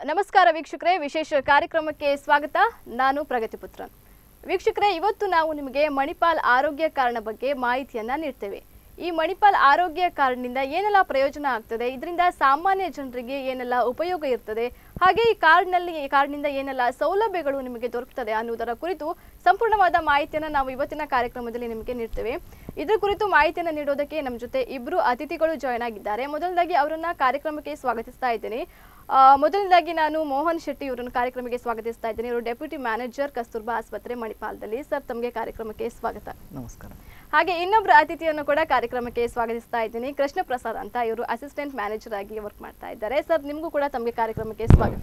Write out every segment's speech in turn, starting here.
ನಮಸ್ಕಾರ ವೀಕ್ಷಕರೇ ವಿಶೇಷ ಕಾರ್ಯಕ್ರಮಕ್ಕೆ ಸ್ವಾಗತ ನಾನು ಪ್ರಗತಿಪುತ್ರನ್ ವೀಕ್ಷಕರೇ ಇವತ್ತು ನಾವು ನಿಮಗೆ ಮಣಿಪಾಲ್ ಆರೋಗ್ಯ ಕಾರಣ ಬಗ್ಗೆ ಮಾಹಿತಿಯನ್ನ ನೀಡ್ತೇವೆ ಈ ಮಣಿಪಾಲ್ ಆರೋಗ್ಯ ಕಾರ್ಡ್ನಿಂದ ಏನೆಲ್ಲ ಪ್ರಯೋಜನ ಆಗ್ತದೆ ಇದರಿಂದ ಸಾಮಾನ್ಯ ಜನರಿಗೆ ಏನೆಲ್ಲ ಉಪಯೋಗ ಇರ್ತದೆ ಹಾಗೆ ಈ ಕಾರ್ಡ್ನಲ್ಲಿ ಈ ಕಾರ್ಡ್ನಿಂದ ಏನೆಲ್ಲ ಸೌಲಭ್ಯಗಳು ನಿಮಗೆ ದೊರಕುತ್ತದೆ ಅನ್ನುವುದರ ಕುರಿತು ಸಂಪೂರ್ಣವಾದ ಮಾಹಿತಿಯನ್ನು ನಾವು ಇವತ್ತಿನ ಕಾರ್ಯಕ್ರಮದಲ್ಲಿ ನಿಮಗೆ ನೀಡ್ತೇವೆ ಇದ್ರ ಕುರಿತು ಮಾಹಿತಿಯನ್ನು ನೀಡೋದಕ್ಕೆ ನಮ್ಮ ಜೊತೆ ಇಬ್ಬರು ಅತಿಥಿಗಳು ಜಾಯ್ನ್ ಆಗಿದ್ದಾರೆ ಮೊದಲನೇದಾಗಿ ಅವರನ್ನ ಕಾರ್ಯಕ್ರಮಕ್ಕೆ ಸ್ವಾಗತಿಸ್ತಾ ಇದ್ದೇನೆ ಆ, ಮೊದಲನೇದಾಗಿ ನಾನು ಮೋಹನ್ ಶೆಟ್ಟಿ ಇವರನ್ನು ಕಾರ್ಯಕ್ರಮಕ್ಕೆ ಸ್ವಾಗತಿಸ್ತಾ ಇದ್ದೇನೆ ಇವರು ಡೆಪ್ಯೂಟಿ ಮ್ಯಾನೇಜರ್ ಕಸ್ತೂರ್ಬಾ ಆಸ್ಪತ್ರೆ ಮಣಿಪಾಲದಲ್ಲಿ ಸರ್ ತಮಗೆ ಕಾರ್ಯಕ್ರಮಕ್ಕೆ ಸ್ವಾಗತ ನಮಸ್ಕಾರ ಹಾಗೆ ಇನ್ನೊಬ್ಬರು ಅತಿಥಿಯನ್ನು ಕೂಡ ಕಾರ್ಯಕ್ರಮಕ್ಕೆ ಸ್ವಾಗತಿಸ್ತಾ ಇದ್ದೀನಿ ಕೃಷ್ಣ ಪ್ರಸಾದ್ ಅಂತ ಇವರು ಅಸಿಸ್ಟೆಂಟ್ ಮ್ಯಾನೇಜರ್ ಆಗಿ ವರ್ಕ್ ಮಾಡ್ತಾ ಇದ್ದಾರೆ ಸರ್ ನಿಮಗೂ ಕೂಡ ತಮಗೆ ಕಾರ್ಯಕ್ರಮಕ್ಕೆ ಸ್ವಾಗತ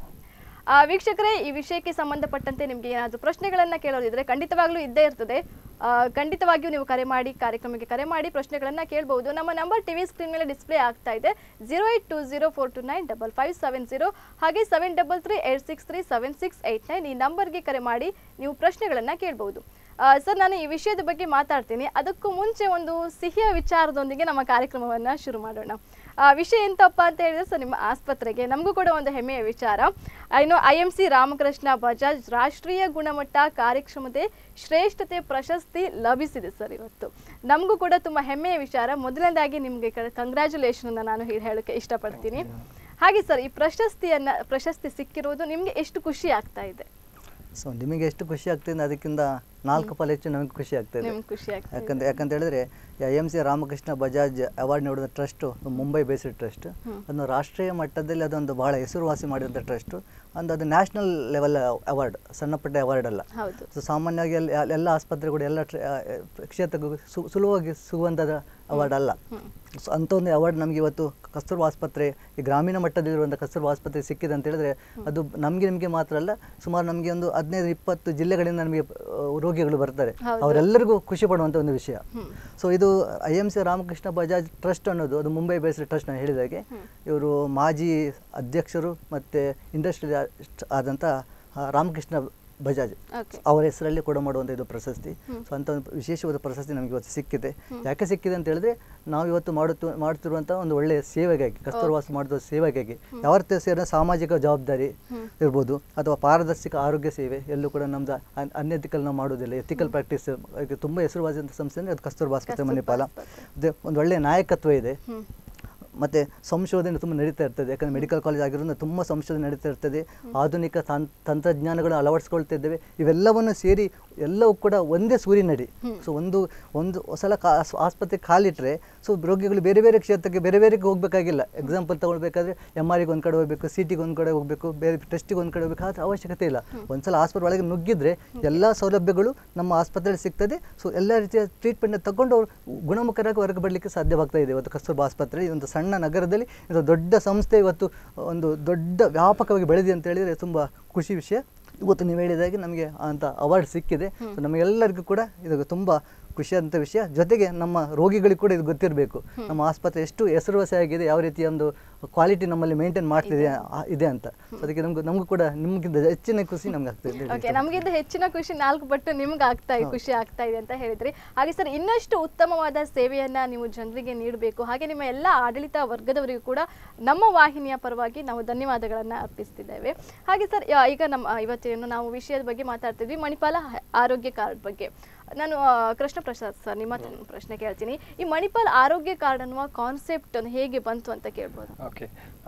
ಆ, ವೀಕ್ಷಕರೇ ಈ ವಿಷಯಕ್ಕೆ ಸಂಬಂಧಪಟ್ಟಂತೆ ನಿಮಗೆ ಏನಾದರೂ ಪ್ರಶ್ನೆಗಳನ್ನ ಕೇಳೋದಿದ್ರೆ ಖಂಡಿತವಾಗ್ಲೂ ಇದ್ದೇ ಇರ್ತದೆ ಆ, ಖಂಡಿತವಾಗಿಯೂ ನೀವು ಕರೆ ಮಾಡಿ ಕಾರ್ಯಕ್ರಮಕ್ಕೆ ಕರೆ ಮಾಡಿ ಪ್ರಶ್ನೆಗಳನ್ನ ಕೇಳಬಹುದು ನಮ್ಮ ನಂಬರ್ ಟಿವಿ ಸ್ಕ್ರೀನ್ ಮೇಲೆ ಡಿಸ್ಪ್ಲೇ ಆಗ್ತಾ ಇದೆ zero eight two zero four two nine double five seven zero ಹಾಗೆ seven double three eight six three seven six eight nine ಈ ನಂಬರ್ಗೆ ಕರೆ ಮಾಡಿ ನೀವು ಪ್ರಶ್ನೆಗಳನ್ನ ಕೇಳಬಹುದು ಸರ್ ನಾನು ಈ ವಿಷಯದ ಬಗ್ಗೆ ಮಾತಾಡ್ತೀನಿ ಅದಕ್ಕೂ ಮುಂಚೆ ಒಂದು ಸಿಹಿಯ ವಿಚಾರದೊಂದಿಗೆ ನಮ್ಮ ಕಾರ್ಯಕ್ರಮವನ್ನ ಶುರು ಮಾಡೋಣ ಆ, ವಿಷಯ ಎಂತಪ್ಪ ಅಂತ ಹೇಳಿದ್ರೆ ಸರ್ ನಿಮ್ಮ ಆಸ್ಪತ್ರೆಗೆ ನಮಗೂ ಕೂಡ ಒಂದು ಹೆಮ್ಮೆಯ ವಿಚಾರ ಇನ್ನು I M C Ramakrishna Bajaj ರಾಷ್ಟ್ರೀಯ ಗುಣಮಟ್ಟ ಕಾರ್ಯಕ್ಷಮತೆ ಶ್ರೇಷ್ಠತೆ ಪ್ರಶಸ್ತಿ ಲಭಿಸಿದೆ ಸರ್ ಇವತ್ತು ನಮಗೂ ಕೂಡ ತುಂಬ ಹೆಮ್ಮೆಯ ವಿಚಾರ ಮೊದಲನೇದಾಗಿ ನಿಮಗೆ ಕಂಗ್ರ್ಯಾಚುಲೇಷನ್ ನಾನು ಹೇ- ಹೇಳಕ್ಕೆ ಇಷ್ಟಪಡ್ತೀನಿ ಹಾಗೆ ಸರ್ ಈ ಪ್ರಶಸ್ತಿಯನ್ನ ಪ್ರಶಸ್ತಿ ಸಿಕ್ಕಿರೋದು ನಿಮಗೆ ಎಷ್ಟು ಖುಷಿ ಆಗ್ತಾ ಇದೆ ಸೊ ನಿಮಗೆ ಎಷ್ಟು ಖುಷಿ ಆಗ್ತಿದೆ ಅದಕ್ಕಿಂತ ನಾಲ್ಕು ಪಾಲು ಹೆಚ್ಚು ನಮಗೆ ಖುಷಿ ಆಗ್ತದೆ ನಿಮ್ಗೆ ಖುಷಿ ಆಗ್ತಾ ಇದೆ ಯಾಕಂತ ಯಾಕಂತ ಹೇಳಿದ್ರೆ I M C Ramakrishna Bajaj award ನೀಡಿದ ಟ್ರಸ್ಟು ಮುಂಬೈ ಬೇಸ್ಡ್ ಟ್ರಸ್ಟ್ ಅದನ್ನು ರಾಷ್ಟ್ರೀಯ ಮಟ್ಟದಲ್ಲಿ ಅದೊಂದು ಬಹಳ ಹೆಸರುವಾಸಿ ಮಾಡಿದಂಥ ಟ್ರಸ್ಟು ಒಂದು ಅದು ನ್ಯಾಷನಲ್ ಲೆವೆಲ್ ಅವಾರ್ಡ್ ಸಣ್ಣ ಪುಟ್ಟ ಅವಾರ್ಡ್ ಅಲ್ಲ ಹೌದು ಸೊ ಸಾಮಾನ್ಯವಾಗಿ ಎಲ್ಲ ಎಲ್ಲ ಆಸ್ಪತ್ರೆಗಳು ಎಲ್ಲ ಟ್ರ- ಆ, ಕ್ಷೇತ್ರಕ್ಕೂ ಸು ಸುಲಭವಾಗಿ ಸಿಗುವಂಥದ್ದು ಅವಾರ್ಡ್ ಅಲ್ಲ ಸೊ ಅಂಥ ಒಂದು ಅವಾರ್ಡ್ ನಮಗೆ ಇವತ್ತು ಕಸ್ತೂರ್ಬಾ ಆಸ್ಪತ್ರೆ ಈ ಗ್ರಾಮೀಣ ಮಟ್ಟದಲ್ಲಿರುವಂಥ ಕಸ್ತೂರ್ಬಾ ಆಸ್ಪತ್ರೆ ಸಿಕ್ಕಿದೆ ಅಂತ ಹೇಳಿದ್ರೆ ಅದು ನಮಗೆ ನಿಮಗೆ ಮಾತ್ರ ಅಲ್ಲ ಸುಮಾರು ನಮಗೆ ಒಂದು ಹದಿನೈದು ಇಪ್ಪತ್ತು ಜಿಲ್ಲೆಗಳಿಂದ ನಮಗೆ ಆ, ರೋಗಿಗಳು ಬರ್ತಾರೆ ಹೌದು. ಅವರೆಲ್ಲರಿಗೂ ಖುಷಿ ಪಡುವಂಥ ಒಂದು ವಿಷಯ ಹ್ಮ್. ಸೊ ಇದು I M C Ramakrishna Bajaj trust ಅನ್ನೋದು ಅದು ಮುಂಬೈ ಬೇಸ್ಡ್ ಟ್ರಸ್ಟ್ ನಾನು ಹೇಳಿದಾಗೆ ಇವರು ಮಾಜಿ ಅಧ್ಯಕ್ಷರು ಮತ್ತು ಇಂಡಸ್ಟ್ರಿಯಲ್ ಆದಂಥ ಆ, ರಾಮಕೃಷ್ಣ ಬಜಾಜ್ ಓಕೆ ಅವರ ಹೆಸರಲ್ಲಿ ಕೂಡ ಮಾಡುವಂಥ ಇದು ಪ್ರಶಸ್ತಿ ಸೊ ಅಂಥ ಒಂದು ವಿಶೇಷವಾದ ಪ್ರಶಸ್ತಿ ನಮಗೆ ಇವತ್ತು ಸಿಕ್ಕಿದೆ ಯಾಕೆ ಸಿಕ್ಕಿದೆ ಅಂತ ಹೇಳಿದ್ರೆ ನಾವು ಇವತ್ತು ಮಾಡುತ್ತ ಮಾಡ್ತಿರುವಂಥ ಒಂದು ಒಳ್ಳೆಯ ಸೇವೆಗಾಗಿ ಕಸ್ತೂರ್ವಾಸ ಮಾಡುವ ಸೇವೆಗಾಗಿ ಯಾವ ರೀತಿ ಸೇರಿದ ಸಾಮಾಜಿಕ ಜವಾಬ್ದಾರಿ ಇರ್ಬೋದು ಅಥವಾ ಪಾರದರ್ಶಕ ಆರೋಗ್ಯ ಸೇವೆ ಎಲ್ಲೂ ಕೂಡ ನಮ್ದು ಅನ್ ಅನ್ಎಥಿಕಲ್ ನಾವು ಮಾಡೋದಿಲ್ಲ ಎಥಿಕಲ್ ಪ್ರಾಕ್ಟೀಸ್ ತುಂಬ ಹೆಸರುವಾದಂಥ ಸಂಸ್ಥೆ ಅಂದರೆ ಅದು ಕಸ್ತೂರ್ಬಾ ಆಸ್ಪತ್ರೆ ಮಣಿಪಾಲ ಅದೇ ಒಂದು ಒಳ್ಳೆಯ ನಾಯಕತ್ವ ಇದೆ ಹ್ಮ್. ಮತ್ತು ಸಂಶೋಧನೆ ತುಂಬ ನಡೀತಾ ಇರ್ತದೆ ಯಾಕಂದರೆ ಮೆಡಿಕಲ್ ಕಾಲೇಜ್ ಆಗಿರೋದ್ರಿಂದ ತುಂಬ ಸಂಶೋಧನೆ ನಡೀತಾ ಇರ್ತದೆ ಆಧುನಿಕ ತಾನ್ ತಂತ್ರಜ್ಞಾನಗಳನ್ನು ಅಳವಡಿಸ್ಕೊಳ್ತಾ ಇದ್ದೇವೆ ಇವೆಲ್ಲವನ್ನು ಸೇರಿ ಎಲ್ಲವೂ ಕೂಡ ಒಂದೇ ಸೂರಿನಡಿ ಸೊ ಒಂದು ಒಂದು ಸಲ ಕಾ ಆಸ್- ಆಸ್ಪತ್ರೆ ಕಾಲಿಟ್ರೆ ಸೊ ರೋಗಿಗಳು ಬೇರೆ ಬೇರೆ ಕ್ಷೇತ್ರಕ್ಕೆ ಬೇರೆ ಬೇರೆಗೆ ಹೋಗಬೇಕಾಗಿಲ್ಲ ಎಕ್ಸಾಂಪಲ್ ತಗೊಳ್ಬೇಕಾದ್ರೆ ಎಮ್ ಆರಿಗೆ ಒಂದು ಕಡೆ ಹೋಗಬೇಕು ಸಿ ಟಿಗೆ ಒಂದು ಕಡೆ ಹೋಗಬೇಕು ಬೇರೆ ಟೆಸ್ಟಿಗೆ ಒಂದು ಕಡೆ ಹೋಗಬೇಕು ಆದ್ರೆ ಅವಶ್ಯಕತೆ ಇಲ್ಲ ಒಂದ್ಸಲ ಆಸ್ಪತ್ರೆ ಒಳಗೆ ನುಗ್ಗಿದ್ರೆ ಎಲ್ಲ ಸೌಲಭ್ಯಗಳು ನಮ್ಮ ಆಸ್ಪತ್ರೆಯಲ್ಲಿ ಸಿಗ್ತದೆ ಸೊ ಎಲ್ಲ ರೀತಿಯ ಟ್ರೀಟ್ಮೆಂಟ್ ತಗೊಂಡು ಅವರು ಗುಣಮುಖರಾಗಿ ಹೊರಗೆ ಬರಲಿಕ್ಕೆ ಸಾಧ್ಯವಾಗ್ತಾ ಇದೆ ಇವತ್ತು ಕಸ್ತೂರ್ಬಾ ಆಸ್ಪತ್ರೆ ಈ ಒಂದು ಸಣ್ಣ ನಗರದಲ್ಲಿ ಇದು ದೊಡ್ಡ ಸಂಸ್ಥೆ ಇವತ್ತು ಒಂದು ದೊಡ್ಡ ವ್ಯಾಪಕವಾಗಿ ಬೆಳೆದಿದೆ ಅಂತ ಹೇಳಿದರೆ ತುಂಬ ಖುಷಿ ವಿಷಯ ಇವತ್ತು ನೀವು ಹೇಳಿದಾಗೆ ನಮಗೆ ಅಂತ ಅವಾರ್ಡ್ ಸಿಕ್ಕಿದೆ ಸೊ ನಮಗೆಲ್ಲರಿಗೂ ಕೂಡ ಇದು ತುಂಬ ಖುಷಿಯಾದಂಥ ವಿಷಯ ಜೊತೆಗೆ ನಮ್ಮ ರೋಗಿಗಳಿಗೆ ಕೂಡ ಇದು ಗೊತ್ತಿರಬೇಕು ನಮ್ಮ ಆಸ್ಪತ್ರೆ ಎಷ್ಟು ಹೆಸರುವಾಸಿಯಾಗಿದೆ ಯಾವ ರೀತಿಯ ಒಂದು ಕ್ವಾಲಿಟಿ ನಮ್ಮಲ್ಲಿ ಮೇಂಟೈನ್ ಮಾಡ್ತಿದೆ ಆ- ಇದೆ ಅಂತ ಸೊ ಅದಕ್ಕೆ ನಮಗೂ ನಮಗೂ ಕೂಡ ನಿಮಗಿಂತ ಹೆಚ್ಚಿನ ಖುಷಿ ನಮ್ಗೆ ಆಗ್ತದೆ ಅಂತ ಹೇಳಿ ಓಕೆ ನಮಗಿಂತ ಹೆಚ್ಚಿನ ಖುಷಿ ನಾಲ್ಕು ಪಟ್ಟು ನಿಮ್ಗೆ ಆಗ್ತಾ ಇದೆ ಖುಷಿ ಆಗ್ತಾ ಇದೆ ಅಂತ ಹೇಳಿದ್ರಿ ಹಾಗೆ ಸರ್ ಇನ್ನಷ್ಟು ಉತ್ತಮವಾದ ಸೇವೆಯನ್ನ ನೀವು ಜನರಿಗೆ ನೀಡಬೇಕು ಹಾಗೆ ನಿಮ್ಮ ಎಲ್ಲ ಆಡಳಿತ ವರ್ಗದವರಿಗೂ ಕೂಡ ನಮ್ಮ ವಾಹಿನಿಯ ಪರವಾಗಿ ನಾವು ಧನ್ಯವಾದಗಳನ್ನ ಅರ್ಪಿಸ್ತಿದ್ದೇವೆ ಹಾಗೆ ಸರ್ ಯಾ- ಈಗ ನಮ್ಮ ಇವತ್ತೇನು ನಾವು ವಿಷಯದ ಬಗ್ಗೆ ಮಾತಾಡ್ತಿದ್ವಿ ಮಣಿಪಾಲ ಹ- ಆರೋಗ್ಯ ಕಾರ್ಡ್ ಬಗ್ಗೆ ನಾನು ಆ, ಕೃಷ್ಣ ಪ್ರಸಾದ್ ಸರ್ ನಿಮ್ಮ ಹತ್ರ ಒಂದು ಪ್ರಶ್ನೆ ಕೇಳ್ತೀನಿ ಈ ಮಣಿಪಾಲ್ ಆರೋಗ್ಯ ಕಾರ್ಡ್ ಅನ್ನುವ ಕಾನ್ಸೆಪ್ಟ್ ಹೇಗೆ ಬಂತು ಅಂತ ಕೇಳ್ಬೋದು ಓಕೆ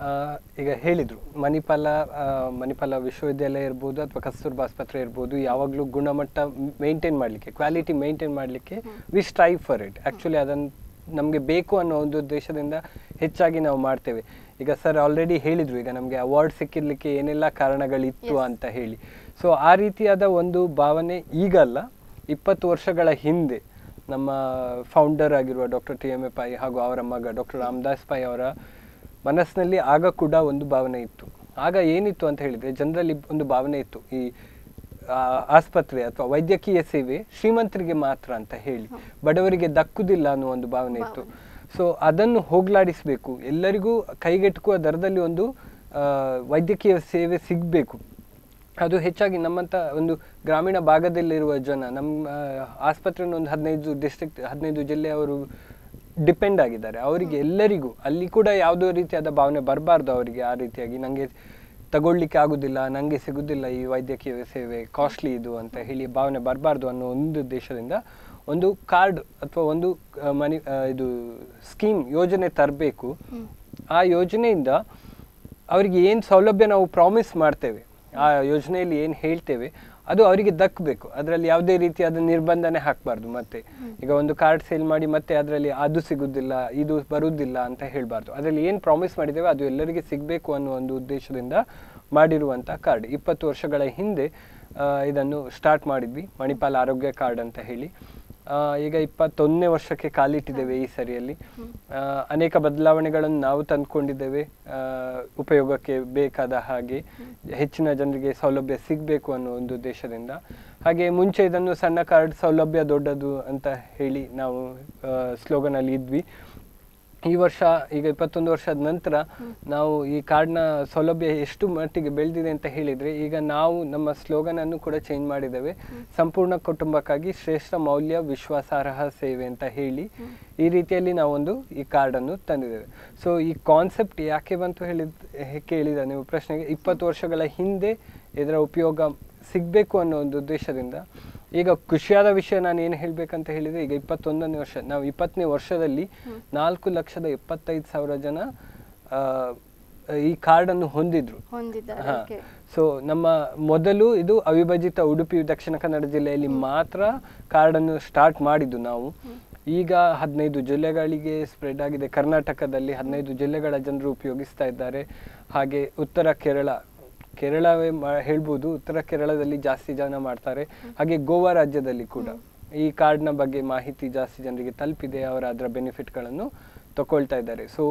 ಈಗ ಹೇಳಿದರು ಮಣಿಪಾಲ ಆ, ಮಣಿಪಾಲ ವಿಶ್ವವಿದ್ಯಾಲಯ ಇರ್ಬೋದು ಅಥವಾ ಕಸ್ತೂರ್ಬಾ ಆಸ್ಪತ್ರೆ ಇರ್ಬೋದು ಯಾವಾಗಲೂ ಗುಣಮಟ್ಟ ಮೇಂಟೈನ್ ಮಾಡಲಿಕ್ಕೆ ಕ್ವಾಲಿಟಿ ಮೇಂಟೈನ್ ಮಾಡಲಿಕ್ಕೆ we strive for it actually ಅದನ್ನು ನಮಗೆ ಬೇಕು ಅನ್ನೋ ಒಂದು ಉದ್ದೇಶದಿಂದ ಹೆಚ್ಚಾಗಿ ನಾವು ಮಾಡ್ತೇವೆ ಈಗ ಸರ್ ಆಲ್ರೆಡಿ ಹೇಳಿದರು ಈಗ ನಮಗೆ ಅವಾರ್ಡ್ ಸಿಕ್ಕಿರ್ಲಿಕ್ಕೆ ಏನೆಲ್ಲ ಕಾರಣಗಳಿತ್ತು ಅಂತ ಹೇಳಿ ಸೊ ಆ ರೀತಿಯಾದ ಒಂದು ಭಾವನೆ ಈಗ ಅಲ್ಲ ಇಪ್ಪತ್ತು ವರ್ಷಗಳ ಹಿಂದೆ ನಮ್ಮ ಫೌಂಡರ್ ಆಗಿರುವ doctor T M A Pai ಹಾಗೂ ಅವರ ಮಗ ಡಾಕ್ಟರ್ ರಾಮದಾಸ್ ಪೈ ಅವರ ಮನಸ್ಸಿನಲ್ಲಿ ಆಗ ಕೂಡ ಒಂದು ಭಾವನೆ ಇತ್ತು ಆಗ ಏನಿತ್ತು ಅಂತ ಹೇಳಿದರೆ ಜನರಲ್ಲಿ ಒಂದು ಭಾವನೆ ಇತ್ತು ಈ ಆ, ಆಸ್ಪತ್ರೆ ಅಥವಾ ವೈದ್ಯಕೀಯ ಸೇವೆ ಶ್ರೀಮಂತರಿಗೆ ಮಾತ್ರ ಅಂತ ಹೇಳಿ ಬಡವರಿಗೆ ದಕ್ಕುದಿಲ್ಲ ಅನ್ನೋ ಒಂದು ಭಾವನೆ ಇತ್ತು ಸೊ ಅದನ್ನು ಹೋಗ್ಲಾಡಿಸಬೇಕು ಎಲ್ಲರಿಗೂ ಕೈಗೆಟುಕುವ ದರದಲ್ಲಿ ಒಂದು ಆ, ವೈದ್ಯಕೀಯ ಸೇವೆ ಸಿಗಬೇಕು ಅದು ಹೆಚ್ಚಾಗಿ ನಮ್ಮಂಥ ಒಂದು ಗ್ರಾಮೀಣ ಭಾಗದಲ್ಲಿರುವ ಜನ ನಮ್ಮ ಆಸ್ಪತ್ರೆಯನ್ನು ಒಂದು ಹದಿನೈದು ಡಿಸ್ಟ್ರಿಕ್ಟ್ ಹದಿನೈದು ಜಿಲ್ಲೆಯವರು ಡಿಪೆಂಡ್ ಆಗಿದ್ದಾರೆ ಅವರಿಗೆ ಎಲ್ಲರಿಗೂ ಅಲ್ಲಿ ಕೂಡ ಯಾವುದೋ ರೀತಿಯಾದ ಭಾವನೆ ಬರಬಾರ್ದು ಅವರಿಗೆ ಆ ರೀತಿಯಾಗಿ ನನಗೆ ತಗೊಳ್ಳಿಕ್ಕೆ ಆಗುದಿಲ್ಲ ನನಗೆ ಸಿಗುದಿಲ್ಲ ಈ ವೈದ್ಯಕೀಯ ಸೇವೆ ಕಾಸ್ಟ್ಲಿ ಇದು ಅಂತ ಹೇಳಿ ಭಾವನೆ ಬರಬಾರ್ದು ಅನ್ನೋ ಒಂದು ಉದ್ದೇಶದಿಂದ ಒಂದು ಕಾರ್ಡ್ ಅಥವಾ ಒಂದು ಆ, ಮನಿ ಆ, ಇದು ಸ್ಕೀಮ್ ಯೋಜನೆ ತರಬೇಕು ಆ ಯೋಜನೆಯಿಂದ ಅವರಿಗೆ ಏನು ಸೌಲಭ್ಯ ನಾವು ಪ್ರಾಮಿಸ್ ಮಾಡ್ತೇವೆ ಆ ಯೋಜನೆಯಲ್ಲಿ ಏನು ಹೇಳ್ತೇವೆ ಅದು ಅವರಿಗೆ ದಕ್ಕಬೇಕು ಅದರಲ್ಲಿ ಯಾವುದೇ ರೀತಿಯಾದ ನಿರ್ಬಂಧನೆ ಹಾಕಬಾರ್ದು ಮತ್ತೆ ಈಗ ಒಂದು ಕಾರ್ಡ್ ಸೇಲ್ ಮಾಡಿ ಮತ್ತೆ ಅದರಲ್ಲಿ ಅದು ಸಿಗುದಿಲ್ಲ ಇದು ಬರುವುದಿಲ್ಲ ಅಂತ ಹೇಳಬಾರ್ದು ಅದರಲ್ಲಿ ಏನು ಪ್ರಾಮಿಸ್ ಮಾಡಿದ್ದೇವೆ ಅದು ಎಲ್ಲರಿಗೆ ಸಿಗಬೇಕು ಅನ್ನೋ ಒಂದು ಉದ್ದೇಶದಿಂದ ಮಾಡಿರುವಂಥ ಕಾರ್ಡ್ ಇಪ್ಪತ್ತು ವರ್ಷಗಳ ಹಿಂದೆ ಆ, ಇದನ್ನು ಸ್ಟಾರ್ಟ್ ಮಾಡಿದ್ವಿ ಮಣಿಪಾಲ್ ಆರೋಗ್ಯ ಕಾರ್ಡ್ ಅಂತ ಹೇಳಿ ಆ, ಈಗ ಇಪ್ಪತ್ತೊಂದನೇ ವರ್ಷಕ್ಕೆ ಕಾಲಿಟ್ಟಿದ್ದೇವೆ ಈ ಸರಿಯಲ್ಲಿ ಆ, ಅನೇಕ ಬದಲಾವಣೆಗಳನ್ನು ನಾವು ತಂದುಕೊಂಡಿದ್ದೇವೆ ಉಪಯೋಗಕ್ಕೆ ಬೇಕಾದ ಹಾಗೆ ಹೆಚ್ಚಿನ ಜನರಿಗೆ ಸೌಲಭ್ಯ ಸಿಗಬೇಕು ಅನ್ನೋ ಒಂದು ಉದ್ದೇಶದಿಂದ ಹಾಗೆ ಮುಂಚೆ ಇದನ್ನು ಸಣ್ಣ ಕಾರ್ಡ್ ಸೌಲಭ್ಯ ದೊಡ್ಡದು ಅಂತ ಹೇಳಿ ನಾವು ಸ್ಲೋಗನ್ ಅಲ್ಲಿ ಇದ್ವಿ ಈ ವರ್ಷ ಈಗ ಇಪ್ಪತ್ತೊಂದು ವರ್ಷದ ನಂತರ ನಾವು ಈ ಕಾರ್ಡ್ನ ಸೌಲಭ್ಯ ಎಷ್ಟು ಮಟ್ಟಿಗೆ ಬೆಳೆದಿದೆ ಅಂತ ಹೇಳಿದ್ರೆ ಈಗ ನಾವು ನಮ್ಮ ಸ್ಲೋಗನ್ ಅನ್ನು ಕೂಡ ಚೇಂಜ್ ಮಾಡಿದ್ದೇವೆ ಸಂಪೂರ್ಣ ಕುಟುಂಬಕ್ಕಾಗಿ ಶ್ರೇಷ್ಠ ಮೌಲ್ಯ ವಿಶ್ವಾಸಾರ್ಹ ಸೇವೆ ಅಂತ ಹೇಳಿ ಈ ರೀತಿಯಲ್ಲಿ ನಾವೊಂದು ಈ ಕಾರ್ಡ್ ಅನ್ನು ತಂದಿದ್ದೇವೆ ಸೊ ಈ ಕಾನ್ಸೆಪ್ಟ್ ಯಾಕೆ ಬಂತು ಹೇಳಿದ್ ಹೇ- ಕೇಳಿದ ನೀವು ಪ್ರಶ್ನೆಗೆ ಇಪ್ಪತ್ತು ವರ್ಷಗಳ ಹಿಂದೆ ಇದರ ಉಪಯೋಗ ಸಿಗಬೇಕು ಅನ್ನೋ ಒಂದು ಉದ್ದೇಶದಿಂದ ಈಗ ಖುಷಿಯಾದ ವಿಷಯ ನಾನು ಏನು ಹೇಳ್ಬೇಕಂತ ಹೇಳಿದ್ರೆ ಈಗ ಇಪ್ಪತ್ತೊಂದನೇ ವರ್ಷ ನಾವು ಇಪ್ಪತ್ತನೇ ವರ್ಷದಲ್ಲಿ ನಾಲ್ಕು ಲಕ್ಷದ ಎಪ್ಪತ್ತೈದು ಸಾವಿರ ಜನ ಆ, ಈ ಕಾರ್ಡನ್ನು ಹೊಂದಿದ್ರು ಹೊಂದಿದ್ದಾರೆ ಹಾ. ಓಕೆ ಸೊ ನಮ್ಮ ಮೊದಲು ಇದು ಅವಿಭಜಿತ ಉಡುಪಿ ದಕ್ಷಿಣ ಕನ್ನಡ ಜಿಲ್ಲೆಯಲ್ಲಿ ಮಾತ್ರ ಕಾರ್ಡನ್ನು ಸ್ಟಾರ್ಟ್ ಮಾಡಿದ್ದು ನಾವು ಈಗ ಹದಿನೈದು ಜಿಲ್ಲೆಗಳಿಗೆ ಸ್ಪ್ರೆಡ್ ಆಗಿದೆ ಕರ್ನಾಟಕದಲ್ಲಿ ಹದಿನೈದು ಜಿಲ್ಲೆಗಳ ಜನರು ಉಪಯೋಗಿಸ್ತಾ ಇದ್ದಾರೆ ಹಾಗೆ ಉತ್ತರ ಕೇರಳ ಕೇರಳವೇ ಮಾ- ಹೇಳ್ಬೋದು ಉತ್ತರ ಕೇರಳದಲ್ಲಿ ಜಾಸ್ತಿ ಜನ ಮಾಡ್ತಾರೆ ಹಾಗೆ ಗೋವಾ ರಾಜ್ಯದಲ್ಲಿ ಕೂಡ ಈ ಕಾರ್ಡ್ನ ಬಗ್ಗೆ ಮಾಹಿತಿ ಜಾಸ್ತಿ ಜನರಿಗೆ ತಲುಪಿದೆ ಅವರ ಅದರ ಬೆನಿಫಿಟ್ಗಳನ್ನು ತಗೊಳ್ತಾ ಇದ್ದಾರೆ ಸೊ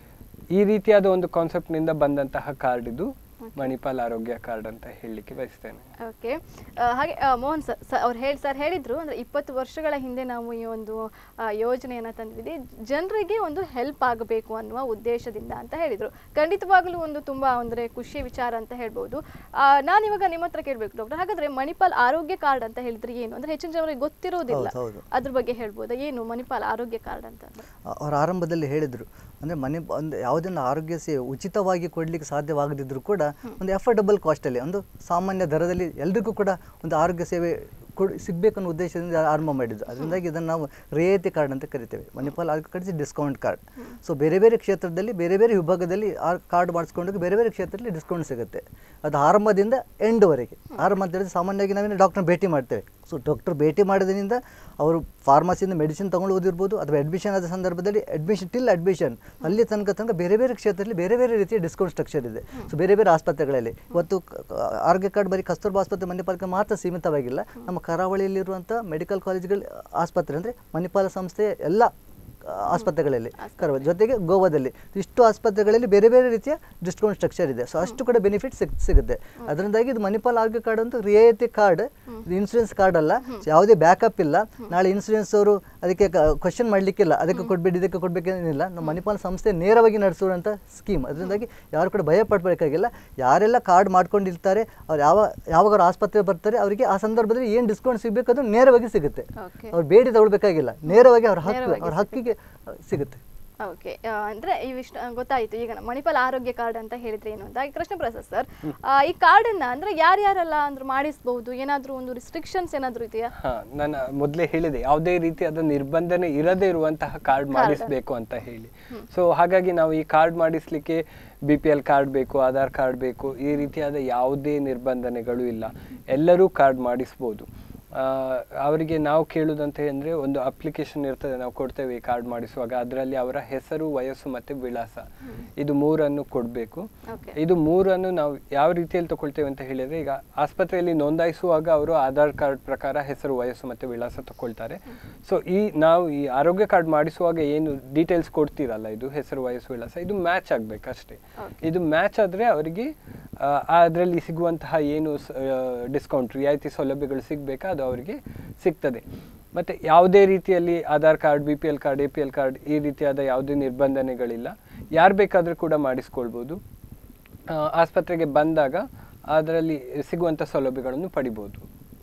ಈ ರೀತಿಯಾದ ಒಂದು ಕಾನ್ಸೆಪ್ಟ್ನಿಂದ ಬಂದಂತಹ ಕಾರ್ಡ್ ಇದು ಮಣಿಪಾಲ್ ಆರೋಗ್ಯ ಕಾರ್ಡ್ ಅಂತ ಹೇಳಲಿಕ್ಕೆ ಬಯಸ್ತೇನೆ ಓಕೆ ಹಾಗೆ ಆ, ಮೋಹನ್ ಸರ್ ಸರ್ ಅವ್ರು ಹೇಳಿ ಸರ್ ಹೇಳಿದ್ರು ಅಂದ್ರೆ ಇಪ್ಪತ್ತು ವರ್ಷಗಳ ಹಿಂದೆ ನಾವು ಈ ಒಂದು ಆ, ಯೋಜನೆಯನ್ನ ತಂದಿದ್ವಿ ಜನರಿಗೆ ಒಂದು ಹೆಲ್ಪ್ ಆಗಬೇಕು ಅನ್ನುವ ಉದ್ದೇಶದಿಂದ ಅಂತ ಹೇಳಿದ್ರು ಖಂಡಿತವಾಗ್ಲೂ ಒಂದು ತುಂಬಾ ಅಂದ್ರೆ ಖುಷಿ ವಿಚಾರ ಅಂತ ಹೇಳ್ಬೋದು ಆ, ನಾನು ಇವಾಗ ನಿಮ್ಮ ಹತ್ರ ಕೇಳಬೇಕು ಡಾಕ್ಟರ್ ಹಾಗಾದ್ರೆ ಮಣಿಪಾಲ್ ಆರೋಗ್ಯ ಕಾರ್ಡ್ ಅಂತ ಹೇಳಿದ್ರೆ ಏನು ಅಂದ್ರೆ ಹೆಚ್ಚಿನ ಜನರಿಗೆ ಗೊತ್ತಿರೋದಿಲ್ಲ ಹೌದು, ಹೌದು. ಅದ್ರ ಬಗ್ಗೆ ಹೇಳ್ಬೋದಾ ಏನು ಮಣಿಪಾಲ್ ಆರೋಗ್ಯ ಕಾರ್ಡ್ ಅಂತ ಅಂದ್ರೆ ಅವ್ರ ಆರಂಭದಲ್ಲಿ ಹೇಳಿದರು ಅಂದರೆ ಮನೆ ಒಂದು ಯಾವುದನ್ನು ಆರೋಗ್ಯ ಸೇವೆ ಉಚಿತವಾಗಿ ಕೊಡಲಿಕ್ಕೆ ಸಾಧ್ಯವಾಗದಿದ್ದರೂ ಕೂಡ ಒಂದು ಅಫೋರ್ಡಬಲ್ ಕಾಸ್ಟಲ್ಲಿ ಒಂದು ಸಾಮಾನ್ಯ ದರದಲ್ಲಿ ಎಲ್ರಿಗೂ ಕೂಡ ಒಂದು ಆರೋಗ್ಯ ಸೇವೆ ಕೊಡ್ ಸಿಗಬೇಕು ಅನ್ನೋ ಉದ್ದೇಶದಿಂದ ಆರಂಭ ಮಾಡಿದ್ದು ಅದರಿಂದಾಗಿ ಇದನ್ನು ನಾವು ರಿಯಾಯಿತಿ ಕಾರ್ಡ್ ಅಂತ ಕರಿತೇವೆ ಮಣಿಪಾಲ್ ಆರೋಗ್ಯ ಕಾರ್ಡ್ ಡಿಸ್ಕೌಂಟ್ ಕಾರ್ಡ್ ಸೊ ಬೇರೆ ಬೇರೆ ಕ್ಷೇತ್ರದಲ್ಲಿ ಬೇರೆ ಬೇರೆ ವಿಭಾಗದಲ್ಲಿ ಆ ಕಾರ್ಡ್ ಮಾಡಿಸ್ಕೊಂಡೋಗಿ ಬೇರೆ ಬೇರೆ ಕ್ಷೇತ್ರದಲ್ಲಿ ಡಿಸ್ಕೌಂಟ್ ಸಿಗುತ್ತೆ ಅದು ಆರಂಭದಿಂದ ಎಂಡ್ವರೆಗೆ ಆರಂಭ ಅಂತ ಹೇಳಿದ್ರೆ ಸಾಮಾನ್ಯವಾಗಿ ನಾವೇನು ಡಾಕ್ಟರ್ ಭೇಟಿ ಮಾಡ್ತೇವೆ ಸೊ ಡಾಕ್ಟರ್ ಭೇಟಿ ಮಾಡೋದ್ರಿಂದ ಅವರು ಫಾರ್ಮಸಿಯಿಂದ ಮೆಡಿಸಿನ್ ತೊಗೊಂಡು ಓದಿರ್ಬೋದು ಅಥವಾ ಅಡ್ಮಿಷನ್ ಆದ ಸಂದರ್ಭದಲ್ಲಿ ಅಡ್ಮಿಷನ್ ಟಿಲ್ ಅಡ್ಮಿಷನ್ ಅಲ್ಲಿ ತನಕ ತನಕ ಬೇರೆ ಬೇರೆ ಕ್ಷೇತ್ರದಲ್ಲಿ ಬೇರೆ ಬೇರೆ ರೀತಿಯ ಡಿಸ್ಕೌಂಟ್ ಸ್ಟ್ರಕ್ಚರ್ ಇದೆ ಸೊ ಬೇರೆ ಬೇರೆ ಆಸ್ಪತ್ರೆಗಳಲ್ಲಿ ಇವತ್ತು ಕ- ಕ- ಆರೋಗ್ಯ ಕಾರ್ಡ್ ಬರೀ ಕಸ್ತೂರ್ಬಾ ಆಸ್ಪತ್ರೆ ಮಣಿಪಾಲಕ್ಕೆ ಮಾತ್ರ ಸೀಮಿತವಾಗಿಲ್ಲ ನಮ್ಮ ಕರಾವಳಿಯಲ್ಲಿರುವಂಥ ಮೆಡಿಕಲ್ ಕಾಲೇಜ್ಗಳ ಆಸ್ಪತ್ರೆ ಅಂದರೆ ಮಣಿಪಾಲ ಸಂಸ್ಥೆಯ ಎಲ್ಲ ಆ, ಆಸ್ಪತ್ರೆಗಳಲ್ಲಿ ಕರಾವಳಿ ಜೊತೆಗೆ ಗೋವಾದಲ್ಲಿ ಇಷ್ಟು ಆಸ್ಪತ್ರೆಗಳಲ್ಲಿ ಬೇರೆ ಬೇರೆ ರೀತಿಯ ಡಿಸ್ಕೌಂಟ್ ಸ್ಟ್ರಕ್ಚರ್ ಇದೆ ಸೊ ಅಷ್ಟು ಕೂಡ ಬೆನಿಫಿಟ್ ಸಿಗ್ ಸಿಗುತ್ತೆ ಅದರಿಂದಾಗಿ ಇದು ಮಣಿಪಾಲ್ ಆರೋಗ್ಯ ಕಾರ್ಡ್ ಅಂತೂ ರಿಯಾಯಿತಿ ಕಾರ್ಡ್ ಇನ್ಸೂರೆನ್ಸ್ ಕಾರ್ಡ್ ಅಲ್ಲ So ಯಾವುದೇ ಬ್ಯಾಕಪ್ ಇಲ್ಲ ನಾಳೆ ಇನ್ಸೂರೆನ್ಸ್ ಅವರು ಅದಕ್ಕೆ ಕ್ವಶನ್ ಮಾಡಲಿಕ್ಕಿಲ್ಲ ಅದಕ್ಕೆ ಕೊಡ್ಬೇಡಿ ಇದಕ್ಕೆ ಕೊಡ್ಬೇಕೇನಿಲ್ಲ ನಮ್ಮ ಮಣಿಪಾಲ್ ಸಂಸ್ಥೆ ನೇರವಾಗಿ ನಡೆಸುವಂಥ ಸ್ಕೀಮ್ ಅದರಿಂದಾಗಿ ಯಾರು ಕೂಡ ಭಯ ಪಡಬೇಕಾಗಿಲ್ಲ ಯಾರೆಲ್ಲ ಕಾರ್ಡ್ ಮಾಡ್ಕೊಂಡಿರ್ತಾರೆ ಅವ್ರು ಯಾವ ಯಾವಾಗ ಅವ್ರು ಆಸ್ಪತ್ರೆ ಬರ್ತಾರೆ ಅವರಿಗೆ ಆ ಸಂದರ್ಭದಲ್ಲಿ ಏನು ಡಿಸ್ಕೌಂಟ್ ಸಿಗಬೇಕು ಅದು ನೇರವಾಗಿ ಸಿಗುತ್ತೆ ಓಕೆ ಅವ್ರು ಬೇಡಿ ತಗೊಳ್ಬೇಕಾಗಿಲ್ಲ ನೇರವಾಗಿ ಅವ್ರ ಹಕ್ಕು ನೇರವಾಗಿ ಅವ್ರ ಹಕ್ಕಿಗೆ ಆ, ಸಿಗುತ್ತೆ ಓಕೆ ಅಂದ್ರೆ ಇವಿಷ್ಟು ಆ, ಗೊತ್ತಾಯ್ತು ಈಗ ನಮ್ಮ ಮಣಿಪಾಲ್ ಆರೋಗ್ಯ ಕಾರ್ಡ್ ಅಂತ ಹೇಳಿದ್ರೆ ಏನು ಅಂತ ಈಗ ಕೃಷ್ಣ ಪ್ರಸಾದ್ ಸರ್ ಆ, ಈ ಕಾರ್ಡ್ ಅನ್ನ ಅಂದ್ರೆ ಯಾರ್ಯಾರೆಲ್ಲ ಅಂದ್ರೆ ಮಾಡಿಸಬಹುದು ಏನಾದ್ರೂ ಒಂದು ರಿಸ್ಟ್ರಿಕ್ಷನ್ಸ್ ಏನಾದ್ರೂ ಇದೆಯಾ ಹಾ ನಾನು ಮೊದಲೇ ಹೇಳಿದೆ ಯಾವುದೇ ರೀತಿಯಾದ ನಿರ್ಬಂಧನೆ ಇರದೇ ಇರುವಂತಹ ಕಾರ್ಡ್ ಮಾಡಿಸ್ಬೇಕು ಅಂತ ಹೇಳಿ ಸೊ ಹಾಗಾಗಿ ನಾವು ಈ ಕಾರ್ಡ್ ಮಾಡಿಸ್ಲಿಕ್ಕೆ ಬಿ ಪಿ ಎಲ್ ಕಾರ್ಡ್ ಬೇಕು ಆಧಾರ್ ಕಾರ್ಡ್ ಬೇಕು ಈ ರೀತಿಯಾದ ಯಾವುದೇ ನಿರ್ಬಂಧನೆಗಳು ಇಲ್ಲ ಎಲ್ಲರೂ ಕಾರ್ಡ್ ಮಾಡಿಸ್ಬೋದು ಆ, ಅವರಿಗೆ ನಾವು ಕೇಳುದಂತ ಅಂದ್ರೆ ಒಂದು ಅಪ್ಲಿಕೇಶನ್ ಇರ್ತದೆ ನಾವು ಕೊಡ್ತೇವೆ ಈ ಕಾರ್ಡ್ ಮಾಡಿಸುವಾಗ ಅದರಲ್ಲಿ ಅವರ ಹೆಸರು ವಯಸ್ಸು ಮತ್ತೆ ವಿಳಾಸ ಇದು ಮೂರನ್ನು ಕೊಡಬೇಕು ಓಕೆ ಇದು ಮೂರನ್ನು ನಾವು ಯಾವ ರೀತಿಯಲ್ಲಿ ತಗೊಳ್ತೇವೆ ಅಂತ ಹೇಳಿದ್ರೆ ಈಗ ಆಸ್ಪತ್ರೆಯಲ್ಲಿ ನೋಂದಾಯಿಸುವಾಗ ಅವರು ಆಧಾರ್ ಕಾರ್ಡ್ ಪ್ರಕಾರ ಹೆಸರು ವಯಸ್ಸು ಮತ್ತೆ ವಿಳಾಸ ತಗೊಳ್ತಾರೆ ಸೊ ಈ ನಾವು ಈ ಆರೋಗ್ಯ ಕಾರ್ಡ್ ಮಾಡಿಸುವಾಗ ಏನು ಡೀಟೇಲ್ಸ್ ಕೊಡ್ತೀರಲ್ಲ ಇದು ಹೆಸರು ವಯಸ್ಸು ವಿಳಾಸ ಇದು ಮ್ಯಾಚ್ ಆಗ್ಬೇಕಷ್ಟೇ ಇದು ಮ್ಯಾಚ್ ಆದ್ರೆ ಅವರಿಗೆ ಅದರಲ್ಲಿ ಸಿಗುವಂತಹ ಏನು ಡಿಸ್ಕೌಂಟ್ ರಿಯಾಯಿತಿ ಸೌಲಭ್ಯಗಳು ಸಿಗ್ಬೇಕಾ ಅದು ಅವರಿಗೆ ಸಿಗ್ತದೆ ಮತ್ತೆ ಯಾವುದೇ ರೀತಿಯಲ್ಲಿ Aadhaar card B P L card A P L card ಈ ರೀತಿಯಾದ ಯಾವುದೇ ನಿರ್ಬಂಧನೆಗಳಿಲ್ಲ ಯಾರು ಬೇಕಾದರೂ ಕೂಡ ಮಾಡಿಸ್ಕೊಳ್ಬೋದು ಆ, ಆಸ್ಪತ್ರೆಗೆ ಬಂದಾಗ ಅದರಲ್ಲಿ ಸಿಗುವಂಥ ಸೌಲಭ್ಯಗಳನ್ನು ಪಡಿಬೋದು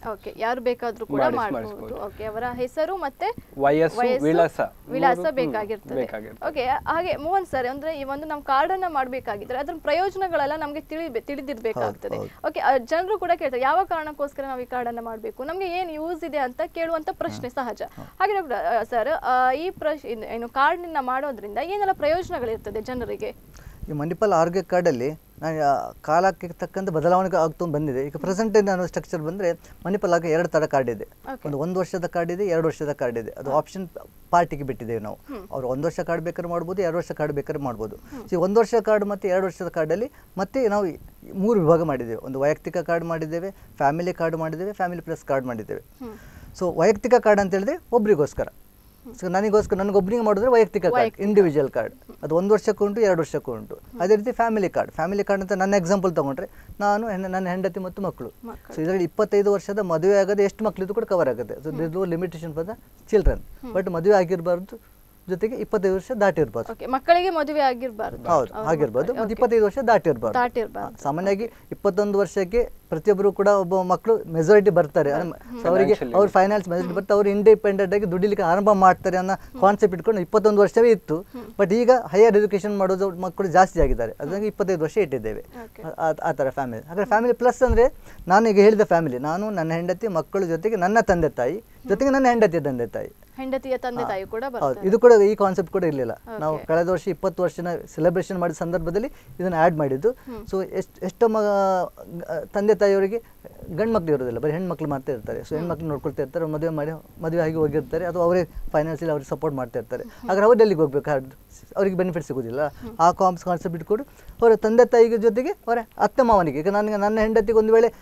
ಓಕೆ ಯಾರು ಬೇಕಾದ್ರೂ ಕೂಡ ಮಾಡಿಸ್- ಮಾಡಬಹುದು ಮಾಡಿಸ್ಬೋದು. ಓಕೆ ಅವರ ಹೆಸರು ಮತ್ತೆ ವಯಸ್ಸು, ವಿಳಾಸ. ವಿಳಾಸ ಮೂರು- ಹ್ಮ್, ಬೇಕಾಗಿರ್ತದೆ ಬೇಕಾಗಿರ್ತದೆ. ಓಕೆ ಹಾಗೆ ಮೋಹನ್ ಸರ್ ಅಂದ್ರೆ ಈ ಒಂದು ನಾವು ಕಾರ್ಡ್ ಅನ್ನ ಮಾಡ್ಬೇಕಾಗಿದ್ರೆ ಅದ್ರ ಪ್ರಯೋಜನಗಳೆಲ್ಲ ನಮ್ಗೆ ತಿಳಿ ತಿಳಿದಿರ್ಬೇಕಾಗ್ತದೆ ಹೌದು, ಓಕೆ ಜನರು ಕೂಡ ಕೇಳ್ತಾರೆ ಯಾವ ಕಾರಣಕ್ಕೋಸ್ಕರ ನಾವು ಈ ಕಾರ್ಡ್ ಅನ್ನ ಮಾಡಬೇಕು ನಮ್ಗೆ ಏನ್ ಯೂಸ್ ಇದೆ ಅಂತ ಕೇಳುವಂತ ಪ್ರಶ್ನೆ ಸಹಜ ಹಾಗೆ ಸರ್ ಈ ಪ್ರಶ್ ಇನ್- ಏನು ಕಾರ್ಡ್ ನಿಂದ ಮಾಡೋದ್ರಿಂದ ಏನೆಲ್ಲ ಪ್ರಯೋಜನಗಳಿರ್ತದೆ ಜನರಿಗೆ ಈ ಮಣಿಪಾಲ್ ಆರೋಗ್ಯ ಕಾರ್ಡಲ್ಲಿ ನಾನು ಆ ಕಾಲಕ್ಕೆ ತಕ್ಕಂತೆ ಬದಲಾವಣೆ ಆಗ್ತಾ ಬಂದಿದೆ ಈಗ ಪ್ರೆಸೆಂಟ್ ನಾನು ಸ್ಟ್ರಕ್ಚರ್ ಬಂದರೆ ಮಣಿಪಾಲ್ ಆಗ ಎರಡು ಥರ ಕಾರ್ಡ್ ಇದೆ Okay. ಒಂದು ಒಂದು ವರ್ಷದ ಕಾರ್ಡ್ ಇದೆ ಎರಡು ವರ್ಷದ ಕಾರ್ಡ್ ಇದೆ ಅದು ಆಪ್ಷನ್ ಪಾರ್ಟಿಗೆ ಬಿಟ್ಟಿದ್ದೇವೆ ನಾವು ಅವ್ರು ಒಂದು ವರ್ಷ ಕಾರ್ಡ್ ಬೇಕಾದ್ರೆ ಮಾಡ್ಬೋದು ಎರಡು ವರ್ಷ ಕಾರ್ಡ್ ಬೇಕಾದ್ರೆ ಮಾಡ್ಬೋದು ಸೊ ಒಂದು ವರ್ಷ ಕಾರ್ಡ್ ಮತ್ತು ಎರಡು ವರ್ಷದ ಕಾರ್ಡಲ್ಲಿ ಮತ್ತೆ ನಾವು ಈ ಮೂರು ವಿಭಾಗ ಮಾಡಿದ್ದೇವೆ ಒಂದು ವೈಯಕ್ತಿಕ ಕಾರ್ಡ್ ಮಾಡಿದ್ದೇವೆ ಫ್ಯಾಮಿಲಿ ಕಾರ್ಡ್ ಮಾಡಿದ್ದೇವೆ ಫ್ಯಾಮಿಲಿ ಪ್ಲಸ್ ಕಾರ್ಡ್ ಮಾಡಿದ್ದೇವೆ ಸೊ ವೈಯಕ್ತಿಕ ಕಾರ್ಡ್ ಅಂತ ಹೇಳಿದ್ರೆ ಒಬ್ರಿಗೋಸ್ಕರ ಸೊ ನನಗೋಸ್ಕರ ನನಗೊಬ್ಬನಿಗೆ ಮಾಡಿದ್ರೆ ವೈಯಕ್ತಿಕ ಕಾರ್ಡ್ ಇಂಡಿವಿಜುವಲ್ ಕಾರ್ಡ್ ಅದು ಒಂದು ವರ್ಷಕ್ಕೂ ಉಂಟು ಎರಡು ವರ್ಷಕ್ಕೂ ಉಂಟು ಅದೇ ರೀತಿ ಫ್ಯಾಮಿಲಿ ಕಾರ್ಡ್ ಫ್ಯಾಮಿಲಿ ಕಾರ್ಡ್ ಅಂತ ನನ್ನ ಎಕ್ಸಾಂಪಲ್ ತಗೊಂಡ್ರೆ ನಾನು ಹೆಣ್ಣ- ನನ್ನ ಹೆಂಡತಿ ಮತ್ತು ಮಕ್ಕಳು ಸೊ ಇದರಲ್ಲಿ ಇಪ್ಪತ್ತೈದು ವರ್ಷದ ಮದುವೆ ಆಗದೆ ಎಷ್ಟು ಮಕ್ಕಳಿದ್ದು ಕೂಡ ಕವರ್ ಆಗುತ್ತೆ so this limitation for the children but ಮದುವೆ ಆಗಿರಬಾರ್ದು ಜೊತೆಗೆ ಇಪ್ಪತ್ತೈದು ವರ್ಷ ದಾಟಿರ್ಬಾರ್ದು ಓಕೆ ಮಕ್ಕಳಿಗೆ ಮದುವೆ ಆಗಿರ್ಬಾರ್ದು ಹೌದು ಆಗಿರ್ಬೋದು ಮತ್ತು ಇಪ್ಪತ್ತೈದು ವರ್ಷ ದಾಟಿರ್ಬಾರ್ದು ದಾಟಿರ್ಬಾರ್ದು ಸಾಮಾನ್ಯವಾಗಿ ಇಪ್ಪತ್ತೊಂದು ವರ್ಷಕ್ಕೆ ಪ್ರತಿಯೊಬ್ಬರು ಕೂಡ ಒಬ್ಬ ಮಕ್ಕಳು ಮೆಜಾರಿಟಿ ಬರ್ತಾರೆ ಅಂದ್ರೆ ಸೊ ಅವರಿಗೆ ಅವ್ರ ಫೈನಾನ್ಸ್ ಮೆಜಾರಿಟಿ ಬರ್ತಾರೆ ಅವರು ಇಂಡಿಪೆಂಡೆಂಟ್ ಆಗಿ ದುಡಿಲಿಕ್ಕೆ ಆರಂಭ ಮಾಡ್ತಾರೆ ಅನ್ನೋ ಕಾನ್ಸೆಪ್ಟ್ ಇಟ್ಕೊಂಡು ಇಪ್ಪತ್ತೊಂದು ವರ್ಷವೇ ಇತ್ತು ಬಟ್ ಈಗ ಹೈಯರ್ ಎಜುಕೇಶನ್ ಮಾಡೋದು ಮಕ್ಕಳು ಜಾಸ್ತಿ ಆಗಿದ್ದಾರೆ ಅದ್ರಾಗ ಇಪ್ಪತ್ತೈದು ವರ್ಷ ಇಟ್ಟಿದ್ದೇವೆ Okay. ಆ- ಆ- ಆ ಥರ ಫ್ಯಾಮಿಲಿ ಹಾಗಾದ್ರೆ ಫ್ಯಾಮಿಲಿ ಪ್ಲಸ್ ಅಂದರೆ ನಾನು ಈಗ ಹೇಳಿದ ಫ್ಯಾಮಿಲಿ ನಾನು ನನ್ನ ಹೆಂಡತಿ ಮಕ್ಕಳ ಜೊತೆಗೆ ನನ್ನ ತಂದೆ ತಾಯಿ ಜೊತೆಗೆ ನನ್ನ ಹೆಂಡತಿಯ ತಂದೆ ತಾಯಿ ಹೆಂಡತಿಯ ತಂದೆ ತಾಯಿ ಕೂಡ ಹೌದು ಬರ್ತಾರೆ ಇದು ಕೂಡ ಈ ಕಾನ್ಸೆಪ್ಟ್ ಕೂಡ ಇರಲಿಲ್ಲ ನಾವು ಕಳೆದ ವರ್ಷ ಇಪ್ಪತ್ತು ವರ್ಷನ ಸೆಲೆಬ್ರೇಷನ್ ಮಾಡಿದ ಸಂದರ್ಭದಲ್ಲಿ ಇದನ್ನು ಆ್ಯಡ್ ಮಾಡಿದ್ದು ಸೊ ಎಷ್ಟು ಎಷ್ಟೋ ಮ ತಂದೆ ತಾಯಿಯವರಿಗೆ ಗಂಡು ಮಕ್ಳು ಇರೋದಿಲ್ಲ ಬರೀ ಹೆಣ್ಮಕ್ಳು ಮಾತ್ರ ಇರ್ತಾರೆ ಸೊ ಹೆಣ್ಮಕ್ಳು ನೋಡ್ಕೊಳ್ತಾ ಇರ್ತಾರೆ ಅವ್ರು ಮದುವೆ ಮಾಡಿ ಮದುವೆ ಆಗಿ ಹೋಗಿರ್ತಾರೆ ಅಥವಾ ಅವರೇ ಫೈನಾನ್ಸಿಯಲಿ ಅವ್ರಿಗೆ ಸಪೋರ್ಟ್ ಮಾಡ್ತಾ ಇರ್ತಾರೆ ಹಾಗಾದ್ರೆ ಅವ್ರು ಎಲ್ಲಿಗೆ ಹೋಗ್ಬೇಕು ಹಾಡ್- ಅವ್ರಿಗೆ ಬೆನಿಫಿಟ್ ಸಿಗೋದಿಲ್ಲ ಆ ಕಾಮ್ಸ್ ಕಾನ್ಸೆಪ್ಟ್ ಇಟ್ಕೊಂಡು ಅವರ ತಂದೆ ತಾಯಿಗೆ ಜೊತೆಗೆ ಅವರ ಅತ್ತೆ ಮಾವನಿಗೆ ಈಗ ನನಗೆ ನನ್ನ ಹೆಂಡತಿಗೆ ಒಂದು ವೇಳೆ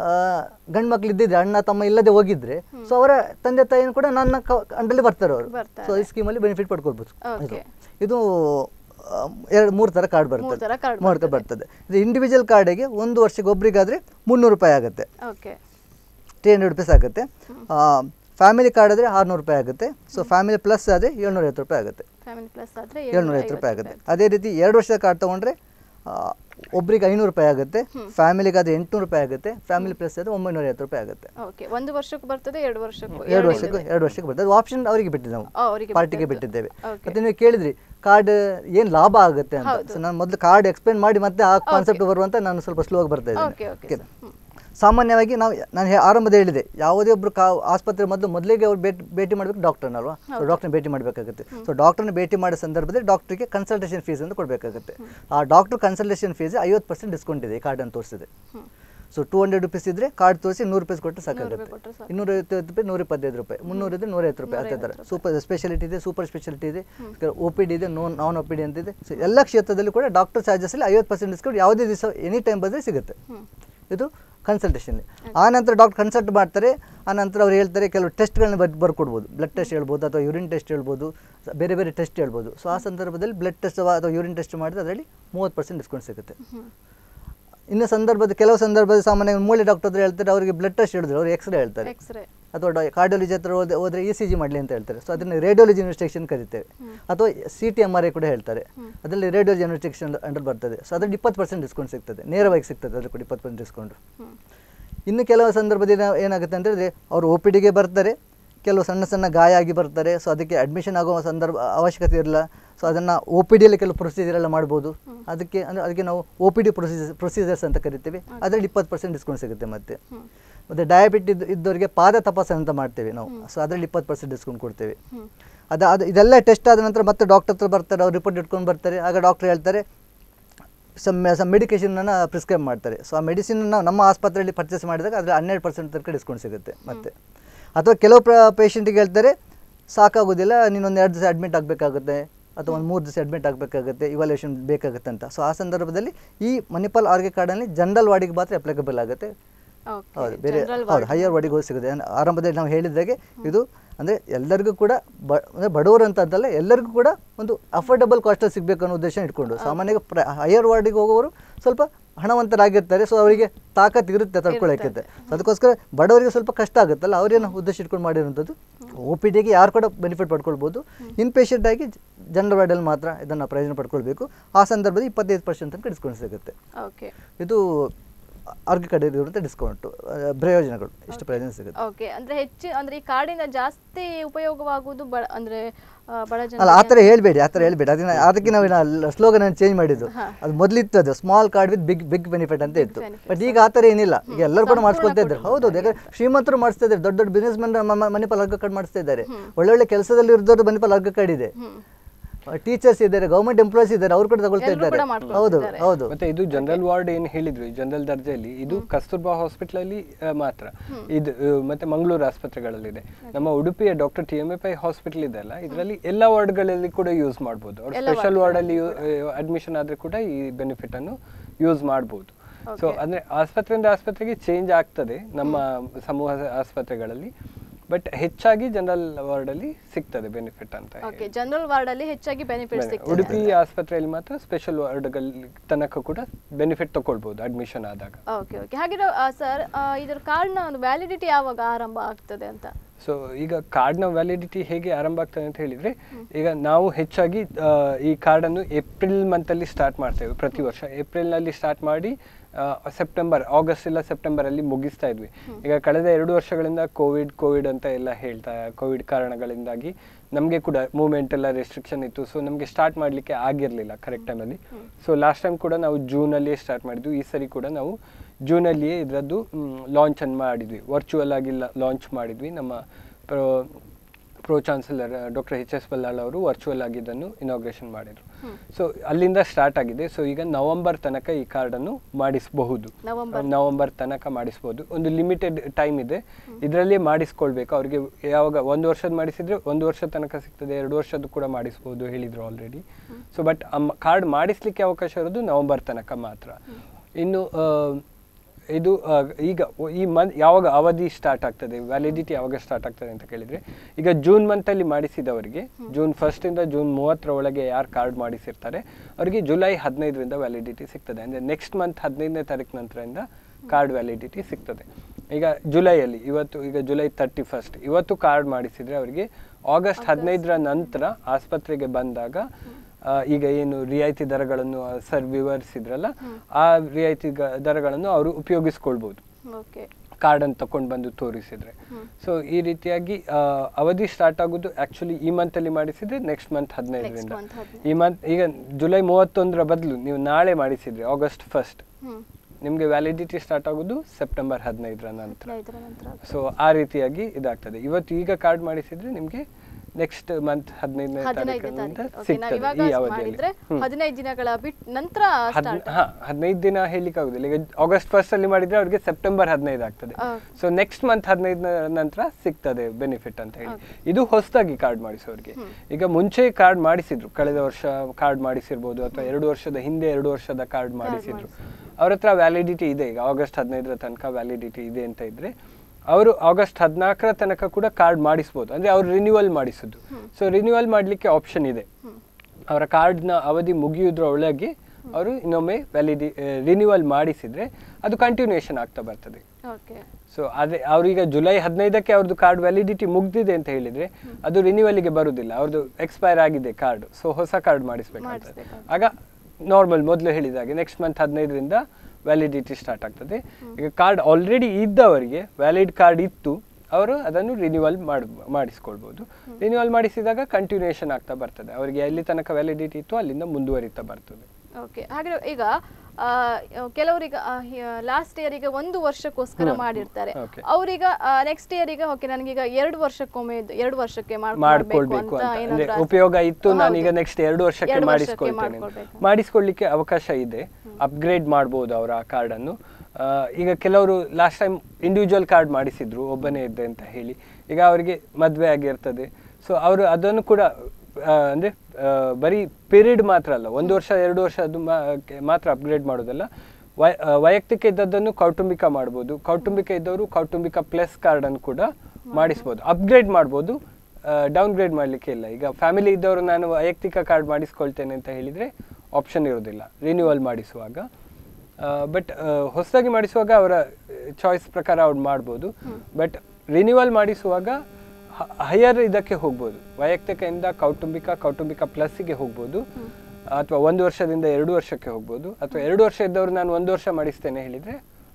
ಗಂಡು ಮಕ್ಳು ಇದ್ದಿದ್ರೆ ಅಣ್ಣ ತಮ್ಮ ಇಲ್ಲದೆ ಹೋಗಿದ್ರೆ ಸೊ ಅವರ ತಂದೆ ತಾಯಿನೂ ಕೂಡ ನನ್ನ ಅಂಡಲ್ಲಿ ಬರ್ತಾರೆ ಅವರು ಬರ್ತಾರೆ. ಸೊ ಈ ಸ್ಕೀಮಲ್ಲಿ ಬೆನಿಫಿಟ್ ಪಡ್ಕೊಳ್ಬೋದು Okay. ಇದು. ಇದು ಆ, ಎರಡು ಮೂರು ಥರ ಕಾರ್ಡ್ ಮೂರ್ ಬರ್ತದೆ ತರ card ಮೂರು ಥರ ಬರ್ತದೆ ಇದು ಇಂಡಿವಿಜುವಲ್ ಕಾರ್ಡಿಗೆ ಒಂದು ವರ್ಷಕ್ಕೆ ಒಬ್ರಿಗಾದ್ರೆ ಮುನ್ನೂರು ರೂಪಾಯಿ ಆಗುತ್ತೆ ಓಕೆ ತ್ರೀ ಹಂಡ್ರೆಡ್ ರುಪೀಸ್ ಆಗುತ್ತೆ ಫ್ಯಾಮಿಲಿ ಕಾರ್ಡ್ ಆದರೆ ಆರುನೂರು ರೂಪಾಯಿ ಆಗುತ್ತೆ ಸೊ ಫ್ಯಾಮಿಲಿ ಪ್ಲಸ್ ಆದರೆ ಏಳ್ನೂರೈವತ್ತು ರೂಪಾಯಿ ಆಗುತ್ತೆ ಫ್ಯಾಮಿಲಿ ಪ್ಲಸ್ ಆದ್ರೆ ಏಳ್ನೂರೈವತ್ತು ರೂಪಾಯಿ ಆಗುತ್ತೆ ಅದೇ ರೀತಿ ಎರಡು ವರ್ಷದ ಕಾರ್ಡ್ ತೊಗೊಂಡ್ರೆ ಒಬ್ರಿಗೆ ಐನೂರು ರೂಪಾಯಿ ಆಗುತ್ತೆ ಫ್ಯಾಮಿಲಿಗೆ ಅದು ಎಂಟುನೂರು ರೂಪಾಯಿ ಆಗುತ್ತೆ ಫ್ಯಾಮಿಲಿ ಪ್ಲಸ್ ಆದರೆ ಒಂಬೈನೂರ ಐವತ್ತು ರೂಪಾಯಿ ಆಗುತ್ತೆ ಓಕೆ ಒಂದು ವರ್ಷಕ್ಕೂ ಬರ್ತದೆ ಎರಡು ವರ್ಷಕ್ಕೂ ಎರಡು ವರ್ಷಕ್ಕೆ ಎರಡು ವರ್ಷಕ್ಕೆ ಬರ್ತದೆ ಅದು ಆಪ್ಷನ್ ಅವರಿಗೆ ಬಿಟ್ಟಿದ್ದು ನಾವು ಆ, ಅವರಿಗೆ ಪಾರ್ಟಿಗೆ ಬಿಟ್ಟದ್ದು. ಬಿಟ್ಟಿದ್ದೇವೆ Okay. ಮತ್ತೆ ನೀವು ಕೇಳಿದ್ರಿ ಕಾರ್ಡ್ ಏನು ಲಾಭ ಆಗುತ್ತೆ ಅಂತ ಸೊ ನಾನು ಮೊದಲು ಕಾರ್ಡ್ ಎಕ್ಸ್ಪ್ಲೇನ್ ಮಾಡಿ ಮತ್ತೆ ಆ ಕಾನ್ಸೆಪ್ಟ್ ಬರುವಂತ ನಾನು ಸ್ವಲ್ಪ ಸ್ಲೋ ಆಗಿ ಬರ್ತಾ ಓಕೆ ಇದ್ದೇನೆ ಓಕೆ Okay. ಸಾಮಾನ್ಯವಾಗಿ ನಾವು ನಾನು ಹೇ- ಆರಂಭದಲ್ಲಿ ಹೇಳಿದೆ ಯಾವುದೇ ಒಬ್ರು ಕಾ ಆಸ್ಪತ್ರೆ ಮೊದಲು ಮೊದಲಿಗೆ ಅವ್ರು ಭೇಟಿ ಭೇಟಿ ಮಾಡಬೇಕು ಡಾಕ್ಟರ್ನಲ್ವಾ ಸೊ ಡಾಕ್ಟರ್ನ ಭೇಟಿ ಮಾಡಬೇಕಾಗುತ್ತೆ ಸೊ ಡಾಕ್ಟರ್ನ ಭೇಟಿ ಮಾಡೋ ಸಂದರ್ಭದಲ್ಲಿ ಡಾಕ್ಟರ್ಗೆ ಕನ್ಸಲ್ಟೇಷನ್ ಫೀಸ್ ಅಂತ ಕೊಡಬೇಕಾಗುತ್ತೆ ಆ ಡಾಕ್ಟರ್ ಕನ್ಸಲ್ಟೇಷನ್ ಫೀಸ್ ಐವತ್ತು ಪರ್ಸೆಂಟ್ ಡಿಸ್ಕೌಂಟ್ ಇದೆ ಈ ಕಾರ್ಡನ್ನು ತೋರಿಸಿದೆ ಸೊ ಟೂ ಹಂಡ್ರೆಡ್ ರುಪೀಸ್ ಇದ್ರೆ ಕಾರ್ಡ್ ತೋರಿಸಿ ನೂರು ರೂಪಾಯಿ ಕೊಟ್ಟು ಸಾಕಾಗುತ್ತೆ ಕೊಟ್ರೆ ಸಾಕು. ಇನ್ನೂರ ಐವತ್ತು ರೂಪಾಯಿ ನೂರ ಇಪ್ಪತ್ತೈದು ರೂಪಾಯಿ ಮುನ್ನೂರು ಇದ್ರೆ ನೂರೈವತ್ತು ರೂಪಾಯಿ ಅದೇ ಥರ ಸೂಪರ್ ಸ್ಪೆಷಾಲಿಟಿ ಇದೆ ಸೂಪರ್ ಸ್ಪೆಷಾಲಿಟಿ ಇದೆ ಒ ಪಿ ಡಿ ಇದೆ non non O P D ಅಂತಿದೆ ಸೊ ಎಲ್ಲ ಕ್ಷೇತ್ರದಲ್ಲಿ ಕೂಡ ಡಾಕ್ಟರ್ ಚಾರ್ಜಸಲ್ಲಿ ಐವತ್ತು ಪರ್ಸೆಂಟ್ ಡಿಸ್ಕೌಂಟ್ ಯಾವುದೇ ದಿವಸ ಎನಿ ಟೈಮ್ ಬಂದರೆ ಸಿಗುತ್ತೆ ಇದು ಕನ್ಸಲ್ಟೇಷನ್ ಆ ನಂತರ ಡಾಕ್ಟರ್ ಕನ್ಸಲ್ಟ್ ಮಾಡ್ತಾರೆ ಆ ನಂತರ ಅವ್ರು ಹೇಳ್ತಾರೆ ಕೆಲವು ಟೆಸ್ಟ್ಗಳನ್ನ ಬರ್ ಬರ್ಕೊಡ್ಬೋದು ಬ್ಲಡ್ ಟೆಸ್ಟ್ ಹೇಳ್ಬೋದು ಅಥವಾ ಯೂರಿನ್ ಟೆಸ್ಟ್ ಹೇಳ್ಬೋದು ಸ- ಬೇರೆ ಬೇರೆ ಟೆಸ್ಟ್ ಹೇಳ್ಬೋದು ಸೊ ಆ ಸಂದರ್ಭದಲ್ಲಿ ಬ್ಲಡ್ ಟೆಸ್ಟ್ ಅಥವಾ ಯೂರಿನ್ ಟೆಸ್ಟ್ ಮಾಡಿದ್ರೆ ಅದರಲ್ಲಿ ಮೂವತ್ತು ಪರ್ಸೆಂಟ್ ಡಿಸ್ಕೌಂಟ್ ಸಿಗುತ್ತೆ ಇನ್ನು ಸಂದರ್ಭದ ಕೆಲವು ಸಂದರ್ಭದ ಸಾಮಾನ್ಯ ಮೂಳೆ ಡಾಕ್ಟರ್ ಹತ್ರ ಹೇಳ್ತಾರೆ ಅವರಿಗೆ ಬ್ಲಡ್ ಟೆಸ್ಟ್ ಹೇಳಿದ್ರೆ ಅವ್ರು ಎಕ್ಸ್ರೇ ಹೇಳ್ತಾರೆ ಎಕ್ಸ್ರೇ ಅಥವಾ ಕಾರ್ಡಿಯಾಲಜಿ ಹತ್ರ ಹೋದ್ರೆ ಹೋದ್ರೆ ಇ ಸಿ ಜಿ ಮಾಡಲಿ ಅಂತ ಹೇಳ್ತಾರೆ ಸೊ ಅದನ್ನು ರೇಡಿಯಾಲಜಿ ಇನ್ವೆಸ್ಟಿಗೇಷನ್ ಕರಿತೇವೆ ಅಥವಾ C T M R I ಕೂಡ ಹೇಳ್ತಾರೆ ಅದರಲ್ಲಿ ರೇಡಿಯಾಲಜಿ ಇನ್ವೆಸ್ಟಿಗೇಷನ್ ಅಂಡರ್ ಬರ್ತದೆ ಸೊ ಅದ್ರಲ್ಲಿ ಇಪ್ಪತ್ತು ಪರ್ಸೆಂಟ್ ಡಿಸ್ಕೌಂಟ್ ಸಿಗ್ತದೆ ನೇರವಾಗಿ ಸಿಗ್ತದೆ ಅದ್ರ ಕೂಡ ಇಪ್ಪತ್ತು ಪರ್ಸೆಂಟ್ ಡಿಸ್ಕೌಂಟ್ ಇನ್ನು ಕೆಲವು ಸಂದರ್ಭದಲ್ಲಿ ಏನ- ಏನಾಗುತ್ತೆ ಅಂತ ಹೇಳಿದ್ರೆ ಅವರು ಒ ಪಿ ಡಿಗೆ ಬರ್ತಾರೆ ಕೆಲವು ಸಣ್ಣ ಸಣ್ಣ ಗಾಯ ಆಗಿ ಬರ್ತಾರೆ ಸೊ ಅದಕ್ಕೆ ಅಡ್ಮಿಷನ್ ಆಗುವ ಸಂದರ್ಭ ಅವಶ್ಯಕತೆ ಇರಲ್ಲ ಸೊ ಅದನ್ನು ಒ ಪಿ ಡಿಯಲ್ಲಿ ಕೆಲವು ಪ್ರೊಸೀಜರ್ ಎಲ್ಲ ಮಾಡ್ಬೋದು ಅದಕ್ಕೆ ಅಂದರೆ ಅದಕ್ಕೆ ನಾವು O P D procedure procedures ಅಂತ ಕರಿತೀವಿ ಅದರಲ್ಲಿ ಇಪ್ಪತ್ತು ಪರ್ಸೆಂಟ್ ಡಿಸ್ಕೌಂಟ್ ಸಿಗುತ್ತೆ ಮತ್ತೆ ಮತ್ತು ಡಯಾಬಿಟಿ ಇದ್ದ ಇದ್ದವರಿಗೆ ಪಾದ ತಪಾಸಣೆ ಅಂತ ಮಾಡ್ತೇವೆ ನಾವು ಸೊ ಅದರಲ್ಲಿ ಇಪ್ಪತ್ತು ಪರ್ಸೆಂಟ್ ಡಿಸ್ಕೌಂಟ್ ಕೊಡ್ತೇವೆ ಅದು ಅದು ಇದೆಲ್ಲ ಟೆಸ್ಟ್ ಆದ ನಂತರ ಮತ್ತೆ ಡಾಕ್ಟರ್ ಹತ್ರ ಬರ್ತಾರೆ ಅವ್ರು ರಿಪೋರ್ಟ್ ಇಟ್ಕೊಂಡು ಬರ್ತಾರೆ ಆಗ ಡಾಕ್ಟರ್ ಹೇಳ್ತಾರೆ ಸಮ್ ಸಮ್ ಮೆಡಿಕೇಷನನ್ನು ಪ್ರಿಸ್ಕ್ರೈಬ್ ಮಾಡ್ತಾರೆ ಸೊ ಆ ಮೆಡಿಸಿನ್ ನಾವು ನಮ್ಮ ಆಸ್ಪತ್ರೆಯಲ್ಲಿ ಪರ್ಚೇಸ್ ಮಾಡಿದಾಗ ಅದರಲ್ಲಿ ಹನ್ನೆರಡು ಪರ್ಸೆಂಟ್ ತನಕ ಡಿಸ್ಕೌಂಟ್ ಸಿಗುತ್ತೆ ಮತ್ತೆ ಅಥವಾ ಕೆಲವು ಪ್ರ ಪೇಷಂಟಿಗೆ ಹೇಳ್ತಾರೆ ಸಾಕಾಗೋದಿಲ್ಲ ನೀನೊಂದು ಎರಡು ದಿವಸ ಅಡ್ಮಿಟ್ ಆಗಬೇಕಾಗುತ್ತೆ ಅಥವಾ ಒಂದು ಮೂರು ದಿವಸ ಅಡ್ಮಿಟ್ ಆಗಬೇಕಾಗುತ್ತೆ ಇವಾಲ್ಯೂಷನ್ ಬೇಕಾಗುತ್ತೆ ಅಂತ ಸೊ ಆ ಸಂದರ್ಭದಲ್ಲಿ ಈ ಮಣಿಪಾಲ್ ಆರೋಗ್ಯ ಕಾರ್ಡಲ್ಲಿ ಜನರಲ್ ವಾರ್ಡಿಗೆ ಮಾತ್ರ ಅಪ್ಲಿಕಬಲ್ ಆಗುತ್ತೆ ಹೌದು ಬೇರೆ ಹೌದು ಹೈಯರ್ ವಾರ್ಡಿಗೆ ಹೋಗಿ ಸಿಗುತ್ತೆ ಅಂದ್ರೆ ಆರಂಭದಲ್ಲಿ ನಾವು ಹೇಳಿದಾಗೆ ಇದು ಅಂದರೆ ಎಲ್ಲರಿಗೂ ಕೂಡ ಬ ಅಂದರೆ ಬಡವರು ಅಂತದ್ದಲ್ಲ ಎಲ್ಲರಿಗೂ ಕೂಡ ಒಂದು ಅಫೋರ್ಡಬಲ್ ಕಾಸ್ಟಲ್ಲಿ ಸಿಗಬೇಕು ಅನ್ನೋ ಉದ್ದೇಶ ಇಟ್ಕೊಂಡು ಸಾಮಾನ್ಯವಾಗಿ ಪ್ರ ಹೈಯರ್ ವಾರ್ಡಿಗೆ ಹೋಗೋರು ಸ್ವಲ್ಪ ಹಣವಂತರಾಗಿರ್ತಾರೆ ಸೊ ಅವರಿಗೆ ತಾಕತ್ ಇರುತ್ತೆ ತಡ್ಕೊಳ್ಳೋಕ್ಕೆ ಸೊ ಅದಕ್ಕೋಸ್ಕರ ಬಡವರಿಗೆ ಸ್ವಲ್ಪ ಕಷ್ಟ ಆಗುತ್ತಲ್ಲ ಅವರೇನು ಉದ್ದೇಶ ಇಟ್ಕೊಂಡು ಮಾಡಿರುವಂಥದ್ದು ಒ ಪಿ ಡಿಗೆ ಯಾರು ಕೂಡ ಬೆನಿಫಿಟ್ ಪಡ್ಕೊಳ್ಬೋದು ಇನ್ ಪೇಷಂಟ್ ಆಗಿ ಜನರಲ್ ವಾರ್ಡಲ್ಲಿ ಮಾತ್ರ ಇದನ್ನು ಪ್ರಯೋಜನ ಪಡ್ಕೊಳ್ಬೇಕು ಆ ಸಂದರ್ಭದಲ್ಲಿ ಇಪ್ಪತ್ತೈದು ಪರ್ಸೆಂಟ್ ತನಕ ಡಿಸ್ಕೌಂಟ್ ಸಿಗುತ್ತೆ ಓಕೆ ಇದು ಆರೋಗ್ಯ ಕಾರ್ಡ್ ಇರುವಂಥ ಡಿಸ್ಕೌಂಟು ಪ್ರಯೋಜನಗಳು ಇಷ್ಟು ಪ್ರಯೋಜನ ಸಿಗುತ್ತೆ ಓಕೆ ಅಂದ್ರೆ ಹೆಚ್ಚು ಅಂದ್ರೆ ಈ ಕಾರ್ಡಿನ ಜಾಸ್ತಿ ಉಪಯೋಗವಾಗುವುದು ಬಡ ಅಂದ್ರೆ ಆ, ಬಡ ಜನ ಅಲ್ಲ ಆ ಥರ ಹೇಳ್ಬೇಡಿ ಆ ಥರ ಹೇಳ್ಬೇಡಿ ಅದನ್ನ ಅದಕ್ಕೆ ನಾವು ಸ್ಲೋಗನ್ ಚೇಂಜ್ ಮಾಡಿದ್ದು ಅದು ಮೊದಲಿತ್ತು ಅದು small card with big big benefit ಅಂತ ಇತ್ತು ಬಟ್ ಈಗ ಆ ಥರ ಏನಿಲ್ಲ ಈಗ ಎಲ್ಲರೂ ಕೂಡ ಮಾಡಿಸ್ಕೊಳ್ತಾ ಇದ್ದಾರೆ ಹೌದು ಯಾಕಂದ್ರೆ ಶ್ರೀಮಂತರು ಮಾಡಿಸ್ತಾ ಇದ್ದಾರೆ ದೊಡ್ಡ ದೊಡ್ಡ ಬಿಸ್ನೆಸ್ ಮ್ಯಾನ್ ಮಣಿಪಾಲ್ ಆರೋಗ್ಯ ಕಾರ್ಡ್ ಮಾಡಿಸ್ತಾ ಇದ್ದಾರೆ ಒಳ್ಳೊಳ್ಳೆ ಕೆಲಸದಲ್ಲಿ ಇರೋದು ಮಣಿಪಾಲ್ ಆರೋಗ್ಯ ಕಾರ್ಡ್ ಇದೆ ಟೀಚರ್ಸ್ ಇದ್ದಾರೆ ಗೌರ್ಮೆಂಟ್ ಎಂಪ್ಲಾಯ್ಸ್ ಇದ್ದಾರೆ ಅವ್ರು ಕೂಡ ತಗೊಳ್ತಾ ಎಲ್ರೂ ಕೂಡ ಇದ್ದಾರೆ ಹೌದು ಮಾಡ್ಕೊಳ್ತಿದ್ದಾರೆ. ಹೌದು ಮತ್ತೆ ಇದು ಜನರಲ್ ವಾರ್ಡ್ ಏನ್ ಹೇಳಿದ್ರು ಈ ಜನರಲ್ ದರ್ಜೆಯಲ್ಲಿ ಇದು ಕಸ್ತೂರ್ಬಾ ಹಾಸ್ಪಿಟಲ್ ಅಲ್ಲಿ ಆ, ಮಾತ್ರ ಇದು ಆ, ಮತ್ತೆ ಮಂಗಳೂರು ಆಸ್ಪತ್ರೆಗಳಲ್ಲಿದೆ ನಮ್ಮ ಉಡುಪಿಯ doctor T M A Pai hospital ಇದೆಲ್ಲ ಇದರಲ್ಲಿ ಎಲ್ಲ ವಾರ್ಡ್ಗಳಲ್ಲಿ ಕೂಡ ಯೂಸ್ ಮಾಡ್ಬೋದು ಅವ್ರು ಸ್ಪೆಷಲ್ ವಾರ್ಡ್ ಅಲ್ಲಿ ಅಡ್ಮಿಷನ್ ಆದ್ರೆ ಕೂಡ ಈ ಬೆನಿಫಿಟ್ ಅನ್ನು ಯೂಸ್ ಮಾಡ್ಬೋದು ಸೊ ಅಂದ್ರೆ ಆಸ್ಪತ್ರೆಯಿಂದ ಆಸ್ಪತ್ರೆಗೆ ಚೇಂಜ್ ಆಗ್ತದೆ ನಮ್ಮ ಸಮೂಹ ಆಸ್ಪತ್ರೆಗಳಲ್ಲಿ ಬಟ್ ಹೆಚ್ಚಾಗಿ ಜನರಲ್ ವಾರ್ಡ್ ಅಲ್ಲಿ ಸಿಗ್ತದೆ ಬೆನಿಫಿಟ್ ಅಂತ ಹೇಳಿ. ಓಕೆ ಜನರಲ್ ವಾರ್ಡ್ ಅಲ್ಲಿ ಹೆಚ್ಚಾಗಿ ಬೆನಿಫಿಟ್ ಬೇರೆ. ಸಿಗ್ತದೆ ಉಡುಪಿ ಆಸ್ಪತ್ರೆಯಲ್ಲಿ ಮಾತ್ರ ಸ್ಪೆಷಲ್ ವಾರ್ಡ್ಗಳಲ್ಲಿ ತನಕ ಕೂಡ ಬೆನಿಫಿಟ್ ತಗೊಳ್ಬಹುದು ಅಡ್ಮಿಷನ್ ಆದಾಗ ಓಕೆ ಓಕೆ ಹಾಗಿದ್ರೆ ಸರ್ ಇದರ ಕಾರ್ಡ್ನ ಒಂದು ವ್ಯಾಲಿಡಿಟಿ ಯಾವಾಗ ಆರಂಭ ಆಗ್ತದೆ ಅಂತ ಸೊ ಈಗ ಕಾರ್ಡ್ನ ವ್ಯಾಲಿಡಿಟಿ ಹೇಗೆ ಆರಂಭ ಆಗ್ತದೆ ಅಂತ ಹೇಳಿದ್ರೆ ಈಗ ನಾವು ಹೆಚ್ಚಾಗಿ ಆ, ಈ ಕಾರ್ಡನ್ನು ಏಪ್ರಿಲ್ ಮಂತಲ್ಲಿ ಸ್ಟಾರ್ಟ್ ಮಾಡ್ತೇವೆ ಪ್ರತಿ ವರ್ಷ ಏಪ್ರಿಲ್ನಲ್ಲಿ ಸ್ಟಾರ್ಟ್ ಮಾಡಿ ಆ, ಸೆಪ್ಟೆಂಬರ್ ಆಗಸ್ಟ್ ಇಲ್ಲ ಸೆಪ್ಟೆಂಬರ್ ಅಲ್ಲಿ ಮುಗಿಸ್ತಾ ಇದ್ವಿ ಈಗ ಕಳೆದ ಎರಡು ವರ್ಷಗಳಿಂದ ಕೋವಿಡ್ ಕೋವಿಡ್ ಅಂತ ಎಲ್ಲ ಹೇಳ್ತಾ ಕೋವಿಡ್ ಕಾರಣಗಳಿಂದಾಗಿ ನಮಗೆ ಕೂಡ ಮೂವ್ಮೆಂಟ್ ಎಲ್ಲ ರೆಸ್ಟ್ರಿಕ್ಷನ್ ಇತ್ತು ಸೊ ನಮಗೆ ಸ್ಟಾರ್ಟ್ ಮಾಡಲಿಕ್ಕೆ ಆಗಿರಲಿಲ್ಲ ಕರೆಕ್ಟ್ ಟೈಮಲ್ಲಿ ಸೊ ಲಾಸ್ಟ್ ಟೈಮ್ ಕೂಡ ನಾವು ಜೂನಲ್ಲಿಯೇ ಸ್ಟಾರ್ಟ್ ಮಾಡಿದ್ವಿ ಈ ಸರಿ ಕೂಡ ನಾವು ಜೂನಲ್ಲಿಯೇ ಇದರದ್ದು ಲಾಂಚ್ ಅನ್ನು ಮಾಡಿದ್ವಿ ವರ್ಚುವಲ್ ಆಗಿ ಲಾಂಚ್ ಮಾಡಿದ್ವಿ ನಮ್ಮ pro pro chancellor doctor H S Ballal ಅವರು ವರ್ಚುವಲ್ ಆಗಿ ಇದನ್ನು ಇನಾಗ್ರೇಷನ್ ಮಾಡಿದ್ರು ಸೊ ಅಲ್ಲಿಂದ ಸ್ಟಾರ್ಟ್ ಆಗಿದೆ ಸೊ ಈಗ ನವೆಂಬರ್ ತನಕ ಈ ಕಾರ್ಡನ್ನು ಮಾಡಿಸಬಹುದು ನವೆಂಬರ್ ನವೆಂಬರ್ ತನಕ ಮಾಡಿಸ್ಬೋದು ಒಂದು ಲಿಮಿಟೆಡ್ ಟೈಮ್ ಇದೆ ಇದರಲ್ಲೇ ಮಾಡಿಸ್ಕೊಳ್ಬೇಕು ಅವರಿಗೆ ಯಾವಾಗ ಒಂದು ವರ್ಷದ ಮಾಡಿಸಿದ್ರೆ ಒಂದು ವರ್ಷ ತನಕ ಸಿಗ್ತದೆ ಎರಡು ವರ್ಷದ್ದು ಕೂಡ ಮಾಡಿಸ್ಬೋದು ಹೇಳಿದ್ರು ಆಲ್ರೆಡಿ ಸೊ ಬಟ್ ಕಾರ್ಡ್ ಮಾಡಿಸ್ಲಿಕ್ಕೆ ಅವಕಾಶ ಇರೋದು ನವೆಂಬರ್ ತನಕ ಮಾತ್ರ ಇನ್ನು ಆ, ಇದು ಆ, ಈಗ ಒ- ಈ ಮಂತ್ ಯಾವಾಗ ಅವಧಿ ಸ್ಟಾರ್ಟ್ ಆಗ್ತದೆ ವ್ಯಾಲಿಡಿಟಿ ಯಾವಾಗ ಸ್ಟಾರ್ಟ್ ಆಗ್ತದೆ ಅಂತ ಕೇಳಿದ್ರೆ ಈಗ ಜೂನ್ ಮಂತಲ್ಲಿ ಮಾಡಿಸಿದವರಿಗೆ ಜೂನ್ ಫಸ್ಟ್ ಇಂದ ಜೂನ್ ಮೂವತ್ತರ ಒಳಗೆ ಯಾರು ಕಾರ್ಡ್ ಮಾಡಿಸಿರ್ತಾರೆ ಅವರಿಗೆ ಜುಲೈ ಹದಿನೈದರಿಂದ ವ್ಯಾಲಿಡಿಟಿ ಸಿಗ್ತದೆ ಅಂದ್ರೆ ನೆಕ್ಸ್ಟ್ ಮಂತ್ ಹದಿನೈದನೇ ತಾರೀಕು ನಂತರದಿಂದ ಕಾರ್ಡ್ ವ್ಯಾಲಿಡಿಟಿ ಸಿಗ್ತದೆ ಈಗ ಜುಲೈಯಲ್ಲಿ ಇವತ್ತು ಈಗ ಜುಲೈ ತರ್ಟಿ ಫಸ್ಟ್ ಇವತ್ತು ಕಾರ್ಡ್ ಮಾಡಿಸಿದ್ರೆ ಅವರಿಗೆ ಆಗಸ್ಟ್ ಹದಿನೈದರ ನಂತರ ಆಸ್ಪತ್ರೆಗೆ ಬಂದಾಗ ಆ, ಈಗ ಏನು ರಿಯಾಯಿತಿ ದರಗಳನ್ನು ಸರ್ ವಿವರಿಸಿದ್ರಲ್ಲ ಆ ರಿಯಾಯಿತಿ ಗ- ದರಗಳನ್ನು ಅವರು ಉಪಯೋಗಿಸ್ಕೊಳ್ಬೋದು ಓಕೆ ಕಾರ್ಡನ್ನು ತಕೊಂಡು ಬಂದು ತೋರಿಸಿದ್ರೆ ಸೊ ಈ ರೀತಿಯಾಗಿ ಆ, ಅವಧಿ ಸ್ಟಾರ್ಟ್ ಆಗೋದು ಆಕ್ಚುಲಿ ಈ ಮಂತಲ್ಲಿ ಮಾಡಿಸಿದ್ರೆ ನೆಕ್ಸ್ಟ್ ಮಂತ್ ಹದಿನೈದರಿಂದ month ಹದಿನೈದು. ಈ ಮಂತ್ ಈಗ ಜುಲೈ ಮೂವತ್ತೊಂದರ ಬದಲು ನೀವು ನಾಳೆ ಮಾಡಿಸಿದ್ರೆ ಆಗಸ್ಟ್ ಫಸ್ಟ್ ಹ್ಮ್ ನಿಮಗೆ ವ್ಯಾಲಿಡಿಟಿ ಸ್ಟಾರ್ಟ್ ಆಗೋದು ಸೆಪ್ಟೆಂಬರ್ ಹದಿನೈದರ ನಂತರ ಹದಿನೈದರ ನಂತರ ಸೊ ಆ ರೀತಿಯಾಗಿ ಇದಾಗ್ತದೆ ಇವತ್ತು ಈಗ ಕಾರ್ಡ್ ಮಾಡಿಸಿದ್ರೆ ನಿಮಗೆ ನೆಕ್ಸ್ಟ್ ಮಂತ್ ಹದಿನೈದನೇ ಹದಿನೈದನೇ ತಾರೀಕಿನಿಂದ ತಾರೀಕು ಓಕೆ ನಾವು ಸಿಗ್ತದೆ ಇವಾಗ ಈ ಅವಧಿಯಲ್ಲಿ ಮಾಡಿದ್ರೆ ಹದಿನೈದು ದಿನಗಳ ಬಿಟ್ ನಂತರ ಸ್ಟಾರ್ಟ್ ಹಾ ಹದಿನೈದು ದಿನ ಹೇಳಿಕ್ಕೆ ಆಗುದಿಲ್ಲ ಈಗ ಆಗಸ್ಟ್ ಫಸ್ಟ್ ಅಲ್ಲಿ ಮಾಡಿದ್ರೆ ಅವ್ರಿಗೆ ಸೆಪ್ಟೆಂಬರ್ ಹದಿನೈದು ಆಗ್ತದೆ ಸೊ ನೆಕ್ಸ್ಟ್ ಮಂತ್ ಹದಿನೈದು ನಂತರ ಸಿಗ್ತದೆ ಬೆನಿಫಿಟ್ ಅಂತ ಹೇಳಿ ಇದು ಹೊಸದಾಗಿ ಕಾರ್ಡ್ ಮಾಡಿಸೋರಿಗೆ ಈಗ ಮುಂಚೆ ಕಾರ್ಡ್ ಮಾಡಿಸಿದ್ರು ಕಳೆದ ವರ್ಷ ಕಾರ್ಡ್ ಮಾಡಿಸಿರ್ಬೋದು ಅಥವಾ ಎರಡು ವರ್ಷದ ಹಿಂದೆ ಎರಡು ವರ್ಷದ ಕಾರ್ಡ್ ಮಾಡಿಸಿದ್ರು ಅವ್ರ ಹತ್ರ ವ್ಯಾಲಿಡಿಟಿ ಇದೆ ಈಗ ಆಗಸ್ಟ್ ಹದಿನೈದರ ತನಕ ವ್ಯಾಲಿಡಿಟಿ ಇದೆ ಅಂತ ಇದ್ರೆ ಅವರು ಆಗಸ್ಟ್ ಹದಿನಾಲ್ಕರ ತನಕ ಕೂಡ ಕಾರ್ಡ್ ಮಾಡಿಸ್ಬೋದು ಅಂದ್ರೆ ಅವ್ರು ರಿನ್ಯೂವಲ್ ಮಾಡಿಸುದು ಸೊ ರಿನ್ಯೂವಲ್ ಮಾಡ್ಲಿಕ್ಕೆ ಆಪ್ಷನ್ ಇದೆ ಅವರ ಕಾರ್ಡ್ನ ಅವಧಿ ಮುಗಿಯುವುದ್ರ ಒಳಗೆ ಅವರು ಇನ್ನೊಮ್ಮೆ ವ್ಯಾಲಿಡಿ ರಿನ್ಯೂವಲ್ ಮಾಡಿಸಿದ್ರೆ ಅದು ಕಂಟಿನ್ಯೂಷನ್ ಆಗ್ತಾ ಬರ್ತದೆ ಓಕೆ ಸೊ ಅದೇ ಅವ್ರೀಗ ಜುಲೈ ಹದಿನೈದಕ್ಕೆ ಅವ್ರದ್ದು ಕಾರ್ಡ್ ವ್ಯಾಲಿಡಿಟಿ ಮುಗ್ದಿದೆ ಅಂತ ಹೇಳಿದ್ರೆ ಅದು ರಿನ್ಯೂವಲ್ಗೆ ಬರುದಿಲ್ಲ ಅವ್ರದ್ದು ಎಕ್ಸ್ಪೈರ್ ಆಗಿದೆ ಕಾರ್ಡ್ ಸೊ ಹೊಸ ಕಾರ್ಡ್ ಮಾಡಿಸ್ಬೇಕಾಗ್ತದೆ ಮಾಡಿಸ್ಬೇಕಾಗ್ತದೆ. ಆಗ ನಾರ್ಮಲ್ ಮೊದಲು ಹೇಳಿದಾಗೆ ನೆಕ್ಸ್ಟ್ ಮಂತ್ ಹದಿನೈದರಿಂದ ವ್ಯಾಲಿಡಿಟಿ ಸ್ಟಾರ್ಟ್ ಆಗ್ತದೆ ಈಗ ಕಾರ್ಡ್ ಆಲ್ರೆಡಿ ಇದ್ದವರಿಗೆ ವ್ಯಾಲಿಡ್ ಕಾರ್ಡ್ ಇತ್ತು ಅವರು ಅದನ್ನು ರಿನ್ಯೂವಲ್ ಮಾಡ್ ಮಾಡಿಸ್ಕೊಳ್ಬೋದು ರಿನ್ಯೂವಲ್ ಮಾಡಿಸಿದಾಗ ಕಂಟಿನ್ಯೂಷನ್ ಆಗ್ತಾ ಬರ್ತದೆ ಅವರಿಗೆ ಎಲ್ಲಿ ತನಕ ವ್ಯಾಲಿಡಿಟಿ ಇತ್ತು ಅಲ್ಲಿಂದ ಮುಂದುವರಿತಾ ಬರ್ತದೆ ಓಕೆ ಹಾಗೆ ಈಗ ಆ, ಕೆಲವರಿಗೆ ಲಾಸ್ಟ್ ಇಯರ್ ಈಗ ಒಂದು ವರ್ಷಕ್ಕೋಸ್ಕರ ಹ್ಮ್. ಮಾಡಿರ್ತಾರೆ Okay. ಅವ್ರೀಗ ನೆಕ್ಸ್ಟ್ ಇಯರ್ ಈಗ ಓಕೆ ನನಗೀಗ ಎರಡು ವರ್ಷಕ್ಕೊಮ್ಮೆ ಇದು- ಎರಡು ವರ್ಷಕ್ಕೆ ಮಾಡ್ಕೊಳ್ಬೇಕು ಮಾಡ್ಕೊಳ್ಬೇಕು ಅಂತ ಅಂತ ಏನಾದ್ರು ಅಂದ್ರೆ ಆಸೆ- ಉಪಯೋಗ ಇತ್ತು ಹೌದು. ನಾನೀಗ ನೆಕ್ಸ್ಟ್ ಎರಡು ವರ್ಷಕ್ಕೆ ಎರಡು ವರ್ಷಕ್ಕೆ ಮಾಡಿಸ್ಕೊಳ್ತೇನೆ ಮಾಡ್ಕೊಳ್ಬೇಕು. ಮಾಡಿಸ್ಕೊಳ್ಳಿಕ್ಕೆ ಅವಕಾಶ ಇದೆ ಅಪ್ಗ್ರೇಡ್ ಮಾಡ್ಬೋದು ಅವರ ಆ ಕಾರ್ಡ್ ಅನ್ನು ಆ, ಈಗ ಕೆಲವರು ಲಾಸ್ಟ್ ಟೈಮ್ ಇಂಡಿವಿಜುವಲ್ ಕಾರ್ಡ್ ಮಾಡಿಸಿದ್ರು ಒಬ್ಬನೇ ಇದ್ದೆ ಅಂತ ಹೇಳಿ ಈಗ ಅವರಿಗೆ ಮದುವೆ ಆಗಿರ್ತದೆ ಸೊ ಅವರು ಅದನ್ನು ಕೂಡ ಆ, ಅಂದ್ರೆ ಆ, ಬರೀ ಪೀರಿಯಡ್ ಮಾತ್ರ ಅಲ್ಲ ಒಂದು ವರ್ಷ ಎರಡು ವರ್ಷ ಅದು ಮಾ- ಕೆ- ಮಾತ್ರ ಅಪ್ಗ್ರೇಡ್ ಮಾಡೋದಲ್ಲ ವೈ- ಆ, ವೈಯಕ್ತಿಕ ಇದ್ದದ್ದನ್ನು ಕೌಟುಂಬಿಕ ಮಾಡ್ಬೋದು ಕೌಟುಂಬಿಕ ಇದ್ದವರು ಕೌಟುಂಬಿಕ ಪ್ಲಸ್ ಕಾರ್ಡ್ ಅನ್ನು ಕೂಡ ಮಾಡಿಸ್ಬೋದು ಅಪ್ಗ್ರೇಡ್ ಮಾಡ್ಬೋದು ಡೌನ್ಗ್ರೇಡ್ ಮಾಡಲಿಕ್ಕೆ ಇಲ್ಲ ಈಗ ಫ್ಯಾಮಿಲಿ ಇದ್ದವರು ನಾನು ವೈಯಕ್ತಿಕ ಕಾರ್ಡ್ ಮಾಡಿಸ್ಕೊಳ್ತೇನೆ ಅಂತ ಹೇಳಿದರೆ ಆಪ್ಷನ್ ಇರೋದಿಲ್ಲ ರಿನ್ಯೂವಲ್ ಮಾಡಿಸುವಾಗ ಬಟ್ ಹೊಸದಾಗಿ ಮಾಡಿಸುವಾಗ ಅವರ ಚಾಯ್ಸ್ ಪ್ರಕಾರ ಅವ್ರು ಮಾಡ್ಬೋದು ಬಟ್ ರಿನ್ಯೂವಲ್ ಮಾಡಿಸುವಾಗ ಹೈಯರ್ ಇದಕ್ಕೆ ಹೋಗ್ಬೋದು ವೈಯಕ್ತಿಕದಿಂದ ಕೌಟುಂಬಿಕ ಕೌಟುಂಬಿಕ ಪ್ಲಸ್ಸಿಗೆ ಹೋಗ್ಬೋದು ಅಥವಾ ಒಂದು ವರ್ಷದಿಂದ ಎರಡು ವರ್ಷಕ್ಕೆ ಹೋಗ್ಬೋದು ಅಥವಾ ಎರಡು ವರ್ಷ ಇದ್ದವರು ನಾನು ಒಂದು ವರ್ಷ ಮಾಡಿಸ್ತೇನೆ ಹೇಳಿದರೆ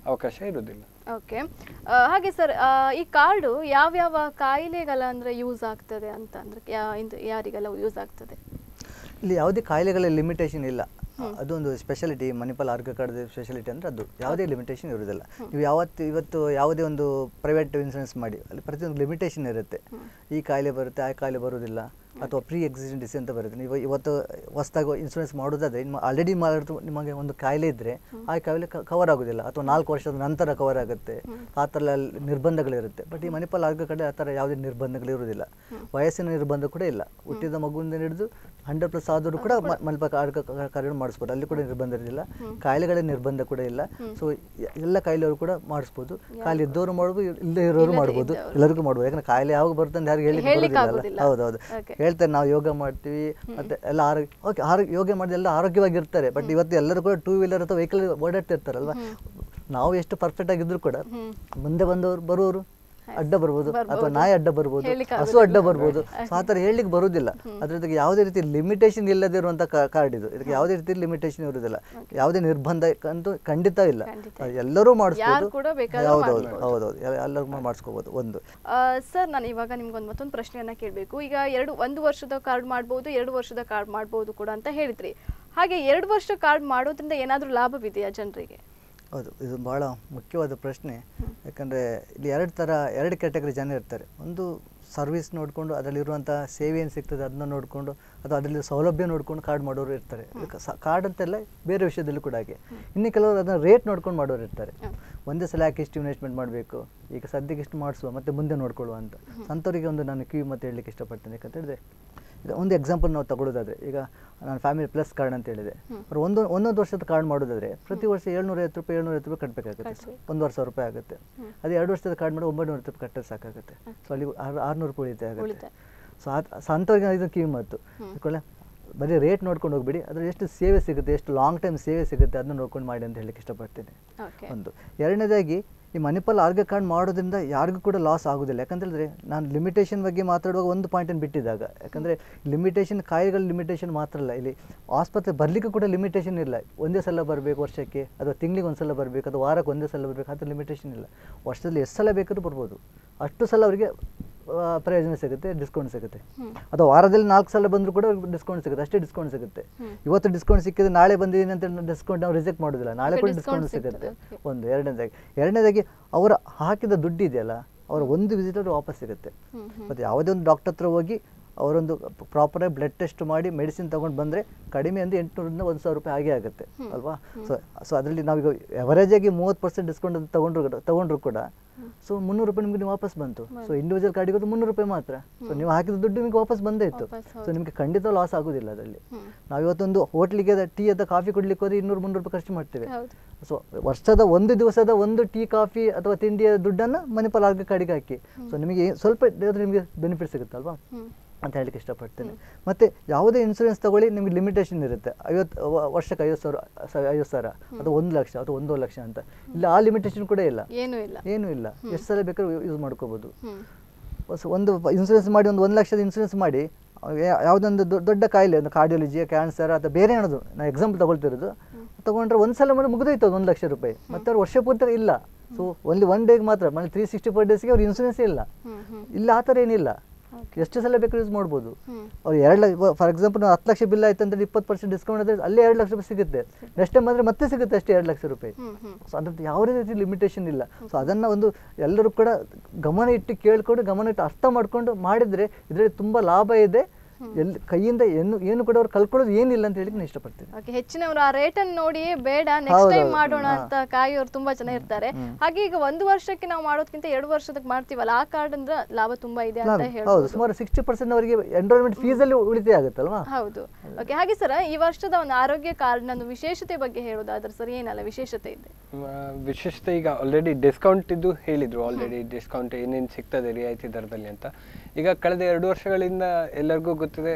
ಅವಕಾಶ ಇರೋದಿಲ್ಲ ಓಕೆ ಹಾಗೆ ಸರ್ ಈ ಕಾರ್ಡು ಯಾವ್ಯಾವ ಕಾಯಿಲೆಗಳ ಅಂದ್ರೆ ಯೂಸ್ ಆಗ್ತದೆ ಅಂತ ಅಂದ್ರೆ ಯಾ- ಇಂದು ಯಾರಿಗೆಲ್ಲ ಯೂಸ್ ಆಗ್ತದೆ ಇಲ್ಲಿ ಯಾವುದೇ ಕಾಯಿಲೆಗಳ ಲಿಮಿಟೇಷನ್ ಇಲ್ಲ ಅದೊಂದು ಸ್ಪೆಷಾಲಿಟಿ ಮಣಿಪಾಲ್ ಆರೋಗ್ಯ ಕಾರ್ಡ್ ಸ್ಪೆಷಾಲಿಟಿ ಅಂದರೆ ಅದು ಯಾವುದೇ ಲಿಮಿಟೇಷನ್ ಇರೋದಿಲ್ಲ ನೀವು ಯಾವತ್ತು ಇವತ್ತು ಯಾವುದೇ ಒಂದು ಪ್ರೈವೇಟ್ ಇನ್ಸೂರೆನ್ಸ್ ಮಾಡಿ ಅಲ್ಲಿ ಪ್ರತಿಯೊಂದು ಲಿಮಿಟೇಷನ್ ಇರುತ್ತೆ ಈ ಕಾಯಿಲೆ ಬರುತ್ತೆ ಆ ಕಾಯಿಲೆ ಬರೋದಿಲ್ಲ ಅಥವಾ ಪ್ರೀ ಎಕ್ಸಿಸ್ಟೆಂಟ್ ಡಿಸೀಸ್ ಅಂತ ಬರುತ್ತೆ ನೀವು ಇವತ್ತು ಹೊಸದಾಗಿ ಇನ್ಸೂರೆನ್ಸ್ ಮಾಡೋದಾದ್ರೆ ನಿಮ್ಮ ಆಲ್ರೆಡಿ ಮಾಡಿದ್ರು ನಿಮಗೆ ಒಂದು ಕಾಯಿಲೆ ಇದ್ದರೆ ಆ ಕಾಯಿಲೆ ಕವರ್ ಆಗೋದಿಲ್ಲ ಅಥವಾ ನಾಲ್ಕು ವರ್ಷದ ನಂತರ ಕವರ್ ಆಗುತ್ತೆ ಆ ಥರ ಎಲ್ಲ ನಿರ್ಬಂಧಗಳಿರುತ್ತೆ ಬಟ್ ಈ ಮಣಿಪಾಲ್ ಆರೋಗ್ಯ ಕಡೆ ಆ ಥರ ಯಾವುದೇ ನಿರ್ಬಂಧಗಳು ಇರೋದಿಲ್ಲ ವಯಸ್ಸಿನ ನಿರ್ಬಂಧ ಕೂಡ ಇಲ್ಲ ಹುಟ್ಟಿದ ಮಗುವಿಂದ ಹಿಡಿದು ಹಂಡ್ರೆಡ್ ಪ್ಲಸ್ ಆದರೂ ಕೂಡ ಮ- ಮಣಿಪಾಲ್ ಆರೋಗ್ಯ ಕಾರ್ಡ್ ಮಾಡಿಸ್ಬೋದು ಅಲ್ಲಿ ಕೂಡ ನಿರ್ಬಂಧ ಇರಲಿಲ್ಲ ಕಾಯಿಲೆಗಳ ನಿರ್ಬಂಧ ಕೂಡ ಇಲ್ಲ ಸೊ ಎಲ್ಲ ಕಾಯಿಲೆಯವರು ಕೂಡ ಮಾಡಿಸ್ಬೋದು ಕಾಯಿಲೆ ಇದ್ದವರು ಮಾಡ್ಬೋದು ಇಲ್ಲದೆ ಇರೋರು ಮಾಡ್ಬೋದು ಎಲ್ಲರಿಗೂ ಮಾಡ್ಬೋದು ಯಾಕಂದ್ರೆ ಕಾಯಿಲೆ ಯಾವಾಗ ಬರುತ್ತೆ ಅಂತ ಯಾರಿಗೆ ಹೇಳಿಕ್ಕೆ ಹೇಳಿಕ್ಕೆ ಬರೋದಿಲ್ಲ ಆಗೋದಿಲ್ಲ. ಹೌದೌದು Okay. ಹೇಳ್ತಾರೆ ನಾವು ಯೋಗ ಮಾಡ್ತೀವಿ ಮತ್ತೆ ಎಲ್ಲ ಆರೋಗ್ಯ ಓಕೆ ಆರೋಗ್ಯ ಯೋಗ ಮಾಡಿದ ಎಲ್ಲ ಆರೋಗ್ಯವಾಗಿರ್ತಾರೆ ಬಟ್ ಇವತ್ತು ಎಲ್ಲರೂ ಕೂಡ ಟೂ ವೀಲರ್ ಅಥವಾ ವೆಹಿಕಲ್ ಓಡಾಡ್ತಿರ್ತಾರಲ್ವಾ ನಾವು ಎಷ್ಟು ಪರ್ಫೆಕ್ಟ್ ಆಗಿದ್ರು ಕೂಡ ಮುಂದೆ ಬಂದವರು ಬರುವವರು ಅಡ್ಡ ಬರ್ಬೋದು ಅಥವಾ ನಾಯಿ ಅಡ್ಡ ಬರ್ಬೋದು ಹೇಳಿಕ್ಕೆ ಹಸು ಅಡ್ಡ ಬರ್ಬೋದು ಸೊ ಆ ಥರ ಹೇಳಲಿಕ್ಕೆ ಬರುವುದಿಲ್ಲ ಅದ್ರ ಜೊತೆಗೆ ಯಾವುದೇ ರೀತಿ ಲಿಮಿಟೇಷನ್ ಇಲ್ಲದೆ ಇರುವಂಥ ಕಾರ್ಡ್ ಇದು ಇದಕ್ಕೆ ಯಾವುದೇ ರೀತಿ ಲಿಮಿಟೇಷನ್ ಇರುವುದಿಲ್ಲ ಯಾವುದೇ ನಿರ್ಬಂಧ ಅಂತೂ ಖಂಡಿತ ಇಲ್ಲ ಖಂಡಿತ ಅದು ಎಲ್ಲರೂ ಮಾಡಿಸ್ಬೋದು ಯಾರು ಕೂಡ ಬೇಕಾದ್ರೂ ಹೌದೌದು ಹೌದೌದು ಎಲ್ಲ- ಎಲ್ಲರೂ ಮಾಡಿಸ್ಕೋಬೋದು ಒಂದು ಸರ್ ನಾನು ಇವಾಗ ನಿಮ್ಗೊಂದು ಮತ್ತೊಂದು ಪ್ರಶ್ನೆಯನ್ನ ಕೇಳಬೇಕು ಈಗ ಎರಡು ಒಂದು ವರ್ಷದ ಕಾರ್ಡ್ ಮಾಡ್ಬೋದು ಎರಡು ವರ್ಷದ ಕಾರ್ಡ್ ಮಾಡ್ಬೋದು ಕೂಡ ಅಂತ ಹೇಳಿದ್ರಿ ಹಾಗೆ ಎರಡು ವರ್ಷ ಕಾರ್ಡ್ ಮಾಡೋದ್ರಿಂದ ಏನಾದರೂ ಲಾಭವಿದೆಯಾ ಜನರಿಗೆ ಹೌದು ಇದು ಬಹಳ ಮುಖ್ಯವಾದ ಪ್ರಶ್ನೆ ಯಾಕಂದರೆ ಇಲ್ಲಿ ಎರಡು ಥರ ಎರಡು ಕ್ಯಾಟಗರಿ ಜನ ಇರ್ತಾರೆ ಒಂದು ಸರ್ವಿಸ್ ನೋಡಿಕೊಂಡು ಅದರಲ್ಲಿರುವಂಥ ಸೇವೆ ಏನು ಸಿಗ್ತದೆ ಅದನ್ನ ನೋಡಿಕೊಂಡು ಅಥವಾ ಅದರಲ್ಲಿ ಸೌಲಭ್ಯ ನೋಡ್ಕೊಂಡು ಕಾರ್ಡ್ ಮಾಡೋರು ಇರ್ತಾರೆ ಕಾರ್ಡ್ ಅಂತೆಲ್ಲ ಬೇರೆ ವಿಷಯದಲ್ಲೂ ಕೂಡ ಹಾಗೆ ಇನ್ನು ಕೆಲವರು ಅದನ್ನ ರೇಟ್ ನೋಡ್ಕೊಂಡು ಮಾಡೋರು ಇರ್ತಾರೆ ಒಂದೇ ಸಲ ಯಾಕೆ ಇಷ್ಟು ಇನ್ವೆಸ್ಟ್ಮೆಂಟ್ ಮಾಡಬೇಕು ಈಗ ಸದ್ಯಕ್ಕೆ ಇಷ್ಟು ಮಾಡಿಸುವ ಮತ್ತೆ ಮುಂದೆ ನೋಡ್ಕೊಳ್ಳುವ ಅಂತ ಅಂಥವರಿಗೆ ಒಂದು ನಾನು ಕಿವಿ ಮತ್ತೆ ಹೇಳಲಿಕ್ಕೆ ಇಷ್ಟಪಡ್ತೇನೆ ಯಾಕಂತ ಹೇಳಿದ್ರೆ ಈಗ ಒಂದು ಎಕ್ಸಾಂಪಲ್ ನಾವು ತಗೊಳ್ಳೋದಾದ್ರೆ ಈಗ ನಾನು ಫ್ಯಾಮಿಲಿ ಪ್ಲಸ್ ಕಾರ್ಡ್ ಅಂತ ಹೇಳಿದೆ ಅವ್ರು ಒಂದು ಒಂದೊಂದು ವರ್ಷದ ಕಾರ್ಡ್ ಮಾಡೋದಾದ್ರೆ ಪ್ರತಿ ವರ್ಷ ಏಳ್ನೂರ ಐವತ್ತು ರೂಪಾಯಿ ಏಳ್ನೂರ ಐವತ್ತು ರೂಪಾಯಿ ಕಟ್ಟಬೇಕಾಗುತ್ತೆ ಒಂದೂವರೆ ಸಾವಿರ ರೂಪಾಯಿ ಆಗುತ್ತೆ ಅದೇ ಎರಡು ವರ್ಷದ ಕಾರ್ಡ್ ಮಾಡಿ ಒಂಬೈನೂರ ರೂಪಾಯಿ ಕಟ್ಟರೆ ಸಾಕಾಗುತ್ತೆ ಸೊ ಅಲ್ಲಿ ಆರು ಆರುನೂರು ರೂಪಾಯಿ ಉಳಿತಾಯ ಆಗುತ್ತೆ ಉಳಿತಾಯ. ಸೊ ಆ ಸೊ ಅಂಥವ್ರಿಗೆ ಇದು ಕಿವಿಮತ್ತು ಯಾಕಂದ್ರೆ ಬರೀ ರೇಟ್ ನೋಡ್ಕೊಂಡು ಹೋಗ್ಬಿಡಿ ಅದ್ರ ಎಷ್ಟು ಸೇವೆ ಸಿಗುತ್ತೆ ಎಷ್ಟು ಲಾಂಗ್ ಟೈಮ್ ಸೇವೆ ಸಿಗುತ್ತೆ ಅದನ್ನ ನೋಡ್ಕೊಂಡು ಮಾಡಿ ಅಂತ ಹೇಳಲಿಕ್ಕೆ ಇಷ್ಟಪಡ್ತೀನಿ ಓಕೆ ಒಂದು ಎರಡನೇದಾಗಿ ಈ ಮಣಿಪಾಲ್ ಆರೋಗ್ಯ ಕಾರ್ಡ್ ಮಾಡೋದ್ರಿಂದ ಯಾರಿಗೂ ಕೂಡ ಲಾಸ್ ಆಗೋದಿಲ್ಲ ಯಾಕಂತ ಹೇಳಿದ್ರೆ ನಾನು ಲಿಮಿಟೇಷನ್ ಬಗ್ಗೆ ಮಾತಾಡುವಾಗ ಒಂದು ಪಾಯಿಂಟನ್ನು ಬಿಟ್ಟಿದ್ದಾಗ ಯಾಕಂದರೆ ಲಿಮಿಟೇಷನ್ ಕಾಯಿಲೆಗಳ ಲಿಮಿಟೇಷನ್ ಮಾತ್ರ ಅಲ್ಲ ಇಲ್ಲಿ ಆಸ್ಪತ್ರೆ ಬರಲಿಕ್ಕೆ ಕೂಡ ಲಿಮಿಟೇಷನ್ ಇಲ್ಲ ಒಂದೇ ಸಲ ಬರಬೇಕು ವರ್ಷಕ್ಕೆ ಅಥವಾ ತಿಂಗಳಿಗೆ ಒಂದು ಸಲ ಬರಬೇಕು ಅಥವಾ ವಾರಕ್ಕೆ ಒಂದೇ ಸಲ ಬರಬೇಕು ಆ ಥರ ಲಿಮಿಟೇಷನ್ ಇಲ್ಲ ವರ್ಷದಲ್ಲಿ ಎಷ್ಟು ಸಲ ಬೇಕಾದ್ರೂ ಬರ್ಬೋದು ಅಷ್ಟು ಸಲ ಅವರಿಗೆ ಆ, ಪ್ರಯೋಜನ ಸಿಗುತ್ತೆ ಡಿಸ್ಕೌಂಟ್ ಸಿಗುತ್ತೆ ಅಥವಾ ವಾರದಲ್ಲಿ ನಾಲ್ಕು ಸಲ ಬಂದರೂ ಕೂಡ ಡಿಸ್ಕೌಂಟ್ ಸಿಗುತ್ತೆ ಅಷ್ಟೇ ಡಿಸ್ಕೌಂಟ್ ಸಿಗುತ್ತೆ ಇವತ್ತು ಡಿಸ್ಕೌಂಟ್ ಸಿಕ್ಕಿದ್ರೆ ನಾಳೆ ಬಂದಿದ್ದೀನಿ ಅಂತ ಡಿಸ್ಕೌಂಟ್ ನಾವು ರಿಜೆಕ್ಟ್ ಮಾಡೋದಿಲ್ಲ ನಾಳೆ ಕೂಡ discount ಡಿಸ್ಕೌಂಟ್ ಸಿಗ್ತದೆ, ಸಿಗುತ್ತೆ ಒಂದು ಎರಡನೇದಾಗಿ ಎರಡನೇದಾಗಿ ಅವರ ಹಾಕಿದ ದುಡ್ಡು ಇದೆಯಲ್ಲ ಅವರ ಒಂದು ವಿಸಿಟರ್ ವಾಪಸ್ ಸಿಗುತ್ತೆ ಮತ್ತು ಯಾವುದೇ ಒಂದು ಡಾಕ್ಟರ್ ಹತ್ರ ಹೋಗಿ ಅವರೊಂದು ಪ್ರಾಪರಾಗಿ ಬ್ಲಡ್ ಟೆಸ್ಟ್ ಮಾಡಿ ಮೆಡಿಸಿನ್ ತೊಗೊಂಡು ಬಂದರೆ ಕಡಿಮೆ ಅಂದರೆ ಎಂಟುನೂರಿಂದ ಒಂದು ಸಾವಿರ ರೂಪಾಯಿ ಹಾಗೆ ಆಗುತ್ತೆ ಅಲ್ವಾ ಸೊ ಸೊ ಅದರಲ್ಲಿ ನಾವೀಗ ಆಗಿ ಮೂವತ್ತು ಪರ್ಸೆಂಟ್ ಡಿಸ್ಕೌಂಟ್ ಅಂತ ತೊಗೊಂಡ್ರು ತೊಗೊಂಡ್ರು ಕೂಡ ಸೊ ಮುನ್ನೂರು ರೂಪಾಯಿ ನಿಮಗೆ ವಾಪಸ್ ಬಂತು ಸೊ ಇಂಡಿವಿಜುವಲ್ ಕಾರ್ಡಿಗೆ ಅದು ಮುನ್ನೂರು ರೂಪಾಯಿ ಮಾತ್ರ ಸೊ ನೀವು ಹಾಕಿದ ದುಡ್ಡು ನಿಮಗೆ ವಾಪಸ್ ಬಂದೇ ಇತ್ತು ವಾಪಸ್, ಸೊ ನಿಮಗೆ ಖಂಡಿತ ಲಾಸ್ ಆಗೋದಿಲ್ಲ ಅದರಲ್ಲಿ ನಾವು ಇವತ್ತೊಂದು ಹೋಟ್ಲಿಗೆ ಟೀ ಅಥವಾ ಕಾಫಿ ಕೊಡ್ಲಿಕ್ಕೆ ಹೋದ್ರೆ ಇನ್ನೂರು ಮುನ್ನೂರು ರೂಪಾಯಿ ಖರ್ಚು ಮಾಡ್ತೇವೆ ಹೌದು ಸೊ ವರ್ಷದ ಒಂದು ದಿವಸದ ಒಂದು ಟೀ ಕಾಫಿ ಅಥವಾ ತಿಂಡಿಯ ದುಡ್ಡನ್ನು ಮಣಿಪಾಲ್ ಆರೋಗ್ಯ ಕಾರ್ಡಿಗೆ ಹಾಕಿ ಸೊ ನಿಮಗೆ ಏನ್- ಸ್ವಲ್ಪ ಇದಾದ್ರೆ ನಿಮಗೆ ಬೆನಿಫಿಟ್ ಸಿಗುತ್ತಲ್ವಾ ಹ್ಮ್ ಅಂತ ಹೇಳಲಿಕ್ಕೆ ಇಷ್ಟಪಡ್ತೇನೆ ಮತ್ತು ಯಾವುದೇ ಇನ್ಸೂರೆನ್ಸ್ ತಗೊಳ್ಳಿ ನಿಮಗೆ ಲಿಮಿಟೇಷನ್ ಇರುತ್ತೆ ಐವತ್ತು ವ- ವರ್ಷಕ್ಕೆ ಐವತ್ತು ಸಾವಿರ ಸ- ಐವತ್ತು ಸಾವಿರ ಅಥವಾ ಒಂದು ಲಕ್ಷ ಅಥವಾ ಒಂದೂವರೆ ಲಕ್ಷ ಅಂತ ಇಲ್ಲ ಆ ಲಿಮಿಟೇಷನ್ ಕೂಡ ಇಲ್ಲ ಏನೂ ಇಲ್ಲ ಏನೂ ಇಲ್ಲ ಎಷ್ಟು ಸಲ ಬೇಕಾದ್ರೂ ಯೂಸ್ ಮಾಡ್ಕೋಬೋದು ಹ್ಮ್ ಸೊ ಒಂದು ಇನ್ಸೂರೆನ್ಸ್ ಮಾಡಿ ಒಂದು ಒಂದು ಲಕ್ಷದ ಇನ್ಸೂರೆನ್ಸ್ ಮಾಡಿ ಯಾ- ಯಾವುದೊಂದು ದೊ- ದೊಡ್ಡ ಕಾಯಿಲೆ ಒಂದು ಕಾರ್ಡಿಯಾಲಜಿ ಕ್ಯಾನ್ಸರ್ ಅಥವಾ ಬೇರೆ ಏನಾದ್ರು ನಾನು ಎಕ್ಸಾಂಪಲ್ ತಗೊಳ್ತಿರೋದು ತಗೊಂಡ್ರೆ ಒಂದು ಸಲ ಮಾಡಿ ಮುಗಿದೋಯ್ತು ಅದು ಒಂದು ಲಕ್ಷ ರೂಪಾಯಿ ಮತ್ತೆ ಅವ್ರು ವರ್ಷ ಪೂರ್ತಿ ಇಲ್ಲ ಸೊ ಓನ್ಲಿ ಒನ್ ಡೇಗೆ ಮಾತ್ರ ಮನೆ ತ್ರೀ ಸಿಕ್ಸ್ಟಿ ಫೋರ್ ಡೇಸ್ಗೆ ಅವ್ರು ಇನ್ಸೂರೆನ್ಸ್ ಇಲ್ಲ ಹ್ಮ್ ಹ್ಮ್ ಇಲ್ಲ ಆ ಥರ ಏನಿಲ್ಲ ಎಷ್ಟು ಸಲ ಬೇಕಾದ್ರೂ ಯೂಸ್ ಮಾಡ್ಬೋದು ಹ್ಮ್ ಅವ್ರು ಎರಡು ಲಕ್ಷ ಫಾರ್ ಎಕ್ಸಾಂಪಲ್ ನಾವು ಹತ್ತು ಲಕ್ಷ ಬಿಲ್ ಆಯ್ತು ಅಂದ್ರೆ ಇಪ್ಪತ್ತು ಪರ್ಸೆಂಟ್ ಡಿಸ್ಕೌಂಟ್ ಆದರೆ ಅಲ್ಲೇ ಎರಡು ಲಕ್ಷ ರೂಪಾಯಿ ಸಿಗುತ್ತೆ ನೆಕ್ಸ್ಟ್ ಟೈಮ್ ಆದರೆ ಮತ್ತೆ ಸಿಗುತ್ತೆ ಅಷ್ಟೇ ಎರಡು ಲಕ್ಷ ರೂಪಾಯಿ ಹ್ಮ್ ಹ್ಮ್ ಸೊ ಅದ್ರದ್ದು ಯಾವುದೇ ರೀತಿ ಲಿಮಿಟೇಷನ್ ಇಲ್ಲ ಸೊ ಅದನ್ನು ಒಂದು ಎಲ್ಲರೂ ಕೂಡ ಗಮನ ಇಟ್ಟು ಕೇಳಿಕೊಂಡು ಗಮನ ಇಟ್ಟು ಅರ್ಥ ಮಾಡ್ಕೊಂಡು ಮಾಡಿದರೆ ಇದರಲ್ಲಿ ತುಂಬ ಲಾಭ ಇದೆ ಎಲ್ಲಿ ಕೈಯಿಂದ ಏನು ಏನು ಕೂಡ ಅವ್ರು ಕಲ್ಕೊಳ್ಳೋದು ಏನಿಲ್ಲ ಅಂತ ಹೇಳಿ ನಾನು ಇಷ್ಟಪಡ್ತೀನಿ ಓಕೆ ಹೆಚ್ಚಿನವರು ಆ ರೇಟ್ ಅನ್ನು ನೋಡಿ ಬೇಡ ನೆಕ್ಸ್ಟ್ ಹೌದು, ಟೈಮ್ ಹೌದು. ಮಾಡೋಣ ಹಾ. ಅಂತ ಕಾಯೋರು ತುಂಬಾ ಜನ ಇರ್ತಾರೆ ಹಾಗೆ ಈಗ ಒಂದು ವರ್ಷಕ್ಕೆ ನಾವು ಮಾಡೋದಕ್ಕಿಂತ ಎರಡು ವರ್ಷದಕ್ಕೆ ಮಾಡ್ತೀವಲ್ಲ ಆ ಕಾರ್ಡ್ ಅಂದ್ರೆ ಲಾಭ ತುಂಬಾ ಇದೆ ಅಂತ ಹೌದು ಹೇಳ್ಬೋದು ಸುಮಾರು ಸಿಕ್ಸ್ಟಿ ಪರ್ಸೆಂಟ್ ಅವರಿಗೆ ಎನ್ರೋಲ್ಮೆಂಟ್ ಫೀಸಲ್ಲಿ ಉಳಿತಾಯ ಆಗುತ್ತಲ್ವಾ ಹೌದು ಓಕೆ ಹಾಗೆ ಸರ್ ಈ ವರ್ಷದ ಒಂದು ಆರೋಗ್ಯ ಕಾರ್ಡ್ ಒಂದು ವಿಶೇಷತೆ ಬಗ್ಗೆ ಹೇಳೋದಾದ್ರೆ ಸರ್ ಏನಲ್ಲ ವಿಶೇಷತೆ ಇದೆ ಮ, ವಿಶೇಷತೆ ಈಗ ಆಲ್ರೆಡಿ ಡಿಸ್ಕೌಂಟ್ ಇದ್ದು ಹೇಳಿದ್ರು ಆಲ್ರೆಡಿ ಡಿಸ್ಕೌಂಟ್ ಏನೇನು ಸಿಗ್ತದೆ ರಿಯಾಯಿತಿ ದರದಲ್ಲಿ ಅಂತ ಈಗ ಕಳೆದ ಎರಡು ವರ್ಷಗಳಿಂದ ಎಲ್ಲರಿಗೂ ಗೊತ್ತಿದೆ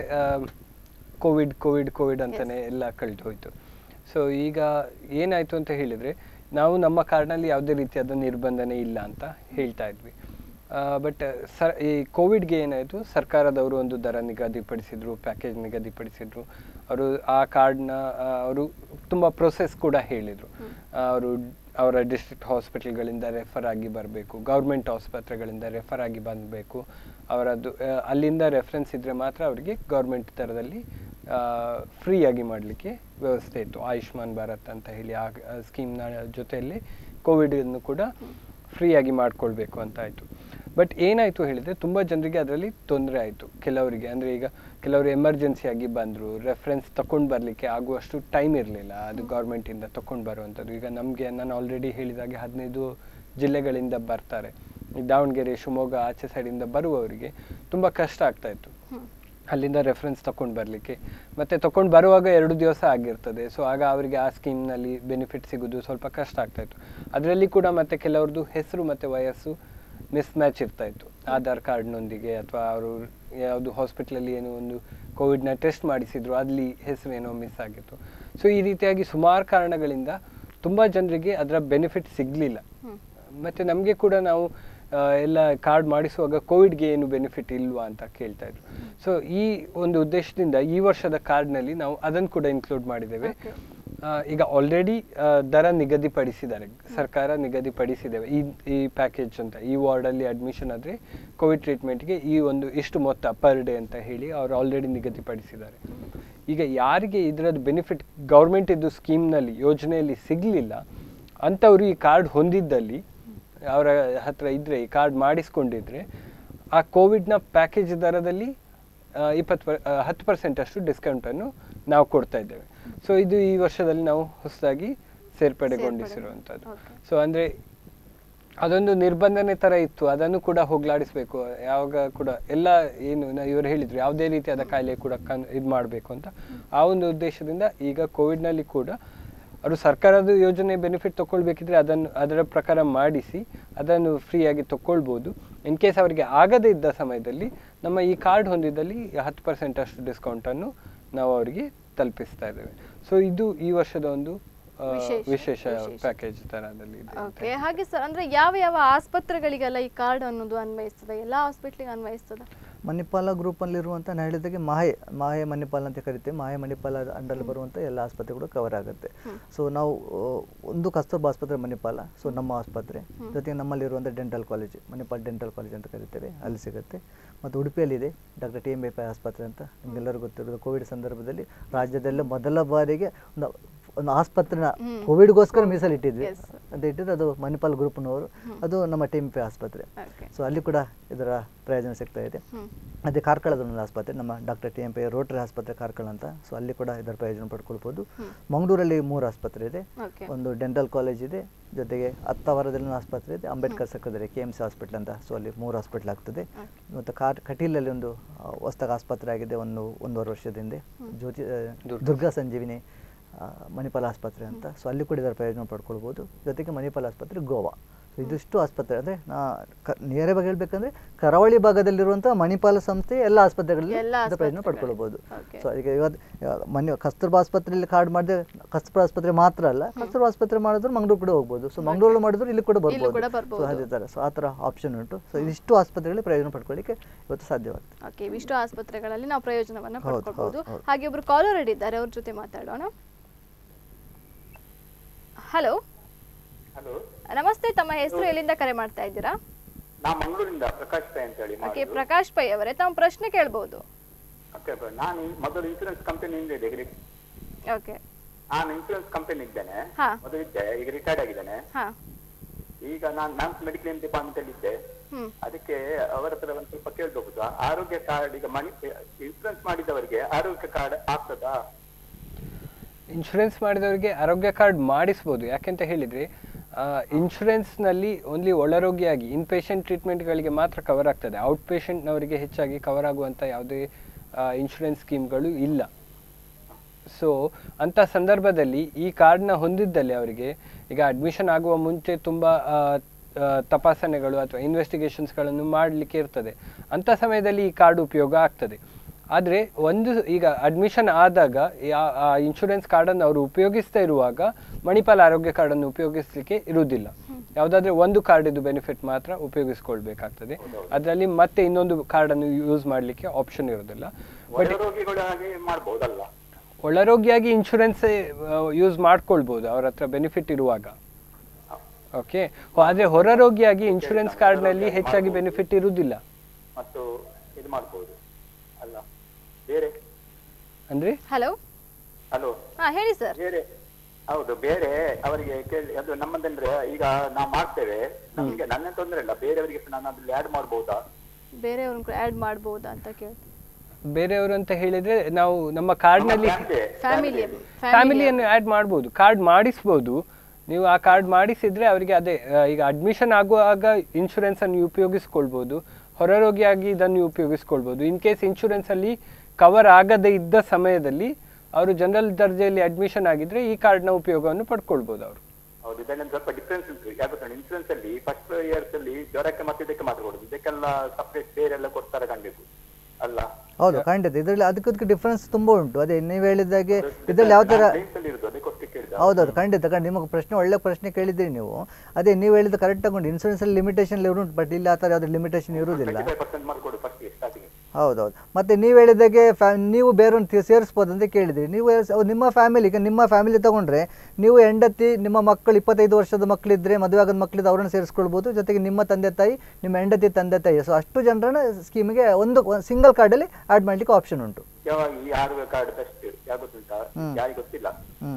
ಕೋವಿಡ್ ಕೋವಿಡ್ ಕೋವಿಡ್ ಅಂತಾನೆ ಎಲ್ಲ ಕಳೆದು ಹೋಯ್ತು ಸೊ ಈಗ ಏನಾಯ್ತು ಅಂತ ಹೇಳಿದ್ರೆ ನಾವು ನಮ್ಮ ಕಾರ್ಡ್ನಲ್ಲಿ ಯಾವುದೇ ರೀತಿಯಾದ ನಿರ್ಬಂಧನೆ ಇಲ್ಲ ಅಂತ ಹೇಳ್ತಾ ಇದ್ವಿ ಬಟ್ ಸರ್ ಈ ಕೋವಿಡ್ಗೆ ಏನಾಯಿತು ಸರ್ಕಾರದವರು ಒಂದು ದರ ನಿಗದಿಪಡಿಸಿದ್ರು ಪ್ಯಾಕೇಜ್ ನಿಗದಿಪಡಿಸಿದ್ರು ಅವರು ಆ ಕಾರ್ಡ್ನ ಅವರು ತುಂಬ ಪ್ರೊಸೆಸ್ ಕೂಡ ಹೇಳಿದರು ಅವರು ಅವರ ಡಿಸ್ಟ್ರಿಕ್ಟ್ ಹಾಸ್ಪಿಟಲ್ಗಳಿಂದ ರೆಫರ್ ಆಗಿ ಬರಬೇಕು ಗೌರ್ಮೆಂಟ್ ಆಸ್ಪತ್ರೆಗಳಿಂದ ರೆಫರ್ ಆಗಿ ಬಂದಬೇಕು ಅವರದ್ದು ಆ, ಅಲ್ಲಿಂದ ರೆಫರೆನ್ಸ್ ಇದ್ದರೆ ಮಾತ್ರ ಅವರಿಗೆ ಗೌರ್ಮೆಂಟ್ ಥರದಲ್ಲಿ ಫ್ರೀಯಾಗಿ ಮಾಡಲಿಕ್ಕೆ ವ್ಯವಸ್ಥೆ ಇತ್ತು ಆಯುಷ್ಮಾನ್ ಭಾರತ್ ಅಂತ ಹೇಳಿ ಆ ಸ್ಕೀಮ್ನ ಜೊತೆಯಲ್ಲಿ ಕೋವಿಡನ್ನು ಕೂಡ ಫ್ರೀಯಾಗಿ ಮಾಡ್ಕೊಳ್ಬೇಕು ಅಂತ ಆಯಿತು ಬಟ್ ಏನಾಯಿತು ಹೇಳಿದರೆ ತುಂಬ ಜನರಿಗೆ ಅದರಲ್ಲಿ ತೊಂದರೆ ಆಯಿತು ಕೆಲವರಿಗೆ ಅಂದರೆ ಈಗ ಕೆಲವರು ಎಮರ್ಜೆನ್ಸಿ ಆಗಿ ಬಂದರು ರೆಫರೆನ್ಸ್ ತಗೊಂಡು ಬರಲಿಕ್ಕೆ ಆಗುವಷ್ಟು ಟೈಮ್ ಇರಲಿಲ್ಲ ಅದು ಗೌರ್ಮೆಂಟಿಂದ ತಗೊಂಡು ಬರುವಂಥದ್ದು ಈಗ ನಮಗೆ ನಾನು ಆಲ್ರೆಡಿ ಹೇಳಿದಾಗೆ ಹದಿನೈದು ಜಿಲ್ಲೆಗಳಿಂದ ಬರ್ತಾರೆ ಈ ದಾವಣಗೆರೆ ಶಿವಮೊಗ್ಗ ಆಚೆ ಸೈಡಿಂದ ಬರುವವರಿಗೆ ತುಂಬ ಕಷ್ಟ ಆಗ್ತಾ ಇತ್ತು ಅಲ್ಲಿಂದ ರೆಫರೆನ್ಸ್ ತಗೊಂಡು ಬರಲಿಕ್ಕೆ ಮತ್ತೆ ತಗೊಂಡು ಬರುವಾಗ ಎರಡು ದಿವಸ ಆಗಿರ್ತದೆ ಸೊ ಆಗ ಅವರಿಗೆ ಆ ಸ್ಕೀಮ್ನಲ್ಲಿ ಬೆನಿಫಿಟ್ ಸಿಗೋದು ಸ್ವಲ್ಪ ಕಷ್ಟ ಆಗ್ತಾ ಇತ್ತು ಅದರಲ್ಲಿ ಕೂಡ ಮತ್ತೆ ಕೆಲವ್ರದ್ದು ಹೆಸರು ಮತ್ತೆ ವಯಸ್ಸು ಮಿಸ್ ಮ್ಯಾಚ್ ಇರ್ತಾ ಇತ್ತು ಆಧಾರ್ ಕಾರ್ಡ್ನೊಂದಿಗೆ ಅಥವಾ ಅವರು ಯಾವುದು ಹಾಸ್ಪಿಟ್ಲಲ್ಲಿ ಏನೋ ಒಂದು ಕೋವಿಡ್ನ ಟೆಸ್ಟ್ ಮಾಡಿಸಿದ್ರು ಅಲ್ಲಿ ಹೆಸರು ಏನೋ ಮಿಸ್ ಆಗಿತ್ತು ಸೊ ಈ ರೀತಿಯಾಗಿ ಸುಮಾರು ಕಾರಣಗಳಿಂದ ತುಂಬ ಜನರಿಗೆ ಅದರ ಬೆನಿಫಿಟ್ ಸಿಗಲಿಲ್ಲ ಮತ್ತೆ ನಮಗೆ ಕೂಡ ನಾವು ಆ, ಎಲ್ಲ ಕಾರ್ಡ್ ಮಾಡಿಸುವಾಗ ಕೋವಿಡ್ಗೆ ಏನು ಬೆನಿಫಿಟ್ ಇಲ್ವಾ ಅಂತ ಕೇಳ್ತಾ ಇದ್ರು ಸೊ ಈ ಒಂದು ಉದ್ದೇಶದಿಂದ ಈ ವರ್ಷದ ಕಾರ್ಡ್ನಲ್ಲಿ ನಾವು ಅದನ್ನು ಕೂಡ ಇನ್ಕ್ಲೂಡ್ ಮಾಡಿದ್ದೇವೆ ಆ, ಈಗ ಆಲ್ರೆಡಿ ದರ ನಿಗದಿಪಡಿಸಿದ್ದಾರೆ ಸರ್ಕಾರ ನಿಗದಿಪಡಿಸಿದ್ದೇವೆ ಈ ಈ ಪ್ಯಾಕೇಜ್ ಅಂತ ಈ ವಾರ್ಡಲ್ಲಿ ಅಡ್ಮಿಷನ್ ಆದರೆ ಕೋವಿಡ್ ಟ್ರೀಟ್ಮೆಂಟ್ಗೆ ಈ ಒಂದು ಇಷ್ಟು ಮೊತ್ತ ಪರ್ ಡೇ ಅಂತ ಹೇಳಿ ಅವರು ಆಲ್ರೆಡಿ ನಿಗದಿಪಡಿಸಿದ್ದಾರೆ ಈಗ ಯಾರಿಗೆ ಇದರದ್ದು ಬೆನಿಫಿಟ್ ಗೌರ್ಮೆಂಟ್ ಇದ್ದು ಸ್ಕೀಮ್ನಲ್ಲಿ ಯೋಜನೆಯಲ್ಲಿ ಸಿಗಲಿಲ್ಲ ಅಂಥವ್ರು ಈ ಕಾರ್ಡ್ ಹೊಂದಿದ್ದಲ್ಲಿ ಅವರ ಹತ್ರ ಇದ್ರೆ ಈ ಕಾರ್ಡ್ ಮಾಡಿಸ್ಕೊಂಡಿದ್ರೆ ಆ ಕೋವಿಡ್ನ ಪ್ಯಾಕೇಜ್ ದರದಲ್ಲಿ ಇಪ್ಪತ್ತು ಪರ್ ಆ, ಹತ್ತು ಪರ್ಸೆಂಟ್ ಅಷ್ಟು ಡಿಸ್ಕೌಂಟನ್ನು ನಾವು ಕೊಡ್ತಾ ಇದ್ದೇವೆ ಸೊ ಇದು ಈ ವರ್ಷದಲ್ಲಿ ನಾವು ಹೊಸದಾಗಿ ಸೇರ್ಪಡೆಗೊಂಡಿಸಿರುವಂಥದ್ದು Okay. ಸೊ ಅಂದರೆ ಅದೊಂದು ನಿರ್ಬಂಧನೆ ಥರ ಇತ್ತು ಅದನ್ನು ಕೂಡ ಹೋಗ್ಲಾಡಿಸ್ಬೇಕು ಯಾವಾಗ ಕೂಡ ಎಲ್ಲ ಏನು ನ- ಇವರು ಹೇಳಿದ್ರು ಯಾವುದೇ ರೀತಿಯಾದ ಕಾಯಿಲೆ ಕೂಡ ಕನ್ ಇದು ಮಾಡಬೇಕು ಅಂತ ಆ ಒಂದು ಉದ್ದೇಶದಿಂದ ಈಗ ಕೋವಿಡ್ನಲ್ಲಿ ಕೂಡ ಅವರು ಸರ್ಕಾರದ ಯೋಜನೆ ಬೆನಿಫಿಟ್ ತಗೊಳ್ಬೇಕಿದ್ರೆ ಅದನ್ನು ಅದರ ಪ್ರಕಾರ ಮಾಡಿಸಿ ಅದನ್ನು ಫ್ರೀಯಾಗಿ ತಗೊಳ್ಬೋದು ಇನ್ ಕೇಸ್ ಅವರಿಗೆ ಆಗದೇ ಇದ್ದ ಸಮಯದಲ್ಲಿ ನಮ್ಮ ಈ ಕಾರ್ಡ್ ಹೊಂದಿದ್ದಲ್ಲಿ ಹತ್ತು ಪರ್ಸೆಂಟ್ ಅಷ್ಟು ಡಿಸ್ಕೌಂಟನ್ನು ನಾವು ಅವರಿಗೆ ತಲುಪಿಸ್ತಾ ಇದ್ದೇವೆ ಸೊ ಇದು ಈ ವರ್ಷದ ಒಂದು ಆ, ವಿಶೇಷ, ವಿಶೇಷ ವಿಶೇಷ. ಪ್ಯಾಕೇಜ್ ತರದಲ್ಲಿ ಇದೆ ಅಂತ ಓಕೆ ಹಾಗೆ ಸರ್ ಅಂದ್ರೆ ಯಾವ ಯಾವ ಆಸ್ಪತ್ರೆಗಳಿಗೆಲ್ಲ ಈ ಕಾರ್ಡ್ ಅನ್ನೋದು ಅನ್ವಯಿಸ್ತದೆ ಎಲ್ಲ ಹಾಸ್ಪಿಟ್ಲಿಗೆ ಅನ್ವಯಿಸ್ತದ ಮಣಿಪಾಲ ಗ್ರೂಪಲ್ಲಿರುವಂಥ ನಾನು ಹೇಳಿದಾಗೆ ಮಾಹೆ ಮಾಹೆ ಮಣಿಪಾಲ ಅಂತ ಕರಿತೀವಿ ಮಾಹೆ ಮಣಿಪಾಲ ಅಂಡಲ್ಲಿ ಬರುವಂಥ ಎಲ್ಲ ಆಸ್ಪತ್ರೆಗಳು ಕವರ್ ಆಗುತ್ತೆ ಸೊ ನಾವು ಆ, ಒಂದು ಕಸ್ತೂರ್ಬಾ ಆಸ್ಪತ್ರೆ ಮಣಿಪಾಲ ಸೊ ನಮ್ಮ ಆಸ್ಪತ್ರೆ ಜೊತೆಗೆ ನಮ್ಮಲ್ಲಿರುವಂಥ dental college Manipal dental college ಅಂತ ಕರಿತೇವೆ ಅಲ್ಲಿ ಸಿಗುತ್ತೆ ಮತ್ತು ಉಡುಪಿಯಲ್ಲಿದೆ doctor T M B Pai ಆಸ್ಪತ್ರೆ ಅಂತ ನಿಮಗೆಲ್ಲರಿಗೂ ಗೊತ್ತಿರೋದು ಕೋವಿಡ್ ಸಂದರ್ಭದಲ್ಲಿ ರಾಜ್ಯದಲ್ಲೇ ಮೊದಲ ಬಾರಿಗೆ ಒಂದು ಒಂದು ಆಸ್ಪತ್ರೆನ ಕೋವಿಡ್ಗೋಸ್ಕರ ಮೀಸಲಿಟ್ಟಿದ್ವಿ Yes. ಅಂತ ಇಟ್ಟಿದ್ದು ಅದು ಮಣಿಪಾಲ್ ಗ್ರೂಪ್ನವರು ಅದು ನಮ್ಮ ಟಿ ಎಂ ಪಿ ಆಸ್ಪತ್ರೆ ಓಕೆ ಸೊ ಅಲ್ಲಿ ಕೂಡ ಇದರ ಪ್ರಯೋಜನ ಸಿಗ್ತಾ ಇದೆ ಅದೇ ಕಾರ್ಕಳದ ಒಂದು ಆಸ್ಪತ್ರೆ ನಮ್ಮ doctor T M P rotary ಆಸ್ಪತ್ರೆ ಕಾರ್ಕಳ ಅಂತ ಸೊ ಅಲ್ಲಿ ಕೂಡ ಇದರ ಪ್ರಯೋಜನ ಪಡ್ಕೊಳ್ಬೋದು ಮಂಗಳೂರಲ್ಲಿ ಮೂರು ಆಸ್ಪತ್ರೆ ಇದೆ ಓಕೆ ಒಂದು ಡೆಂಟಲ್ ಕಾಲೇಜ್ ಇದೆ ಜೊತೆಗೆ ಹತ್ತಾವರದಲ್ಲಿ ಒಂದು ಆಸ್ಪತ್ರೆ ಇದೆ ಅಂಬೇಡ್ಕರ್ ಸರ್ಕಲ್ದಲ್ಲಿ ಕೆ ಎಮ್ ಸಿ ಹಾಸ್ಪಿಟ್ಲ್ ಅಂತ ಸೊ ಅಲ್ಲಿ ಮೂರು ಹಾಸ್ಪಿಟ್ಲ್ ಆಗ್ತದೆ ಮತ್ತು ಕಾರ್ ಕಟೀಲಲ್ಲಿ ಒಂದು ಆ, ಹೊಸ್ದಾಗಿ ಆಸ್ಪತ್ರೆ ಆಗಿದೆ ಒಂದು ಒಂದೂವರೆ ವರ್ಷದ ಹಿಂದೆ ಜ್ಯೋತಿ ಆ, ದುರ್ಗಾ ಸಂಜೀವಿನಿ ಆ, ಮಣಿಪಾಲ್ ಆಸ್ಪತ್ರೆ ಅಂತ ಸೊ ಅಲ್ಲಿ ಕೂಡ ಇದರ ಪ್ರಯೋಜನ ಪಡ್ಕೊಳ್ಬೋದು ಜೊತೆಗೆ ಮಣಿಪಾಲ್ ಆಸ್ಪತ್ರೆ ಗೋವಾ ಸೊ ಇದಿಷ್ಟು ಆಸ್ಪತ್ರೆ ಅಂದರೆ ನಾ ಕ ನೇರವಾಗಿ ಹೇಳ್ಬೇಕಂದ್ರೆ ಕರಾವಳಿ ಭಾಗದಲ್ಲಿರುವಂಥ ಮಣಿಪಾಲ ಸಂಸ್ಥೆ ಎಲ್ಲ ಆಸ್ಪತ್ರೆಗಳಲ್ಲಿ ಎಲ್ಲ ಇದರ ಪ್ರಯೋಜನ ಆಸ್ಪತ್ರೆಗಳಲ್ಲಿ. ಪಡ್ಕೊಳ್ಬೋದು Okay. ಸೊ ಈಗ ಇವತ್ತು ಮನೆ ಕಸ್ತೂರ್ಬಾ ಆಸ್ಪತ್ರೆಯಲ್ಲಿ ಕಾರ್ಡ್ ಮಾಡಿದ್ರೆ ಕಸ್ತೂರ್ಬಾ ಆಸ್ಪತ್ರೆ ಮಾತ್ರ ಅಲ್ಲ ಕಸ್ತೂರ್ಬಾ ಆಸ್ಪತ್ರೆ ಮಾಡಿದ್ರು ಮಂಗಳೂರು ಕೂಡ ಹೋಗ್ಬೋದು ಸೊ ಮಂಗಳೂರು ಮಾಡಿದ್ರು ಇಲ್ಲಿ ಕೂಡ ಇಲ್ಲೂ ಕೂಡ ಬರ್ಬೋದು ಬರ್ಬೋದು. ಸೊ ಅದೇ ಥರ ಸೊ ಆ ಥರ ಆಪ್ಷನ್ ಉಂಟು ಸೊ ಇದಿಷ್ಟು ಆಸ್ಪತ್ರೆಗಳಲ್ಲಿ ಪ್ರಯೋಜನ ಪಡ್ಕೊಳ್ಳಿಕ್ಕೆ ಇವತ್ತು ಸಾಧ್ಯವಾಗ್ತದೆ ಓಕೆ ಇವಿಷ್ಟು ಆಸ್ಪತ್ರೆಗಳಲ್ಲಿ ನಾವು ಪ್ರಯೋಜನವನ್ನ ಹೌದು, ಪಡ್ಕೊಳ್ಬಹುದು ಹೌದು, ಹೌದು. ಹಾಗೆ ಒಬ್ರು ಕಾಲರ್ ಇದ್ದಾರೆ ಅವ್ರ ಜೊತೆ ಮಾತಾಡೋಣ ಹಲೋ ಹಲೋ ನಮಸ್ತೆ ತಮ್ಮ ಹೆಸರು ಎಲ್ಲಿಂದ ಕರೆ ಮಾಡ್ತಾ ಇದ್ದೀರಾ ನಾ ಮಂಗಳೂರಿಂದ ಪ್ರಕಾಶ್ ಪೈ ಅಂತ ಹೇಳಿ ಓಕೆ ಪ್ರಕಾಶ್ ಪೈ ಅವರೇ ತಮ್ಮ ಪ್ರಶ್ನೆ ಕೇಳ್ಬೋದು ಓಕೆ ನಾನು ಮೊದಲು ಇನ್ಸೂರೆನ್ಸ್ ಕಂಪನಿಯಿಂದ ಇದ್ದೆ ಈಗ ಓಕೆ ನಾನು ಇನ್ಸೂರೆನ್ಸ್ ಕಂಪನಿ ಇದ್ದೇನೆ ಹಾ. ಮೊದಲು ಇದ್ದೆ ಈಗ ರಿಟೈರ್ಡ್ ಆಗಿದ್ದೇನೆ ಹಾ ಈಗ ನಾನು ನಾನು ಮೆಡಿಕ್ಲೇಮ್ ಡಿಪಾರ್ಟ್ಮೆಂಟ್ ಅಲ್ಲಿ ಇದ್ದೆ ಹ್ಮ್ ಅದಕ್ಕೆ ಅವರ ಹತ್ರ ಒಂದು ಸ್ವಲ್ಪ ಕೇಳ್ಬಹುದು ಆರೋಗ್ಯ ಕಾರ್ಡ್ ಈಗ ಮನಿ ಇನ್ಸೂರೆನ್ಸ್ ಮಾಡಿದವರಿಗೆ ಆರೋಗ್ಯ ಕಾರ್ಡ್ ಆಗ್ತದಾ ಇನ್ಶೂರೆನ್ಸ್ ಮಾಡಿದವರಿಗೆ ಆರೋಗ್ಯ ಕಾರ್ಡ್ ಮಾಡಿಸ್ಬೋದು ಯಾಕೆಂತ ಹೇಳಿದ್ರೆ ಇನ್ಶೂರೆನ್ಸ್ನಲ್ಲಿ ಓನ್ಲಿ ಒಳರೋಗಿಯಾಗಿ ಇನ್ ಪೇಷಂಟ್ ಟ್ರೀಟ್ಮೆಂಟ್ಗಳಿಗೆ ಮಾತ್ರ ಕವರ್ ಆಗ್ತದೆ ಔಟ್ ಪೇಷಂಟ್ನವರಿಗೆ ಹೆಚ್ಚಾಗಿ ಕವರ್ ಆಗುವಂಥ ಯಾವುದೇ ಇನ್ಶೂರೆನ್ಸ್ ಸ್ಕೀಮ್ಗಳು ಇಲ್ಲ ಸೊ ಅಂಥ ಸಂದರ್ಭದಲ್ಲಿ ಈ ಕಾರ್ಡ್ನ ಹೊಂದಿದ್ದಲ್ಲಿ ಅವರಿಗೆ ಈಗ ಅಡ್ಮಿಷನ್ ಆಗುವ ಮುಂಚೆ ತುಂಬ ಆ, ಆ, ತಪಾಸಣೆಗಳು ಅಥವಾ ಇನ್ವೆಸ್ಟಿಗೇಷನ್ಸ್ಗಳನ್ನು ಮಾಡಲಿಕ್ಕೆ ಇರ್ತದೆ ಅಂಥ ಸಮಯದಲ್ಲಿ ಈ ಕಾರ್ಡ್ ಉಪಯೋಗ ಆಗ್ತದೆ ಆದರೆ ಒಂದು ಈಗ ಅಡ್ಮಿಷನ್ ಆದಾಗ ಯಾ- ಆ ಇನ್ಶೂರೆನ್ಸ್ ಕಾರ್ಡನ್ನು ಅವರು ಉಪಯೋಗಿಸ್ತಾ ಇರುವಾಗ ಮಣಿಪಾಲ್ ಆರೋಗ್ಯ ಕಾರ್ಡನ್ನು ಉಪಯೋಗಿಸಲಿಕ್ಕೆ ಇರುವುದಿಲ್ಲ ಯಾವುದಾದ್ರೆ ಒಂದು ಕಾರ್ಡಿದು ಬೆನಿಫಿಟ್ ಮಾತ್ರ ಉಪಯೋಗಿಸ್ಕೊಳ್ಬೇಕಾಗ್ತದೆ ಅದರಲ್ಲಿ ಮತ್ತೆ ಇನ್ನೊಂದು ಕಾರ್ಡನ್ನು ಯೂಸ್ ಮಾಡಲಿಕ್ಕೆ ಆಪ್ಷನ್ ಇರೋದಿಲ್ಲ ಬಟ್ ಒಳ ರೋಗಿಗಳು ಹಾಗೆ ಮಾಡ್ಬೋದಲ್ಲ ಒಳರೋಗಿಯಾಗಿ ಇನ್ಶೂರೆನ್ಸ್ ಯೂಸ್ ಮಾಡ್ಕೊಳ್ಬೋದು ಅವ್ರ ಹತ್ರ ಬೆನಿಫಿಟ್ ಇರುವಾಗ ಓಕೆ ಆದ್ರೆ ಹೊರ ರೋಗಿಯಾಗಿ ಇನ್ಶೂರೆನ್ಸ್ ಕಾರ್ಡ್ನಲ್ಲಿ ಹೆಚ್ಚಾಗಿ ಬೆನಿಫಿಟ್ ಇರುವುದಿಲ್ಲ ಮತ್ತು ಇದು ಮಾಡ್ಬೋದು ಅಲ್ಲ ಬೇರೆ ಅಂದ್ರೆ ಹಲೋ ಹಲೋ ಹಾ ಹೇಳಿ ಸರ್ ಬೇರೆ ಹೌದು ಬೇರೆ ಅವರಿಗೆ ಕೇಳಿ ಅದು ನಮ್ಮದಂದ್ರೆ ಈಗ ನಾವು ಮಾಡ್ತೇವೆ ನಮ್ಗೆ ನನ್ನ ತೊಂದರೆ ಇಲ್ಲ ಬೇರೆಯವರಿಗೆ ಸಹ ನಾನು ಅದ್ರಲ್ಲಿ ಆಡ್ ಮಾಡ್ಬೋದಾ ಬೇರೆಯವ್ರನ್ನ ಕೂಡ ಆ್ಯಡ್ ಮಾಡ್ಬೋದಾ ಅಂತ ಕೇಳ್ತೀನಿ ಬೇರೆಯವರು ಅಂತ ಹೇಳಿದ್ರೆ ನಾವು ನಮ್ಮ ಕಾರ್ಡ್ನಲ್ಲಿ ಫ್ಯಾಮಿಲಿ ಫ್ಯಾಮಿಲಿಯನ್ನು ಆ್ಯಡ್ ಮಾಡ್ಬೋದು ಕಾರ್ಡ್ ಮಾಡಿಸ್ಬೋದು ನೀವು ಆ ಕಾರ್ಡ್ ಮಾಡಿಸಿದ್ರೆ ಅವರಿಗೆ ಅದೇ ಆ, ಈಗ ಅಡ್ಮಿಷನ್ ಆಗುವಾಗ ಇನ್ಶೂರೆನ್ಸ್ ಅನ್ನು ಉಪಯೋಗಿಸ್ಕೊಳ್ಬೋದು ಹೊರರೋಗಿಯಾಗಿ ಇದನ್ನು ಉಪಯೋಗಿಸ್ಕೊಳ್ಬೋದು ಇನ್ ಕೇಸ್ ಇನ್ಶೂರೆನ್ಸ್ ಅಲ್ಲಿ ಕವರ್ ಆಗದೇ ಇದ್ದ ಸಮಯದಲ್ಲಿ ಅವರು ಜನರಲ್ ದರ್ಜೆಯಲ್ಲಿ ಅಡ್ಮಿಷನ್ ಆಗಿದ್ರೆ ಈ ಕಾರ್ಡ್ನ ಉಪಯೋಗವನ್ನು ಪಡ್ಕೊಳ್ಬೋದು ಅವರು ಹೌದು ಇದರಲ್ಲಿ ಒಂದು ಸ್ವಲ್ಪ ಡಿಫ್ರೆನ್ಸ್ ಉಂಟು ಯಾಕೆ ಇನ್ಸೂರೆನ್ಸ್ ಅಲ್ಲಿ ಫಸ್ಟ್ ಇಯರ್ಸ್ ಅಲ್ಲಿ ಜ್ವರಕ್ಕೆ ಮತ್ತೆ ಇದಕ್ಕೆ ಮಾತ್ರ ಕೊಡುದು ಇದಕ್ಕೆಲ್ಲ ಸಪ್ರೇಟ್ ಬೇರೆ ಎಲ್ಲ ಕೊಡ್ತಾರೆ ಕಂಡಿದ್ದು ಅಲ್ಲ ಹೌದು ಖಂಡಿತ ಇದರಲ್ಲಿ ಅದಕ್ಕೆ ಡಿಫ್ರೆನ್ಸ್ ತುಂಬ ಉಂಟು ಅದೇ ನೀವು ಹೇಳಿದಾಗೆ ಇದರಲ್ಲಿ ಯಾವ ಥರ Claims ಅಲ್ಲಿ ಇರುದು ಅದಕ್ಕೋಸ್ಕರ ಕೇಳಿದ ಹೌದೌದು ಖಂಡಿತ ಖಂಡಿತ ನಿಮಗೆ ಪ್ರಶ್ನೆ ಒಳ್ಳೆ ಪ್ರಶ್ನೆ ಕೇಳಿದ್ದೀರಿ ನೀವು ಅದೇ ನೀವು ಹೇಳಿದ ಕರೆಕ್ಟ್ ತಗೊಂಡು ಇನ್ಸೂರೆನ್ಸಲ್ಲಿ ಲಿಮಿಟೇಷನ್ ಉಂಟು ಬಟ್ ಇಲ್ಲಿ ಆ ಥರ ಯಾವ್ದು ಲಿಮಿಟೇಷನ್ ಇರುವುದಿಲ್ಲ ಟ್ವೆಂಟಿ ಫೈವ್ ಪರ್ಸೆಂಟ್ ಮಾಡ್ಕೊಡು ಫಸ್ಟ್ ಸ್ಟಾರ್ಟಿಂಗ್ ಹೌದೌದು ಮತ್ತೆ ನೀವು ಹೇಳಿದಾಗೆ ಫ್ಯಾ ನೀವು ಬೇರೊಂದು ಸೇರಿಸ್ಬೋದು ಅಂತ ಕೇಳಿದ್ರಿ ನೀವು ಎಸ್- ಅವ್ರು ನಿಮ್ಮ ಫ್ಯಾಮಿಲಿಗೆ ನಿಮ್ಮ ಫ್ಯಾಮಿಲಿ ತಗೊಂಡ್ರೆ ನೀವು ಹೆಂಡತಿ ನಿಮ್ಮ ಮಕ್ಕಳು ಇಪ್ಪತ್ತೈದು ವರ್ಷದ ಮಕ್ಕಳಿದ್ರೆ ಮದುವೆ ಆಗದ ಮಕ್ಕಳಿದ್ದು ಅವರನ್ನು ಸೇರಿಸ್ಕೊಳ್ಬೋದು ಜೊತೆಗೆ ನಿಮ್ಮ ತಂದೆ ತಾಯಿ ನಿಮ್ಮ ಹೆಂಡತಿ ತಂದೆ ತಾಯಿ ಸೊ ಅಷ್ಟು ಜನರನ್ನ ಸ್ಕೀಮಿಗೆ ಒಂದು ಸಿಂಗಲ್ ಕಾರ್ಡಲ್ಲಿ ಆ್ಯಡ್ ಮಾಡಲಿಕ್ಕೆ ಆಪ್ಷನ್ ಉಂಟು ಯಾವಾಗ ಈ ಆರೋಗ್ಯ ಕಾರ್ಡ್ ಬೆಸ್ಟ್ ಯಾಕೆ ಗೊತ್ತುಂಟಾ ಯಾರಿಗೆ ಗೊತ್ತಿಲ್ಲ ಹ್ಞೂ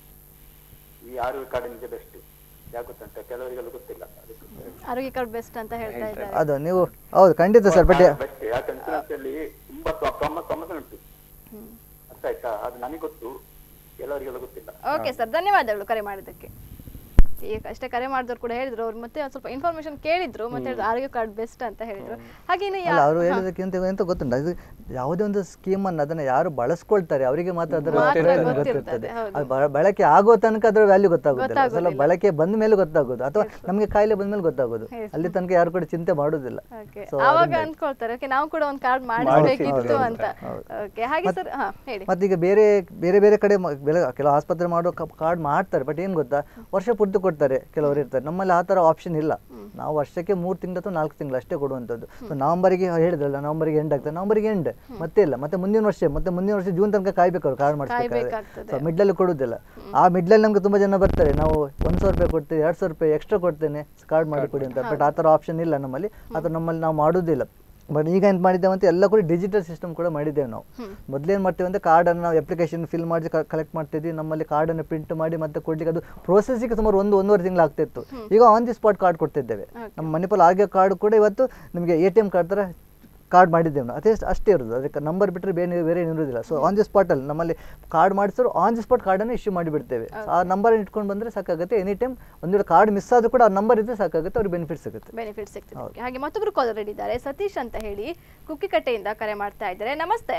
ಈ ಆರೋಗ್ಯ ಕಾರ್ಡ್ ನಿಮಗೆ ಬೆಸ್ಟ್ ಯಾಕೆ ಗೊತ್ತುಂಟ ಕೆಲವರಿಗೆಲ್ಲ ಗೊತ್ತಿಲ್ಲ ಅದಕ್ಕೆ ಆರೋಗ್ಯ ಕಾರ್ಡ್ ಬೆಸ್ಟ್ ಅಂತ ಹೇಳ್ತಾ ಇದ್ದಾರೆ ಅದು ನೀವು ಹೌದು ಖಂಡಿತ ಸರ್ ಬಟ್ ಬೆಸ್ಟ್ ಯಾಕೆ ಇನ್ಸೂರೆನ್ಸ್ ಅಲ್ಲಿ ತುಂಬಾ ಪ್ರಮ- ಪ್ರಮೋಷನ್ ಉಂಟು ಅರ್ಥ ಆಯ್ತಾ ಅದು ನನಗೆ ಗೊತ್ತು ಕೆಲವರಿಗೆಲ್ಲ ಗೊತ್ತಿಲ್ಲ ಓಕೆ ಸರ್ ಧನ್ಯವಾದಗಳು ಕರೆ ಮಾಡಿದ್ದಕ್ಕೆ ಈಗ ಅಷ್ಟೇ ಕರೆ ಮಾಡಿದವ್ರು ಕೂಡ ಹೇಳಿದ್ರು ಅವ್ರು ಮತ್ತೆ ಒಂದ್ ಸ್ವಲ್ಪ ಇನ್ಫಾರ್ಮೇಶನ್ ಕೇಳಿದ್ರು ಮತ್ತೆ ಹೇಳಿದ್ರು ಆರೋಗ್ಯ ಕಾರ್ಡ್ ಬೆಸ್ಟ್ ಅಂತ ಹೇಳಿದ್ರು ಹಾಗೆ ಇನ್ನು ಅಲ್ಲ ಯಾ- ಅವರು ಹೇಳಿದಕ್ಕಿಂತ ಎಂತ ಗೊತ್ತುಂಟ ಇದು ಯಾವುದೇ ಒಂದು ಸ್ಕೀಮನ್ನು ಅದನ್ನು ಯಾರು ಬಳಸ್ಕೊಳ್ತಾರೆ ಅವರಿಗೆ ಮಾತ್ರ ಅದರ ಮಾತ್ರ ಪ್ರಯೋಜನ ಗೊತ್ತಿರ್ತದೆ, ಗೊತ್ತಿರ್ತದೆ ಹೌದು. ಅದು ಬ- ಬಳಕೆ ಆಗೋ ತನಕ ಅದರ ವ್ಯಾಲ್ಯೂ ಗೊತ್ತಾಗೋದಿಲ್ಲ ಸ್ವಲ್ಪ ಗೊತ್ತಾಗೋದಿಲ್ಲ. ಬಳಕೆ ಬಂದ ಮೇಲೆ ಗೊತ್ತಾಗೋದು ಅಥವಾ ನಮಗೆ ಕಾಯಿಲೆ ಬಂದ ಮೇಲೆ ಗೊತ್ತಾಗೋದು Yes. ಅಲ್ಲಿ ತನಕ ಯಾರು ಕೂಡ ಚಿಂತೆ ಮಾಡೋದಿಲ್ಲ Okay. So ಆವಾಗ ಅದನ್ನ- ಅಂದ್ಕೊಳ್ತಾರೆ ಓಕೆ ನಾವು ಕೂಡ ಒಂದು ಕಾರ್ಡ್ ಮಾಡಿಸ್ಬೇಕಿತ್ತು ಹೌದು, ಅಂತ ಹೌದು. ಓಕೆ ಹಾಗೆ ಸರ್ ಹಾ ಹೇಳಿ ಮತ್ತೀಗ ಬೇರೆ ಬೇರೆ ಬೇರೆ ಕಡೆ ಮ- ಬೆಲೆ ಕೆಲವು ಆಸ್ಪತ್ರೆ ಮಾಡೋ ಕಾರ್ಡ್ ಮಾಡ್ತಾರೆ ಬಟ್ ಏನು ಗೊತ್ತಾ ವರ್ಷ ಪೂರ್ತಿ ಕೊಡ್ತಾರೆ ಕೆಲವರು ಇರ್ತಾರೆ ನಮ್ಮಲ್ಲಿ ಆ ಥರ ಆಪ್ಷನ್ ಇಲ್ಲ ನಾವು ವರ್ಷಕ್ಕೆ ಮೂರು ತಿಂಗಳು ಅಥವಾ ನಾಲ್ಕು ತಿಂಗಳು ಅಷ್ಟೇ ಕೊಡುವಂಥದ್ದು ಸೊ ನವಂಬರಿಗೆ ಹೇಳಿದ್ರಲ್ಲ ನವಂಬರಿಗೆ ಎಂಡ್ ಆಗ್ತದೆ ನವಂಬರಿಗೆ ಎಂಡ್ ಮತ್ತೆ ಇಲ್ಲ ಮತ್ತೆ ಮುಂದಿನ ವರ್ಷ ಮತ್ತೆ ಮುಂದಿನ ವರ್ಷ ಜೂನ್ ತನಕ ಕಾಯ್ಬೇಕು ಅವ್ರು ಕಾರ್ಡ್ ಮಾಡಿಸ್ಬೇಕಾದ್ರೆ ಕಾಯ್ಬೇಕಾಗ್ತದೆ. ಸೊ ಮಿಡ್ಲಲ್ಲಿ ಕೊಡುವುದಿಲ್ಲ ಆ ಮಿಡ್ಲಲ್ಲಿ ನಮ್ಗೆ ತುಂಬ ಜನ ಬರ್ತಾರೆ ನಾವು ಒಂದು ಸಾವಿರ ರೂಪಾಯಿ ಕೊಡ್ತೀವಿ ಎರಡು ಸಾವಿರ ರೂಪಾಯಿ ಎಕ್ಸ್ಟ್ರಾ ಕೊಡ್ತೇನೆ ಕಾರ್ಡ್ ಮಾಡಿ ಕೊಡಿ ಅಂತ ಬಟ್ ಆ ಥರ ಆಪ್ಷನ್ ಇಲ್ಲ ನಮ್ಮಲ್ಲಿ ಆ ಥರ ನಮ್ಮಲ್ಲಿ ನಾವು ಮಾಡೋದಿಲ್ಲ ಬಟ್ ಈಗ ಏನು ಮಾಡಿದ್ದೇವೆ ಅಂತ ಎಲ್ಲ ಕೂಡ ಡಿಜಿಟಲ್ ಸಿಸ್ಟಮ್ ಕೂಡ ಮಾಡಿದ್ದೇವೆ ನಾವು ಮೊದಲೇನು ಮಾಡ್ತೀವಿ ಅಂದರೆ ಕಾರ್ಡನ್ನು ನಾವು ಅಪ್ಲಿಕೇಶನ್ ಫಿಲ್ ಮಾಡಿ ಕಲೆಕ್ಟ್ ಮಾಡ್ತಿದ್ವಿ ನಮ್ಮಲ್ಲಿ ಕಾರ್ಡನ್ನು ಪ್ರಿಂಟ್ ಮಾಡಿ ಮತ್ತೆ ಕೊಡ್ಲಿಕ್ಕೆ ಅದು ಪ್ರೋಸೆಸ್ಸಿಗೆ ಸುಮಾರು ಒಂದು ಒಂದೂವರೆ ತಿಂಗಳು ಆಗ್ತಿತ್ತು ಈಗ ಆನ್ ದಿ ಸ್ಪಾಟ್ ಕಾರ್ಡ್ ಕೊಡ್ತಿದ್ದೇವೆ ನಮ್ಮ ಮಣಿಪಾಲ್ ಆರೋಗ್ಯ ಕಾರ್ಡ್ ಕೂಡ ಇವತ್ತು ನಿಮಗೆ ಎ ಟಿ ಎಮ್ ಕಾರ್ಡ್ ಥರ ಕಾರ್ಡ್ ಮಾಡಿದ್ದೇವೆ ನಾವು ಅದೇ ಅಷ್ಟೇ ಇರೋದು ಅದಕ್ಕೆ ನಂಬರ್ ಬಿಟ್ಟರೆ ಬೇರೆ ಬೇರೆ ಏನು ಇರೋದಿಲ್ಲ ಸೊ ಆನ್ ದಿ ಸ್ಪಾಟಲ್ಲಿ ನಮ್ಮಲ್ಲಿ ಕಾರ್ಡ್ ಮಾಡಿಸಿದ್ರು ಆನ್ ದಿ ಸ್ಪಾಟ್ ಕಾರ್ಡನ್ನು ಇಶ್ಯೂ ಮಾಡಿಬಿಡ್ತೇವೆ ಆ ನಂಬರ್ ಇಟ್ಕೊಂಡು ಬಂದರೆ ಸಾಕಾಗುತ್ತೆ ಎನಿ ಟೈಮ್ ಒಂದು ವೇಳೆ ಕಾರ್ಡ್ ಮಿಸ್ ಆದರೂ ಕೂಡ ಆ ನಂಬರ್ ಇದ್ದರೆ ಸಾಕಾಗುತ್ತೆ ಅವ್ರಿಗೆ ಬೆನಿಫಿಟ್ ಸಿಗುತ್ತೆ ಬೆನಿಫಿಟ್ ಸಿಗ್ತದೆ Okay. ಹಾಗೆ ಮತ್ತೊಬ್ರು ಕಾಲರ್ ರೆಡಿ ಇದ್ದಾರೆ ಸತೀಶ್ ಅಂತ ಹೇಳಿ ಕುಕ್ಕಿಕಟ್ಟೆಯಿಂದ ಕರೆ ಮಾಡ್ತಾ ಇದ್ದಾರೆ ನಮಸ್ತೆ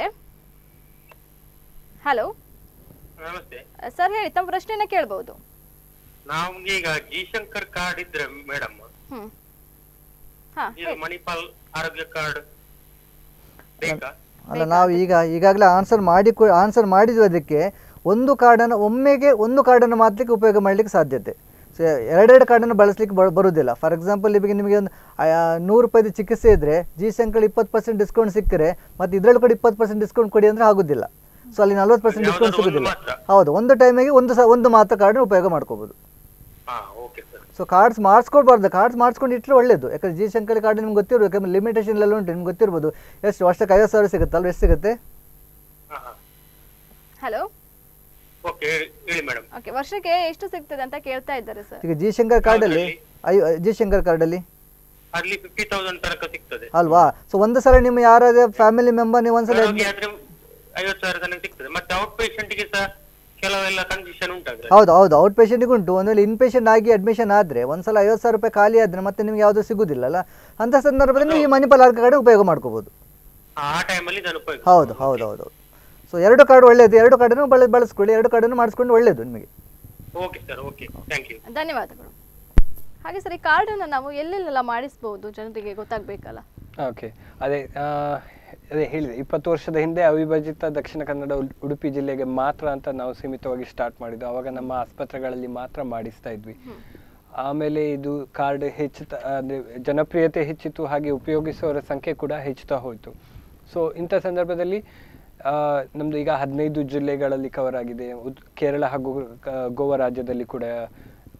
ಹಲೋ ನಮಸ್ತೆ ಸರ್ ಹೇಳಿ ತಮ್ಮ ಪ್ರಶ್ನೆನ ಕೇಳ್ಬಹುದು ನಮ್ಗೆ ಈಗ ಜಿ ಶಂಕರ್ ಕಾರ್ಡ್ ಇದ್ರೆ ಮೇಡಮ್ ಹ್ಮ್ ಹಾ ಇದು ಮಣಿಪಾಲ್ ಆರೋಗ್ಯ ಕಾರ್ಡ್ ಬೇಕಾ ಅಲ್ಲ ನಾವು ಈಗ ಈಗಾಗಲೇ ಆನ್ಸರ್ ಮಾಡಿ ಆನ್ಸರ್ ಮಾಡಿದ್ವಿ ಅದಕ್ಕೆ ಒಂದು ಕಾರ್ಡನ್ನು ಒಮ್ಮೆಗೆ ಒಂದು ಕಾರ್ಡನ್ನು ಮಾತ್ರಕ್ಕೆ ಉಪಯೋಗ ಮಾಡಲಿಕ್ಕೆ ಸಾಧ್ಯತೆ ಸೊ ಎರಡೆರಡು ಕಾರ್ಡನ್ನು ಬಳಸಲಿಕ್ಕೆ ಬ ಬರುವುದಿಲ್ಲ ಫಾರ್ ಎಕ್ಸಾಂಪಲ್ ಈಗ ನಿಮಗೆ ಒಂದು ಆ, ನೂರು ರೂಪಾಯಿದು ಚಿಕಿತ್ಸೆ ಇದ್ದರೆ ಜಿ ಸಂಕಲ್ ಇಪ್ಪತ್ತು ಪರ್ಸೆಂಟ್ ಡಿಸ್ಕೌಂಟ್ ಸಿಕ್ಕರೆ ಮತ್ತು ಇದರಲ್ಲಿ ಕೂಡ ಇಪ್ಪತ್ತು ಪರ್ಸೆಂಟ್ ಡಿಸ್ಕೌಂಟ್ ಕೊಡಿ ಅಂದರೆ ಆಗೋದಿಲ್ಲ ಸೊ ಅಲ್ಲಿ ನಲ್ವತ್ತು ಪರ್ಸೆಂಟ್ ಡಿಸ್ಕೌಂಟ್ ಯಾವ್ದಾದ್ರು ಒಂದು ಸಿಗೋದಿಲ್ಲ ಮಾತ್ರ? ಹೌದು ಒಂದು ಟೈಮಿಗೆ ಒಂದು ಸ ಒಂದು ಮಾತ್ರ ಕಾರ್ಡನ್ನು ಉಪಯೋಗ ಮಾಡ್ಕೋಬೋದು ಹಾ ಓಕೆ ಸರ್ ಸೊ ಕಾರ್ಡ್ಸ್ ಮಾಡಿಸ್ಕೊಳ್ಬಾರ್ದು ಕಾರ್ಡ್ಸ್ ಮಾಡಿಸ್ಕೊಂಡು ಇಟ್ಟರೆ ಒಳ್ಳೇದು ಯಾಕಂದ್ರೆ ಜಿ ಶಂಕರ್ ಕಾರ್ಡ್ ನಿಮ್ಗೆ ಗೊತ್ತಿರೋದು ಯಾಕಂದ್ರೆ ಲಿಮಿಟೇಷನ್ ಎಲ್ಲ ಉಂಟು ನಿಮ್ಗೆ ಗೊತ್ತಿರ್ಬೋದು ಎಷ್ಟು ವರ್ಷಕ್ಕೆ ಐವತ್ತು ಸಾವಿರ ಸಿಗುತ್ತೆ ಅಲ್ವ ಎಷ್ಟು ಸಿಗುತ್ತೆ ಹಾ ಹಾ ಹಲೋ ಓಕೆ ಹೇಳಿ ಮೇಡಮ್ ಓಕೆ ವರ್ಷಕ್ಕೆ ಎಷ್ಟು ಸಿಗ್ತದೆ ಅಂತ ಕೇಳ್ತಾ ಇದ್ದಾರೆ ಸರ್ ಈಗ ಜಿ ಶಂಕರ್ ಕಾರ್ಡಲ್ಲಿ ಐ ಜಿ ಶಂಕರ್ ಕಾರ್ಡಲ್ಲಿ ಅಲ್ಲಿ ಫಿಫ್ಟಿ ತೌಸಂಡ್ ತನಕ ಸಿಗ್ತದೆ ಅಲ್ವಾ ಸೊ ಒಂದು ಸಲ ನಿಮ್ಮ ಯಾರಾದ್ರೆ ಫ್ಯಾಮಿಲಿ ಮೆಂಬರ್ ನೀವು ಒಂದ್ಸಲ ಆರೋಗ್ಯ ಆದ್ರೆ ಐವತ್ತು ಸಾವಿರ ತನಕ ಸಿಗ್ತದೆ ಮತ್ತೆ ಔಟ್ ಪೇಷಂಟ್ ಗೆ ಸಹ ಕೆಲವೆಲ್ಲ ಕಂಡೀಷನ್ ಉಂಟಾದ್ರೆ ಹೌದು ಹೌದು ಔಟ್ ಪೇಷಂಟಿಗೆ ಉಂಟು ಒಂದು ವೇಳೆ ಇನ್ ಪೇಷಂಟ್ ಆಗಿ ಅಡ್ಮಿಷನ್ ಆದರೆ ಒಂದ್ಸಲ ಐವತ್ತು ಸಾವಿರ ರೂಪಾಯಿ ಖಾಲಿ ಆದರೆ ಮತ್ತೆ ನಿಮ್ಗೆ ಯಾವುದು ಸಿಗುದಿಲ್ಲಲ್ಲ ಅಂತ ಸಂದರ್ಭದಲ್ಲಿ ನೀವು ಈ ಮಣಿಪಾಲ್ ಆರ್ಕ ಕಾರ್ಡ್ ಉಪಯೋಗ ಮಾಡ್ಕೋಬೋದು ಆ ಟೈಮಲ್ಲಿ ನಾನು ಉಪಯೋಗ ಹೌದು ಹೌದು ಹೌದು ಸೊ ಎರಡು ಕಾರ್ಡ್ ಒಳ್ಳೇದು ಎರಡು ಕಾರ್ಡನ್ನು ಬಳ ಬಳಸ್ಕೊಳ್ಳಿ ಎರಡು ಕಾರ್ಡನ್ನು ಮಾಡಿಸ್ಕೊಂಡು ಒಳ್ಳೇದು ನಿಮಗೆ okay sir okay thank you ಧನ್ಯವಾದಗಳು ಹಾಗೆ ಸರ್ ಈ ಕಾರ್ಡನ್ನು ನಾವು ಎಲ್ಲೆಲ್ಲೆಲ್ಲ ಮಾಡಿಸ್ಬೋದು ಜನರಿಗೆ ಗೊತ್ತಾಗ್ಬೇಕಲ್ಲ ಓಕೆ ಅದೇ ಆ, ಅದೇ ಹೇಳಿದೆ ಇಪ್ಪತ್ತು ವರ್ಷದ ಹಿಂದೆ ಅವಿಭಜಿತ ದಕ್ಷಿಣ ಕನ್ನಡ ಉಡ್- ಉಡುಪಿ ಜಿಲ್ಲೆಗೆ ಮಾತ್ರ ಅಂತ ನಾವು ಸೀಮಿತವಾಗಿ ಸ್ಟಾರ್ಟ್ ಮಾಡಿದ್ದು ಅವಾಗ ನಮ್ಮ ಆಸ್ಪತ್ರೆಗಳಲ್ಲಿ ಮಾತ್ರ ಮಾಡಿಸ್ತಾ ಇದ್ವಿ ಆಮೇಲೆ ಇದು ಕಾರ್ಡ್ ಹೆಚ್ಚುತ್ತಾ ಅಂದರೆ ಜನಪ್ರಿಯತೆ ಹೆಚ್ಚಿತು ಹಾಗೆ ಉಪಯೋಗಿಸುವವರ ಸಂಖ್ಯೆ ಕೂಡ ಹೆಚ್ಚುತ್ತಾ ಹೋಯಿತು ಸೊ ಇಂಥ ಸಂದರ್ಭದಲ್ಲಿ ಆ, ನಮ್ದು ಈಗ ಹದಿನೈದು ಜಿಲ್ಲೆಗಳಲ್ಲಿ ಕವರ್ ಆಗಿದೆ ಉದ್- ಕೇರಳ ಹಾಗೂ ಕ- ಗೋವಾ ರಾಜ್ಯದಲ್ಲಿ ಕೂಡ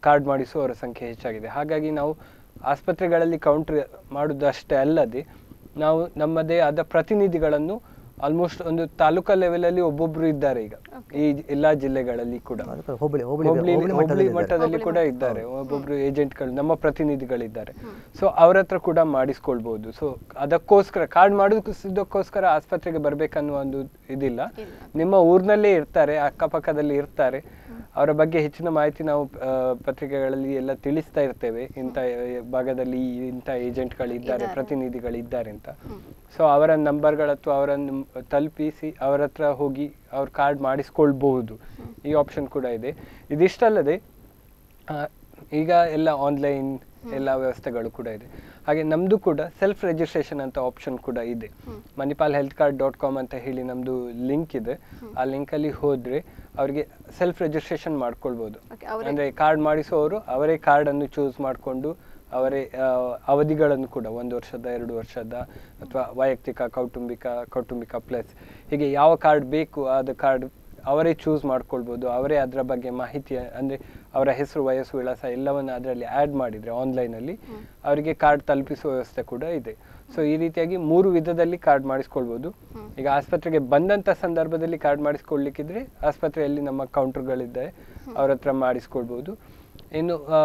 ಕಾರ್ಡ್ ಮಾಡಿಸುವವರ ಸಂಖ್ಯೆ ಹೆಚ್ಚಾಗಿದೆ ಹಾಗಾಗಿ ನಾವು ಆಸ್ಪತ್ರೆಗಳಲ್ಲಿ ಕೌಂಟರ್ ಮಾಡುವುದಷ್ಟೇ ಅಲ್ಲದೆ ನಾವು ನಮ್ಮದೇ ಆದ ಪ್ರತಿನಿಧಿಗಳನ್ನು ಆಲ್ಮೋಸ್ಟ್ ಒಂದು ತಾಲೂಕಾ ಲೆವೆಲಲ್ಲಿ ಒಬ್ಬೊಬ್ರು ಇದ್ದಾರೆ ಈಗ ಈ ಎಲ್ಲಾ ಜಿಲ್ಲೆಗಳಲ್ಲಿ ಕೂಡ ತಾಲೂಕು ಹೋಬಳಿ ಹೋಬಳಿ ಹೋಬಳಿ ಹೋಬಳಿ ಹೋಬಳಿ ಮಟ್ಟದಲ್ಲಿ ಇದ್ದಾರೆ. ಮಟ್ಟದಲ್ಲಿ ಕೂಡ ಇದ್ದಾರೆ ಒಬ್ಬೊಬ್ರು ಏಜೆಂಟ್ಗಳು ನಮ್ಮ ಪ್ರತಿನಿಧಿಗಳಿದ್ದಾರೆ ಸೊ ಅವ್ರ ಹತ್ರ ಕೂಡ ಮಾಡಿಸ್ಕೊಳ್ಬಹುದು ಸೊ ಅದಕ್ಕೋಸ್ಕರ ಕಾರ್ಡ್ ಮಾಡೋದಕ್ಕೋಸ್ಕರ ಆಸ್ಪತ್ರೆಗೆ ಬರ್ಬೇಕನ್ನುವ ಒಂದು ಇದಿಲ್ಲ ನಿಮ್ಮ ಊರಿನಲ್ಲೇ ಇರ್ತಾರೆ ಅಕ್ಕಪಕ್ಕದಲ್ಲಿ ಇರ್ತಾರೆ ಅವರ ಬಗ್ಗೆ ಹೆಚ್ಚಿನ ಮಾಹಿತಿ ನಾವು ಆ, ಪತ್ರಿಕೆಗಳಲ್ಲಿ ಎಲ್ಲ ತಿಳಿಸ್ತಾ ಇರ್ತೇವೆ ಇಂಥ ಭಾಗದಲ್ಲಿ ಈ- ಇಂಥ ಏಜೆಂಟ್ಗಳಿದ್ದಾರೆ ಪ್ರತಿನಿಧಿಗಳಿದ್ದಾರೆ ಅಂತ ಸೊ ಅವರ ನಂಬರ್ಗಳ ಅಥವಾ ಅವರನ್ನು ತಲುಪಿಸಿ ಅವರ ಹತ್ರ ಹೋಗಿ ಅವ್ರ ಕಾರ್ಡ್ ಮಾಡಿಸ್ಕೊಳ್ಬಹುದು ಈ ಆಪ್ಷನ್ ಕೂಡ ಇದೆ ಇದಿಷ್ಟಲ್ಲದೆ ಆ, ಈಗ ಎಲ್ಲ ಆನ್ಲೈನ್ ಎಲ್ಲ ವ್ಯವಸ್ಥೆಗಳು ಕೂಡ ಇದೆ ಹಾಗೆ ನಮ್ದು ಕೂಡ ಸೆಲ್ಫ್ ರಿಜಿಸ್ಟ್ರೇಷನ್ ಅಂತ ಆಪ್ಷನ್ ಕೂಡ ಇದೆ Manipal health card dot com ಅಂತ ಹೇಳಿ ನಮ್ದು ಲಿಂಕ್ ಇದೆ ಆ ಲಿಂಕ್ ಅಲ್ಲಿ ಹೋದ್ರೆ ಅವರಿಗೆ ಸೆಲ್ಫ್ ರಿಜಿಸ್ಟ್ರೇಷನ್ ಮಾಡ್ಕೊಳ್ಬಹುದು Okay, ಅವರೇ- ಅಂದ್ರೆ ಕಾರ್ಡ್ ಮಾಡಿಸುವವರು ಅವರೇ ಕಾರ್ಡ್ ಅನ್ನು ಚೂಸ್ ಮಾಡಿಕೊಂಡು ಅವರೇ ಆ, ಅವಧಿಗಳನ್ನು ಕೂಡ ಒಂದು ವರ್ಷದ ಎರಡು ವರ್ಷದ ಅಥವಾ ವೈಯಕ್ತಿಕ ಕೌಟುಂಬಿಕ ಕೌಟುಂಬಿಕ ಪ್ಲಸ್ ಹೀಗೆ ಯಾವ ಕಾರ್ಡ್ ಬೇಕು ಅದು ಕಾರ್ಡ್ ಅವರೇ ಚೂಸ್ ಮಾಡ್ಕೊಳ್ಬೋದು ಅವರೇ ಅದರ ಬಗ್ಗೆ ಮಾಹಿತಿ ಅಂದ್ರೆ ಅವರ ಹೆಸರು ವಯಸ್ಸು ವಿಳಾಸ ಎಲ್ಲವನ್ನು ಅದರಲ್ಲಿ ಆ್ಯಡ್ ಮಾಡಿದ್ರೆ ಆನ್ಲೈನಲ್ಲಿ ಅವರಿಗೆ ಕಾರ್ಡ್ ತಲುಪಿಸುವ ವ್ಯವಸ್ಥೆ ಕೂಡ ಇದೆ ಸೊ ಈ ರೀತಿಯಾಗಿ ಮೂರು ವಿಧದಲ್ಲಿ ಕಾರ್ಡ್ ಮಾಡಿಸ್ಕೊಳ್ಬೋದು ಈಗ ಆಸ್ಪತ್ರೆಗೆ ಬಂದಂತ ಸಂದರ್ಭದಲ್ಲಿ ಕಾರ್ಡ್ ಮಾಡಿಸ್ಕೊಳ್ಲಿಕ್ಕಿದ್ರೆ ಆಸ್ಪತ್ರೆಯಲ್ಲಿ ನಮ್ಮ ಕೌಂಟರ್ಗಳಿದ್ದಾರೆ ಅವ್ರ ಹತ್ರ ಮಾಡಿಸ್ಕೊಳ್ಬೋದು ಇನ್ನು ಆ,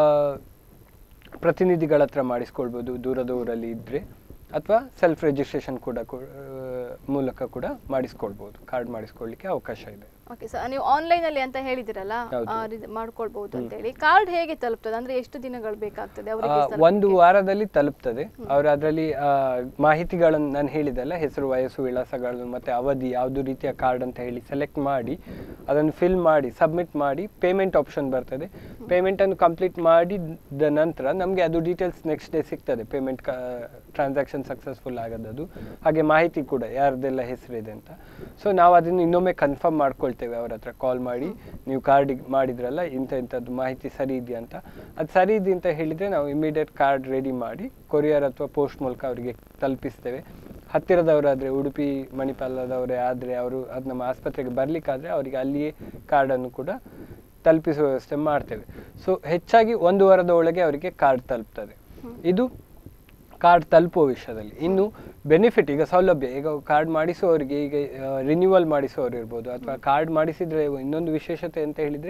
ಪ್ರತಿನಿಧಿಗಳ ಹತ್ರ ಮಾಡಿಸ್ಕೊಳ್ಬೋದು ದೂರದ ಊರಲ್ಲಿ ಇದ್ರೆ ಅಥವಾ ಸೆಲ್ಫ್ ರಿಜಿಸ್ಟ್ರೇಷನ್ ಕೂಡ ಕೂ- ಆ, ಮೂಲಕ ಕೂಡ ಮಾಡಿಸ್ಕೊಳ್ಬೋದು ಕಾರ್ಡ್ ಮಾಡಿಸ್ಕೊಳ್ಳಿಕ್ಕೆ ಅವಕಾಶ ಇದೆ ಓಕೆ ಸರ್ ನೀವು ಆನ್ಲೈನ್ ಅಲ್ಲಿ ಅಂತ ಹೇಳಿದಿರಲ್ಲ ಹೌದು. ಆ, ರಿದ್- ಮಾಡ್ಕೊಳ್ಬಹುದು ಅಂತ ಹೇಳಿ ಕಾರ್ಡ್ ಹೇಗೆ ತಲುಪ್ತದೆ ಅಂದ್ರೆ ಎಷ್ಟು ದಿನಗಳು ಬೇಕಾಗ್ತದೆ ಆ, ಅವರಿಗೆ ಒಂದು ವಾರದಲ್ಲಿ ತಲುಪ್ತದೆ ಅವರು ಅದರಲ್ಲಿ ಮಾಹಿತಿಗಳನ್ನು ನಾನು ಹೇಳಿದೆಲ್ಲ ಹೆಸರು ವಯಸ್ಸು ವಿಳಾಸಗಳು ಮತ್ತೆ ಅವಧಿ ಯಾವುದು ರೀತಿಯ ಕಾರ್ಡ್ ಅಂತ ಹೇಳಿ ಸೆಲೆಕ್ಟ್ ಮಾಡಿ ಅದನ್ನು ಫಿಲ್ ಮಾಡಿ ಸಬ್ಮಿಟ್ ಮಾಡಿ ಪೇಮೆಂಟ್ ಆಪ್ಷನ್ ಬರ್ತದೆ ಪೇಮೆಂಟ್ ಅನ್ನು ಕಂಪ್ಲೀಟ್ ಮಾಡಿದ ನಂತರ ನಮಗೆ ಅದು ಡೀಟೇಲ್ಸ್ ನೆಕ್ಸ್ಟ್ ಡೇ ಸಿಗ್ತದೆ ಪೇಮೆಂಟ್ ಟ್ರಾನ್ಸಾಕ್ಷನ್ ಸಕ್ಸಸ್ಫುಲ್ ಆಗೋದದು ಹಾಗೆ ಮಾಹಿತಿ ಕೂಡ ಯಾರ್ದೆಲ್ಲ ಹೆಸರಿದೆ ಅಂತ ಸೊ ನಾವು ಅದನ್ನು ಇನ್ನೊಮ್ಮೆ ಕನ್ಫರ್ಮ್ ಮಾಡ್ಕೊಳ್ತೇವೆ ಅವ್ರ ಹತ್ರ ಕಾಲ್ ಮಾಡಿ ನೀವು ಕಾರ್ಡ್ ಮಾಡಿದ್ರಲ್ಲ ಇಂಥ ಇಂಥದ್ದು ಮಾಹಿತಿ ಸರಿ ಇದೆಯಾ ಅಂತ ಅದು ಸರಿ ಇದೆ ಅಂತ ಹೇಳಿದರೆ ನಾವು ಇಮಿಡಿಯೇಟ್ ಕಾರ್ಡ್ ರೆಡಿ ಮಾಡಿ ಕೊರಿಯರ್ ಅಥವಾ ಪೋಸ್ಟ್ ಮೂಲಕ ಅವರಿಗೆ ತಲುಪಿಸ್ತೇವೆ ಹತ್ತಿರದವರಾದರೆ ಉಡುಪಿ ಮಣಿಪಾಲದವರೇ ಆದರೆ ಅವರು ಅದು ನಮ್ಮ ಆಸ್ಪತ್ರೆಗೆ ಬರಲಿಕ್ಕಾದ್ರೆ ಅವರಿಗೆ ಅಲ್ಲಿಯೇ ಕಾರ್ಡನ್ನು ಕೂಡ ತಲುಪಿಸುವ ವ್ಯವಸ್ಥೆ ಮಾಡ್ತೇವೆ ಸೊ ಹೆಚ್ಚಾಗಿ ಒಂದು ವಾರದ ಒಳಗೆ ಅವರಿಗೆ ಕಾರ್ಡ್ ತಲುಪ್ತದೆ ಇದು ಕಾರ್ಡ್ ತಲುಪುವ ವಿಷಯದಲ್ಲಿ ಇನ್ನು ಬೆನಿಫಿಟ್ ಈಗ ಸೌಲಭ್ಯ ಈಗ ಕಾರ್ಡ್ ಮಾಡಿಸುವವರಿಗೆ ಈಗ ರಿನ್ಯೂವಲ್ ಮಾಡಿಸುವವರು ಇರ್ಬೋದು ಅಥವಾ ಕಾರ್ಡ್ ಮಾಡಿಸಿದ್ರೆ ಇನ್ನೊಂದು ವಿಶೇಷತೆ ಅಂತ ಹೇಳಿದ್ರೆ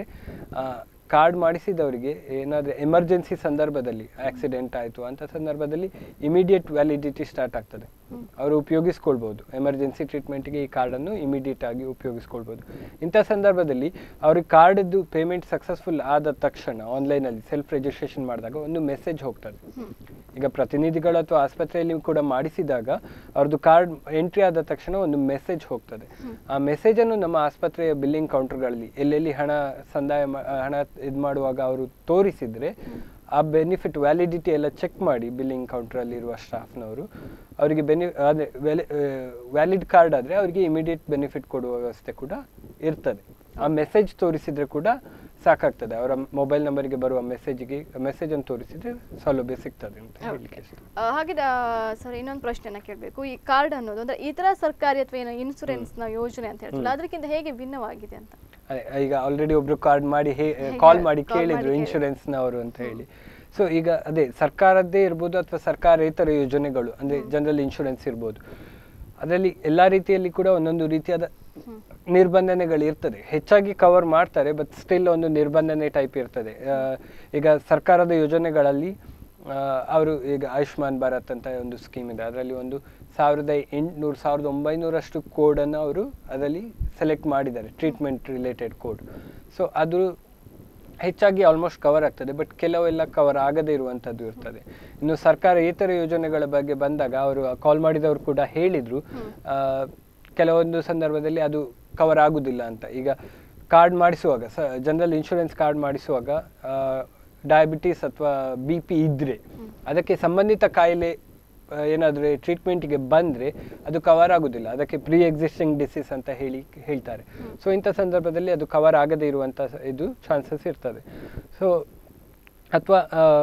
ಕಾರ್ಡ್ ಮಾಡಿಸಿದವರಿಗೆ ಏನಾದರೂ ಎಮರ್ಜೆನ್ಸಿ ಸಂದರ್ಭದಲ್ಲಿ ಆಕ್ಸಿಡೆಂಟ್ ಆಯಿತು ಅಂತ ಸಂದರ್ಭದಲ್ಲಿ ಇಮಿಡಿಯೇಟ್ ವ್ಯಾಲಿಡಿಟಿ ಸ್ಟಾರ್ಟ್ ಆಗ್ತದೆ ಅವರು ಉಪಯೋಗಿಸ್ಕೊಳ್ಬೋದು ಎಮರ್ಜೆನ್ಸಿ ಟ್ರೀಟ್ಮೆಂಟ್ಗೆ ಈ ಕಾರ್ಡನ್ನು ಇಮಿಡಿಯೇಟ್ ಆಗಿ ಉಪಯೋಗಿಸ್ಕೊಳ್ಬೋದು ಇಂಥ ಸಂದರ್ಭದಲ್ಲಿ ಅವ್ರಿಗೆ ಕಾರ್ಡದ್ದು ಪೇಮೆಂಟ್ ಸಕ್ಸಸ್ಫುಲ್ ಆದ ತಕ್ಷಣ ಆನ್ಲೈನಲ್ಲಿ ಸೆಲ್ಫ್ ರಿಜಿಸ್ಟ್ರೇಷನ್ ಮಾಡಿದಾಗ ಒಂದು ಮೆಸೇಜ್ ಹೋಗ್ತದೆ ಈಗ ಪ್ರತಿನಿಧಿಗಳು ಅಥವಾ ಆಸ್ಪತ್ರೆಯಲ್ಲಿ ಕೂಡ ಮಾಡಿಸಿದಾಗ ಅವ್ರದ್ದು ಕಾರ್ಡ್ ಎಂಟ್ರಿ ಆದ ತಕ್ಷಣ ಒಂದು ಮೆಸೇಜ್ ಹೋಗ್ತದೆ ಆ ಮೆಸೇಜ್ ಅನ್ನು ನಮ್ಮ ಆಸ್ಪತ್ರೆಯ ಬಿಲ್ಲಿಂಗ್ ಕೌಂಟರ್ಗಳಲ್ಲಿ ಎಲ್ಲೆಲ್ಲಿ ಹಣ ಸಂದಾಯ ಮಾ- ಹಣ ಇದು ಮಾಡುವಾಗ ಅವರು ತೋರಿಸಿದ್ರೆ ಆ ಬೆನಿಫಿಟ್ ವ್ಯಾಲಿಡಿಟಿ ಎಲ್ಲ ಚೆಕ್ ಮಾಡಿ ಬಿಲ್ಲಿಂಗ್ ಕೌಂಟರಲ್ಲಿ ಇರುವ ಸ್ಟಾಫ್ನವರು ಅವರಿಗೆ ಬೆನಿ ಅದೇ ವ್ಯಾಲಿಡ್ ಕಾರ್ಡ್ ಆದರೆ ಅವರಿಗೆ ಇಮಿಡಿಯೇಟ್ ಬೆನಿಫಿಟ್ ಕೊಡುವ ವ್ಯವಸ್ಥೆ ಕೂಡ ಇರ್ತದೆ ಆ ಮೆಸೇಜ್ ತೋರಿಸಿದ್ರೆ ಕೂಡ ಸಾಕಾಗ್ತದೆ ಅವರ ಮೊಬೈಲ್ ನಂಬರಿಗೆ ಬರುವ ಮೆಸೇಜ್ಗೆ ಮೆಸೇಜ್ ಅನ್ನು ತೋರಿಸಿದ್ರೆ ಸೌಲಭ್ಯ ಸಿಗ್ತದೆ ಅಂತ ಹೇಳಲಿಕ್ಕೆ ಇಷ್ಟ ಆ, ಹಾಗೆ ಸರ್ ಇನ್ನೊಂದು ಪ್ರಶ್ನೆನ ಕೇಳಬೇಕು ಈ ಕಾರ್ಡ್ ಅನ್ನೋದು ಅಂದ್ರೆ ಇತರ ಸರ್ಕಾರಿ ಅಥವಾ ಏನೋ ಇನ್ಸೂರೆನ್ಸ್ ನ ಯೋಜನೆ ಅಂತ ಹೇಳ್ತಲ್ಲ ಅದಕ್ಕಿಂತ ಹೇಗೆ ಭಿನ್ನವಾಗಿದೆ ಅಂತ ಅದೇ, ಈಗ ಆಲ್ರೆಡಿ ಒಬ್ರು ಕಾರ್ಡ್ ಮಾಡಿ ಹೇಗೆ ಕಾಲ್ ಮಾಡಿ call ಕೇಳಿದ್ರು ಮಾಡಿ ಇನ್ಶೂರೆನ್ಸ್ ನವರು ಅಂತ ಹೇಳಿ ಸೊ ಈಗ ಅದೇ ಸರ್ಕಾರದ್ದೇ ಇರ್ಬೋದು ಅಥವಾ ಸರ್ಕಾರೇತರ ಯೋಜನೆಗಳು ಅಂದ್ರೆ ಜನರಲ್ ಇನ್ಶೂರೆನ್ಸ್ ಇರ್ಬೋದು ಅದರಲ್ಲಿ ಎಲ್ಲಾ ರೀತಿಯಲ್ಲಿ ಕೂಡ ಒಂದೊಂದು ರೀತಿಯಾದ ನಿರ್ಬಂಧನೆಗಳು ಇರ್ತದೆ ಹೆಚ್ಚಾಗಿ ಕವರ್ ಮಾಡ್ತಾರೆ ಬಟ್ ಸ್ಟಿಲ್ ಒಂದು ನಿರ್ಬಂಧನೆ ಟೈಪ್ ಇರ್ತದೆ ಆ, ಈಗ ಸರ್ಕಾರದ ಯೋಜನೆಗಳಲ್ಲಿ ಅವರು ಈಗ ಆಯುಷ್ಮಾನ್ ಭಾರತ್ ಅಂತ ಒಂದು ಸ್ಕೀಮ್ ಇದೆ ಅದರಲ್ಲಿ ಒಂದು ಸಾವಿರದ ಎಂಟುನೂರು ಸಾವಿರದ ಒಂಬೈನೂರಷ್ಟು ಕೋಡನ್ನು ಅವರು ಅದರಲ್ಲಿ ಸೆಲೆಕ್ಟ್ ಮಾಡಿದ್ದಾರೆ ಟ್ರೀಟ್ಮೆಂಟ್ ರಿಲೇಟೆಡ್ ಕೋಡ್ ಸೊ ಅದು ಹೆಚ್ಚಾಗಿ ಆಲ್ಮೋಸ್ಟ್ ಕವರ್ ಆಗ್ತದೆ ಬಟ್ ಕೆಲವೆಲ್ಲ ಕವರ್ ಆಗದೇ ಇರುವಂಥದ್ದು ಇರ್ತದೆ ಇನ್ನು ಸರ್ಕಾರ ಇತರ ಯೋಜನೆಗಳ ಬಗ್ಗೆ ಬಂದಾಗ ಅವರು ಕಾಲ್ ಮಾಡಿದವರು ಕೂಡ ಹೇಳಿದ್ರು ಆ, ಕೆಲವೊಂದು ಸಂದರ್ಭದಲ್ಲಿ ಅದು ಕವರ್ ಆಗುದಿಲ್ಲ ಅಂತ ಈಗ ಕಾರ್ಡ್ ಮಾಡಿಸುವಾಗ ಸ ಜನರಲ್ ಇನ್ಶೂರೆನ್ಸ್ ಕಾರ್ಡ್ ಮಾಡಿಸುವಾಗ ಡಯಾಬಿಟೀಸ್ ಅಥವಾ ಬಿ ಪಿ ಇದ್ರೆ ಅದಕ್ಕೆ ಸಂಬಂಧಿತ ಕಾಯಿಲೆ ಆ, ಏನಾದ್ರೆ ಟ್ರೀಟ್ಮೆಂಟ್ಗೆ ಬಂದ್ರೆ ಅದು ಕವರ್ ಆಗುದಿಲ್ಲ ಅದಕ್ಕೆ ಪ್ರೀ ಎಕ್ಸಿಸ್ಟಿಂಗ್ ಡಿಸೀಸ್ ಅಂತ ಹೇಳಿ ಹೇಳ್ತಾರೆ ಸೊ ಇಂಥ ಸಂದರ್ಭದಲ್ಲಿ ಅದು ಕವರ್ ಆಗದೇ ಇರುವಂತ ಸ- ಇದು ಚಾನ್ಸಸ್ ಇರ್ತದೆ ಸೊ ಅಥವಾ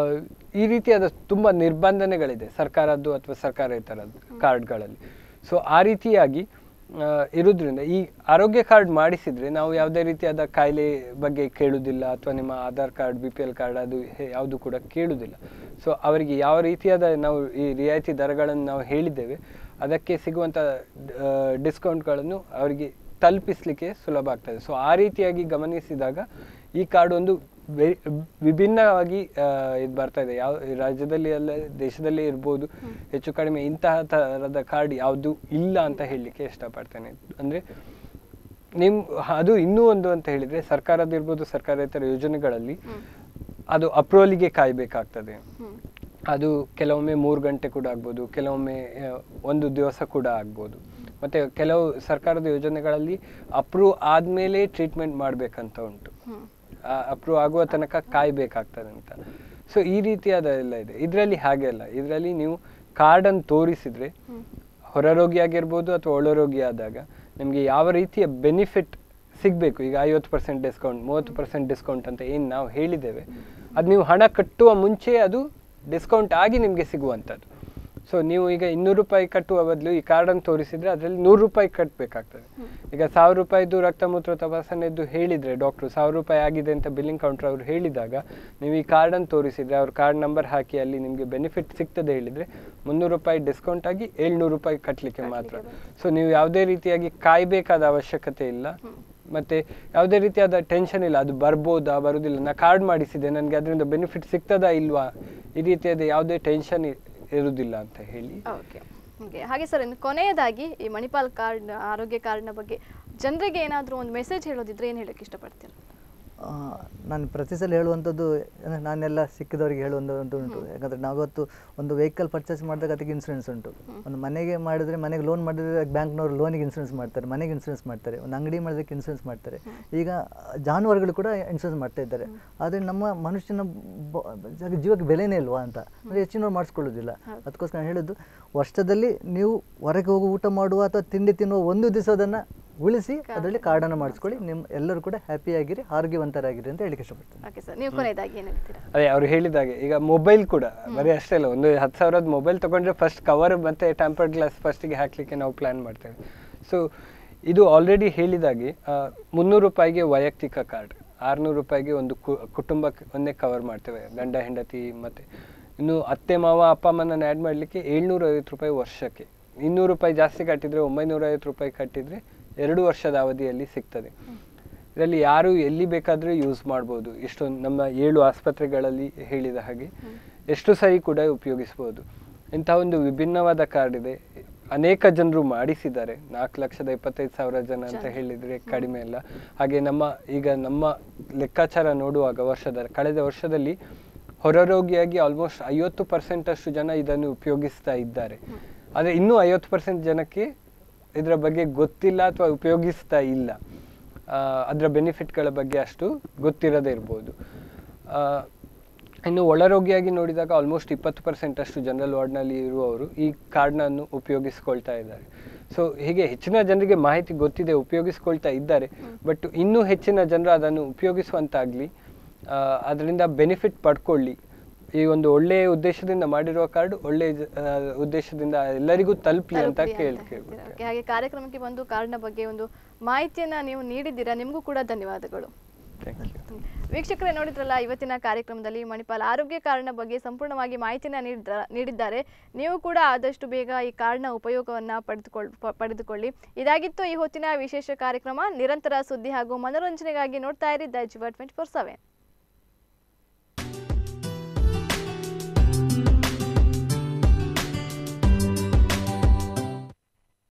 ಈ ರೀತಿಯಾದ ತುಂಬಾ ನಿರ್ಬಂಧನೆಗಳಿದೆ ಸರ್ಕಾರದ್ದು ಅಥವಾ ಸರ್ಕಾರೇತರದ್ದು ಕಾರ್ಡ್ಗಳಲ್ಲಿ ಸೊ ಆ ರೀತಿಯಾಗಿ ಆ, ಇರುವುದ್ರಿಂದ ಈ ಆರೋಗ್ಯ ಕಾರ್ಡ್ ಮಾಡಿಸಿದ್ರೆ ನಾವು ಯಾವುದೇ ರೀತಿಯಾದ ಕಾಯಿಲೆ ಬಗ್ಗೆ ಕೇಳುವುದಿಲ್ಲ ಅಥವಾ ನಿಮ್ಮ Aadhaar card B P L card ಅದು ಹೇ- ಯಾವುದು ಕೂಡ ಕೇಳುವುದಿಲ್ಲ ಸೊ ಅವರಿಗೆ ಯಾವ ರೀತಿಯಾದ ನಾವು ಈ ರಿಯಾಯಿತಿ ದರಗಳನ್ನು ನಾವು ಹೇಳಿದ್ದೇವೆ ಅದಕ್ಕೆ ಸಿಗುವಂಥ ಡಿಸ್ಕೌಂಟ್ಗಳನ್ನು ಅವರಿಗೆ ತಲುಪಿಸಲಿಕ್ಕೆ ಸುಲಭ ಆಗ್ತದೆ ಸೊ ಆ ರೀತಿಯಾಗಿ ಗಮನಿಸಿದಾಗ ಈ ಕಾರ್ಡ್ ಒಂದು ವೆ- ವಿಭಿನ್ನವಾಗಿ ಇದು ಬರ್ತಾ ಇದೆ ಯಾವ ರಾಜ್ಯದಲ್ಲಿ ಅಲ್ಲ ದೇಶದಲ್ಲಿ ಇರ್ಬೋದು ಹೆಚ್ಚು ಕಡಿಮೆ ಇಂತಹ ಥರದ ಕಾರ್ಡ್ ಯಾವುದು ಇಲ್ಲ ಅಂತ ಹೇಳಲಿಕ್ಕೆ ಇಷ್ಟಪಡ್ತೇನೆ ಅಂದರೆ ನಿಮ್ ಅದು ಇನ್ನೂ ಒಂದು ಅಂತ ಹೇಳಿದ್ರೆ ಸರ್ಕಾರದ ಇರ್ಬೋದು ಸರ್ಕಾರೇತರ ಯೋಜನೆಗಳಲ್ಲಿ ಅದು ಅಪ್ರೂವಲಿಗೆ ಕಾಯ್ಬೇಕಾಗ್ತದೆ ಅದು ಕೆಲವೊಮ್ಮೆ ಮೂರು ಗಂಟೆ ಕೂಡ ಆಗ್ಬೋದು ಕೆಲವೊಮ್ಮೆ ಆ, ಒಂದು ದಿವಸ ಕೂಡ ಆಗ್ಬೋದು ಮತ್ತೆ ಕೆಲವು ಸರ್ಕಾರದ ಯೋಜನೆಗಳಲ್ಲಿ ಅಪ್ರೂವ್ ಆದ್ಮೇಲೆ ಟ್ರೀಟ್ಮೆಂಟ್ ಮಾಡ್ಬೇಕಂತ ಉಂಟು ಅಪ್ರೂವ್ ಆಗುವ ತನಕ ಕಾಯ್ಬೇಕಾಗ್ತದೆ ಅಂತ ಸೊ ಈ ರೀತಿಯಾದ ಎಲ್ಲ ಇದೆ ಇದರಲ್ಲಿ ಹಾಗೆ ಅಲ್ಲ ಇದರಲ್ಲಿ ನೀವು ಕಾರ್ಡನ್ನು ತೋರಿಸಿದ್ರೆ ಹೊರರೋಗಿ ಆಗಿರ್ಬೋದು ಅಥವಾ ಒಳರೋಗಿ ಆದಾಗ ನಿಮಗೆ ಯಾವ ರೀತಿಯ ಬೆನಿಫಿಟ್ ಸಿಗಬೇಕು ಈಗ ಐವತ್ತು ಪರ್ಸೆಂಟ್ ಡಿಸ್ಕೌಂಟ್ ಮೂವತ್ತು ಪರ್ಸೆಂಟ್ ಡಿಸ್ಕೌಂಟ್ ಅಂತ ಏನು ನಾವು ಹೇಳಿದ್ದೇವೆ ಅದು ನೀವು ಹಣ ಕಟ್ಟುವ ಮುಂಚೆ ಅದು ಡಿಸ್ಕೌಂಟ್ ಆಗಿ ನಿಮಗೆ ಸಿಗುವಂಥದ್ದು ಸೊ ನೀವು ಈಗ ಇನ್ನೂರು ರೂಪಾಯಿ ಕಟ್ಟುವ ಬದಲು ಈ ಕಾರ್ಡನ್ನು ತೋರಿಸಿದ್ರೆ ಅದರಲ್ಲಿ ನೂರು ರೂಪಾಯಿ ಕಟ್ಟಬೇಕಾಗ್ತದೆ ಈಗ ಸಾವಿರ ರೂಪಾಯಿದು ರಕ್ತಮೂತ್ರ ತಪಾಸಣೆದ್ದು ಹೇಳಿದರೆ ಡಾಕ್ಟ್ರು ಸಾವಿರ ರೂಪಾಯಿ ಆಗಿದೆ ಅಂತ ಬಿಲ್ಲಿಂಗ್ ಕೌಂಟರ್ ಅವರು ಹೇಳಿದಾಗ ನೀವು ಈ ಕಾರ್ಡನ್ನು ತೋರಿಸಿದ್ರೆ ಅವ್ರ ಕಾರ್ಡ್ ನಂಬರ್ ಹಾಕಿ ಅಲ್ಲಿ ನಿಮಗೆ ಬೆನಿಫಿಟ್ ಸಿಗ್ತದೆ ಹೇಳಿದರೆ ಮುನ್ನೂರು ರೂಪಾಯಿ ಡಿಸ್ಕೌಂಟ್ ಆಗಿ ಏಳ್ನೂರು ರೂಪಾಯಿ ಕಟ್ಟಲಿಕ್ಕೆ ಮಾತ್ರ ಸೊ ನೀವು ಯಾವುದೇ ರೀತಿಯಾಗಿ ಕಾಯಬೇಕಾದ ಅವಶ್ಯಕತೆ ಇಲ್ಲ ಮತ್ತೆ ಯಾವುದೇ ರೀತಿಯಾದ ಟೆನ್ಷನ್ ಇಲ್ಲ ಅದು ಬರ್ಬೋದಾ ಬರುದಿಲ್ಲ ನಾ ಕಾರ್ಡ್ ಮಾಡಿಸಿದೆ ನನಗೆ ಅದರಿಂದ ಬೆನಿಫಿಟ್ ಸಿಗ್ತದಾ ಇಲ್ವಾ ಈ ರೀತಿಯಾದ ಯಾವುದೇ ಟೆನ್ಷನ್ ಇರುವುದಿಲ್ಲ ಅಂತ ಹೇಳಿ ಓಕೆ ಓಕೆ ಹಾಗೆ ಸರ್ ಇನ್ನು ಕೊನೆಯದಾಗಿ ಈ ಮಣಿಪಾಲ್ ಕಾರ್ಡ್ ಆರೋಗ್ಯ ಕಾರ್ಡ್ನ ಬಗ್ಗೆ ಜನರಿಗೆ ಏನಾದರೂ ಒಂದು ಮೆಸೇಜ್ ಹೇಳೋದಿದ್ರೆ ಏನು ಹೇಳೋಕ್ಕೆ ಇಷ್ಟಪಡ್ತೀರಾ ಆ, ನಾನು ಪ್ರತಿ ಸಲ ಹೇಳುವಂಥದ್ದು ಅಂದರೆ ನಾನೆಲ್ಲ ಸಿಕ್ಕಿದವರಿಗೆ ಹೇಳುವಂಥದ್ದು ಉಂಟು ಯಾಕಂದರೆ ನಾವತ್ತು ಒಂದು ವೆಹಿಕಲ್ ಪರ್ಚೇಸ್ ಮಾಡಿದಾಗ ಅದಕ್ಕೆ ಇನ್ಸೂರೆನ್ಸ್ ಉಂಟು ಒಂದು ಮನೆಗೆ ಮಾಡಿದ್ರೆ ಮನೆಗೆ ಲೋನ್ ಮಾಡಿದ್ರೆ ಬ್ಯಾಂಕ್ನವರು ಲೋನಿಗೆ ಇನ್ಸೂರೆನ್ಸ್ ಮಾಡ್ತಾರೆ ಮನೆಗೆ ಇನ್ಸೂರೆನ್ಸ್ ಮಾಡ್ತಾರೆ ಒಂದು ಅಂಗಡಿ ಮಾಡೋದಕ್ಕೆ ಇನ್ಸೂರೆನ್ಸ್ ಮಾಡ್ತಾರೆ ಈಗ ಜಾನುವಾರುಗಳು ಕೂಡ ಇನ್ಸೂರೆನ್ಸ್ ಮಾಡ್ತಾ ಇದ್ದಾರೆ ಆದರೆ ನಮ್ಮ ಮನುಷ್ಯನ ಬ- ಜ- ಜೀವಕ್ಕೆ ಬೆಲೆನೇ ಇಲ್ವಾ ಅಂತ ಅಂದರೆ ಹೆಚ್ಚಿನವ್ರು ಮಾಡಿಸ್ಕೊಳ್ಳೋದಿಲ್ಲ ಅದಕ್ಕೋಸ್ಕರ ನಾನು ಹೇಳಿದ್ದು ವರ್ಷದಲ್ಲಿ ನೀವು ಹೊರಗೆ ಹೋಗಿ ಊಟ ಮಾಡುವ ಅಥವಾ ತಿಂಡಿ ತಿನ್ನುವ ಒಂದು ದಿವಸದನ್ನು ಉಳಿಸಿ ಅದರಲ್ಲಿ ಕಾರ್ಡನ್ನು ಮಾಡಿಸ್ಕೊಳ್ಳಿ ನಿಮ್ಮ ಎಲ್ಲರೂ ಕೂಡ ಹ್ಯಾಪಿಯಾಗಿರಿ ಆರೋಗ್ಯವಂತರಾಗಿರಿ ಅಂತ ಹೇಳಿಕ್ಕೆ ಇಷ್ಟಪಡ್ತೀನಿ ಓಕೆ ಸರ್ ನೀವು ಕೊನೆಯದಾಗಿ ಏನು ಹೇಳ್ತೀರಾ ಅದೇ ಅವ್ರು ಹೇಳಿದಾಗೆ ಈಗ ಮೊಬೈಲ್ ಕೂಡ ಬರೀ ಅಷ್ಟೇ ಅಲ್ಲ ಒಂದು ಹತ್ತು ಸಾವಿರದ ಮೊಬೈಲ್ ತಗೊಂಡ್ರೆ ಫಸ್ಟ್ ಕವರ್ ಮತ್ತೆ ಟೆಂಪರ್ಡ್ ಗ್ಲಾಸ್ ಫಸ್ಟಿಗೆ ಹಾಕ್ಲಿಕ್ಕೆ ನಾವು ಪ್ಲಾನ್ ಮಾಡ್ತೇವೆ ಸೊ ಇದು ಆಲ್ರೆಡಿ ಹೇಳಿದಾಗೆ ಆ, ಮುನ್ನೂರು ರೂಪಾಯಿಗೆ ವೈಯಕ್ತಿಕ ಕಾರ್ಡ್ ಆರುನೂರು ರೂಪಾಯಿಗೆ ಒಂದು ಕು- ಕುಟುಂಬಕ್ಕೆ ಒಂದೇ ಕವರ್ ಮಾಡ್ತೇವೆ ಗಂಡ ಹೆಂಡತಿ ಮತ್ತೆ ಇನ್ನು ಅತ್ತೆ ಮಾವ ಅಪ್ಪ ಅಮ್ಮನನ್ನು ಆ್ಯಡ್ ಮಾಡಲಿಕ್ಕೆ ಏಳ್ನೂರ ಐವತ್ತು ರೂಪಾಯಿ ವರ್ಷಕ್ಕೆ ಇನ್ನೂರು ರೂಪಾಯಿ ಜಾಸ್ತಿ ಕಟ್ಟಿದ್ರೆ ಒಂಬೈನೂರ ಐವತ್ತು ರೂಪಾಯಿ ಕಟ್ಟಿದ್ರೆ ಎರಡು ವರ್ಷದ ಅವಧಿಯಲ್ಲಿ ಸಿಗ್ತದೆ ಇದರಲ್ಲಿ ಯಾರು ಎಲ್ಲಿ ಬೇಕಾದರೂ ಯೂಸ್ ಮಾಡ್ಬೋದು ಇಷ್ಟೊಂದು ನಮ್ಮ ಏಳು ಆಸ್ಪತ್ರೆಗಳಲ್ಲಿ ಹೇಳಿದ ಹಾಗೆ ಎಷ್ಟು ಸರಿ ಕೂಡ ಉಪಯೋಗಿಸ್ಬೋದು ಇಂಥ ಒಂದು ವಿಭಿನ್ನವಾದ ಕಾರ್ಡ್ ಇದೆ ಅನೇಕ ಜನರು ಮಾಡಿಸಿದ್ದಾರೆ ನಾಲ್ಕು ಲಕ್ಷದ ಇಪ್ಪತ್ತೈದು ಸಾವಿರ ಜನ ಅಂತ ಹೇಳಿದರೆ ಕಡಿಮೆ ಅಲ್ಲ ಹಾಗೆ ನಮ್ಮ ಈಗ ನಮ್ಮ ಲೆಕ್ಕಾಚಾರ ನೋಡುವಾಗ ವರ್ಷದ ಕಳೆದ ವರ್ಷದಲ್ಲಿ ಹೊರರೋಗಿಯಾಗಿ ಆಲ್ಮೋಸ್ಟ್ ಐವತ್ತು ಪರ್ಸೆಂಟ್ ಅಷ್ಟು ಜನ ಇದನ್ನು ಉಪಯೋಗಿಸ್ತಾ ಇದ್ದಾರೆ ಆದರೆ ಇನ್ನೂ ಐವತ್ತು ಪರ್ಸೆಂಟ್ ಜನಕ್ಕೆ ಇದರ ಬಗ್ಗೆ ಗೊತ್ತಿಲ್ಲ ಅಥವಾ ಉಪಯೋಗಿಸ್ತಾ ಇಲ್ಲ ಆ, ಅದರ ಬೆನಿಫಿಟ್ಗಳ ಬಗ್ಗೆ ಅಷ್ಟು ಗೊತ್ತಿರದೇ ಇರ್ಬೋದು ಆ, ಇನ್ನು ಒಳರೋಗಿಯಾಗಿ ನೋಡಿದಾಗ ಆಲ್ಮೋಸ್ಟ್ ಇಪ್ಪತ್ತು ಪರ್ಸೆಂಟ್ ಅಷ್ಟು ಜನರಲ್ ವಾರ್ಡ್ನಲ್ಲಿ ಇರುವವರು ಈ ಕಾರ್ಡ್ನನ್ನು ಉಪಯೋಗಿಸ್ಕೊಳ್ತಾ ಇದ್ದಾರೆ ಸೊ ಹೀಗೆ ಹೆಚ್ಚಿನ ಜನರಿಗೆ ಮಾಹಿತಿ ಗೊತ್ತಿದೆ ಉಪಯೋಗಿಸ್ಕೊಳ್ತಾ ಇದ್ದಾರೆ ಬಟ್ ಇನ್ನೂ ಹೆಚ್ಚಿನ ಜನರು ಅದನ್ನು ಉಪಯೋಗಿಸುವಂತಾಗಲಿ ಅದರಿಂದ ಬೆನಿಫಿಟ್ ಪಡ್ಕೊಳ್ಳಿ ಈ ಒಂದು ಒಳ್ಳೆಯ ಉದ್ದೇಶದಿಂದ ಮಾಡಿರುವ ಕಾರ್ಡ್ ಒಳ್ಳೆಯ ಜ- ಆ, ಉದ್ದೇಶದಿಂದ ಎಲ್ಲರಿಗೂ ತಲುಪಲಿ ಅಂತ ತಲುಪಲಿ ಕೇಳಿ ಅಂತ ಕೇಳ್ಬೋದು ಹೇಳ್ತೀರಾ. Okay, ಹಾಗೆ ಕಾರ್ಯಕ್ರಮಕ್ಕೆ ಬಂದು ಕಾರ್ಡ್ನ ಬಗ್ಗೆ ಒಂದು ಮಾಹಿತಿಯನ್ನ ನೀವು ನೀಡಿದ್ದೀರಾ ನಿಮಗೂ ಕೂಡ ಧನ್ಯವಾದಗಳು ಥ್ಯಾಂಕ್ ಯು ವೀಕ್ಷಕರೇ ನೋಡಿದ್ರಲ್ಲ ಇವತ್ತಿನ ಕಾರ್ಯಕ್ರಮದಲ್ಲಿ ಮಣಿಪಾಲ್ ಆರೋಗ್ಯ ಕಾರ್ಡ್ನ ಬಗ್ಗೆ ಸಂಪೂರ್ಣವಾಗಿ ಮಾಹಿತಿನ ನೀಡಿದ್ರ ನೀಡಿದ್ದಾರೆ ನೀವು ಕೂಡ ಆದಷ್ಟು ಬೇಗ ಈ ಕಾರ್ಡ್ನ ಉಪಯೋಗವನ್ನು ಪಡೆದುಕೊಳ್ಳ ಪ- ಪಡೆದುಕೊಳ್ಳಿ ಇದಾಗಿತ್ತು ಈ ಹೊತ್ತಿನ ವಿಶೇಷ ಕಾರ್ಯಕ್ರಮ ನಿರಂತರ ಸುದ್ದಿ ಹಾಗೂ ಮನೋರಂಜನೆಗಾಗಿ ನೋಡ್ತಾ ಇರಿ ದ ಜಿವ ಟ್ವೆಂಟಿ ಫೋರ್ ಸೆವೆನ್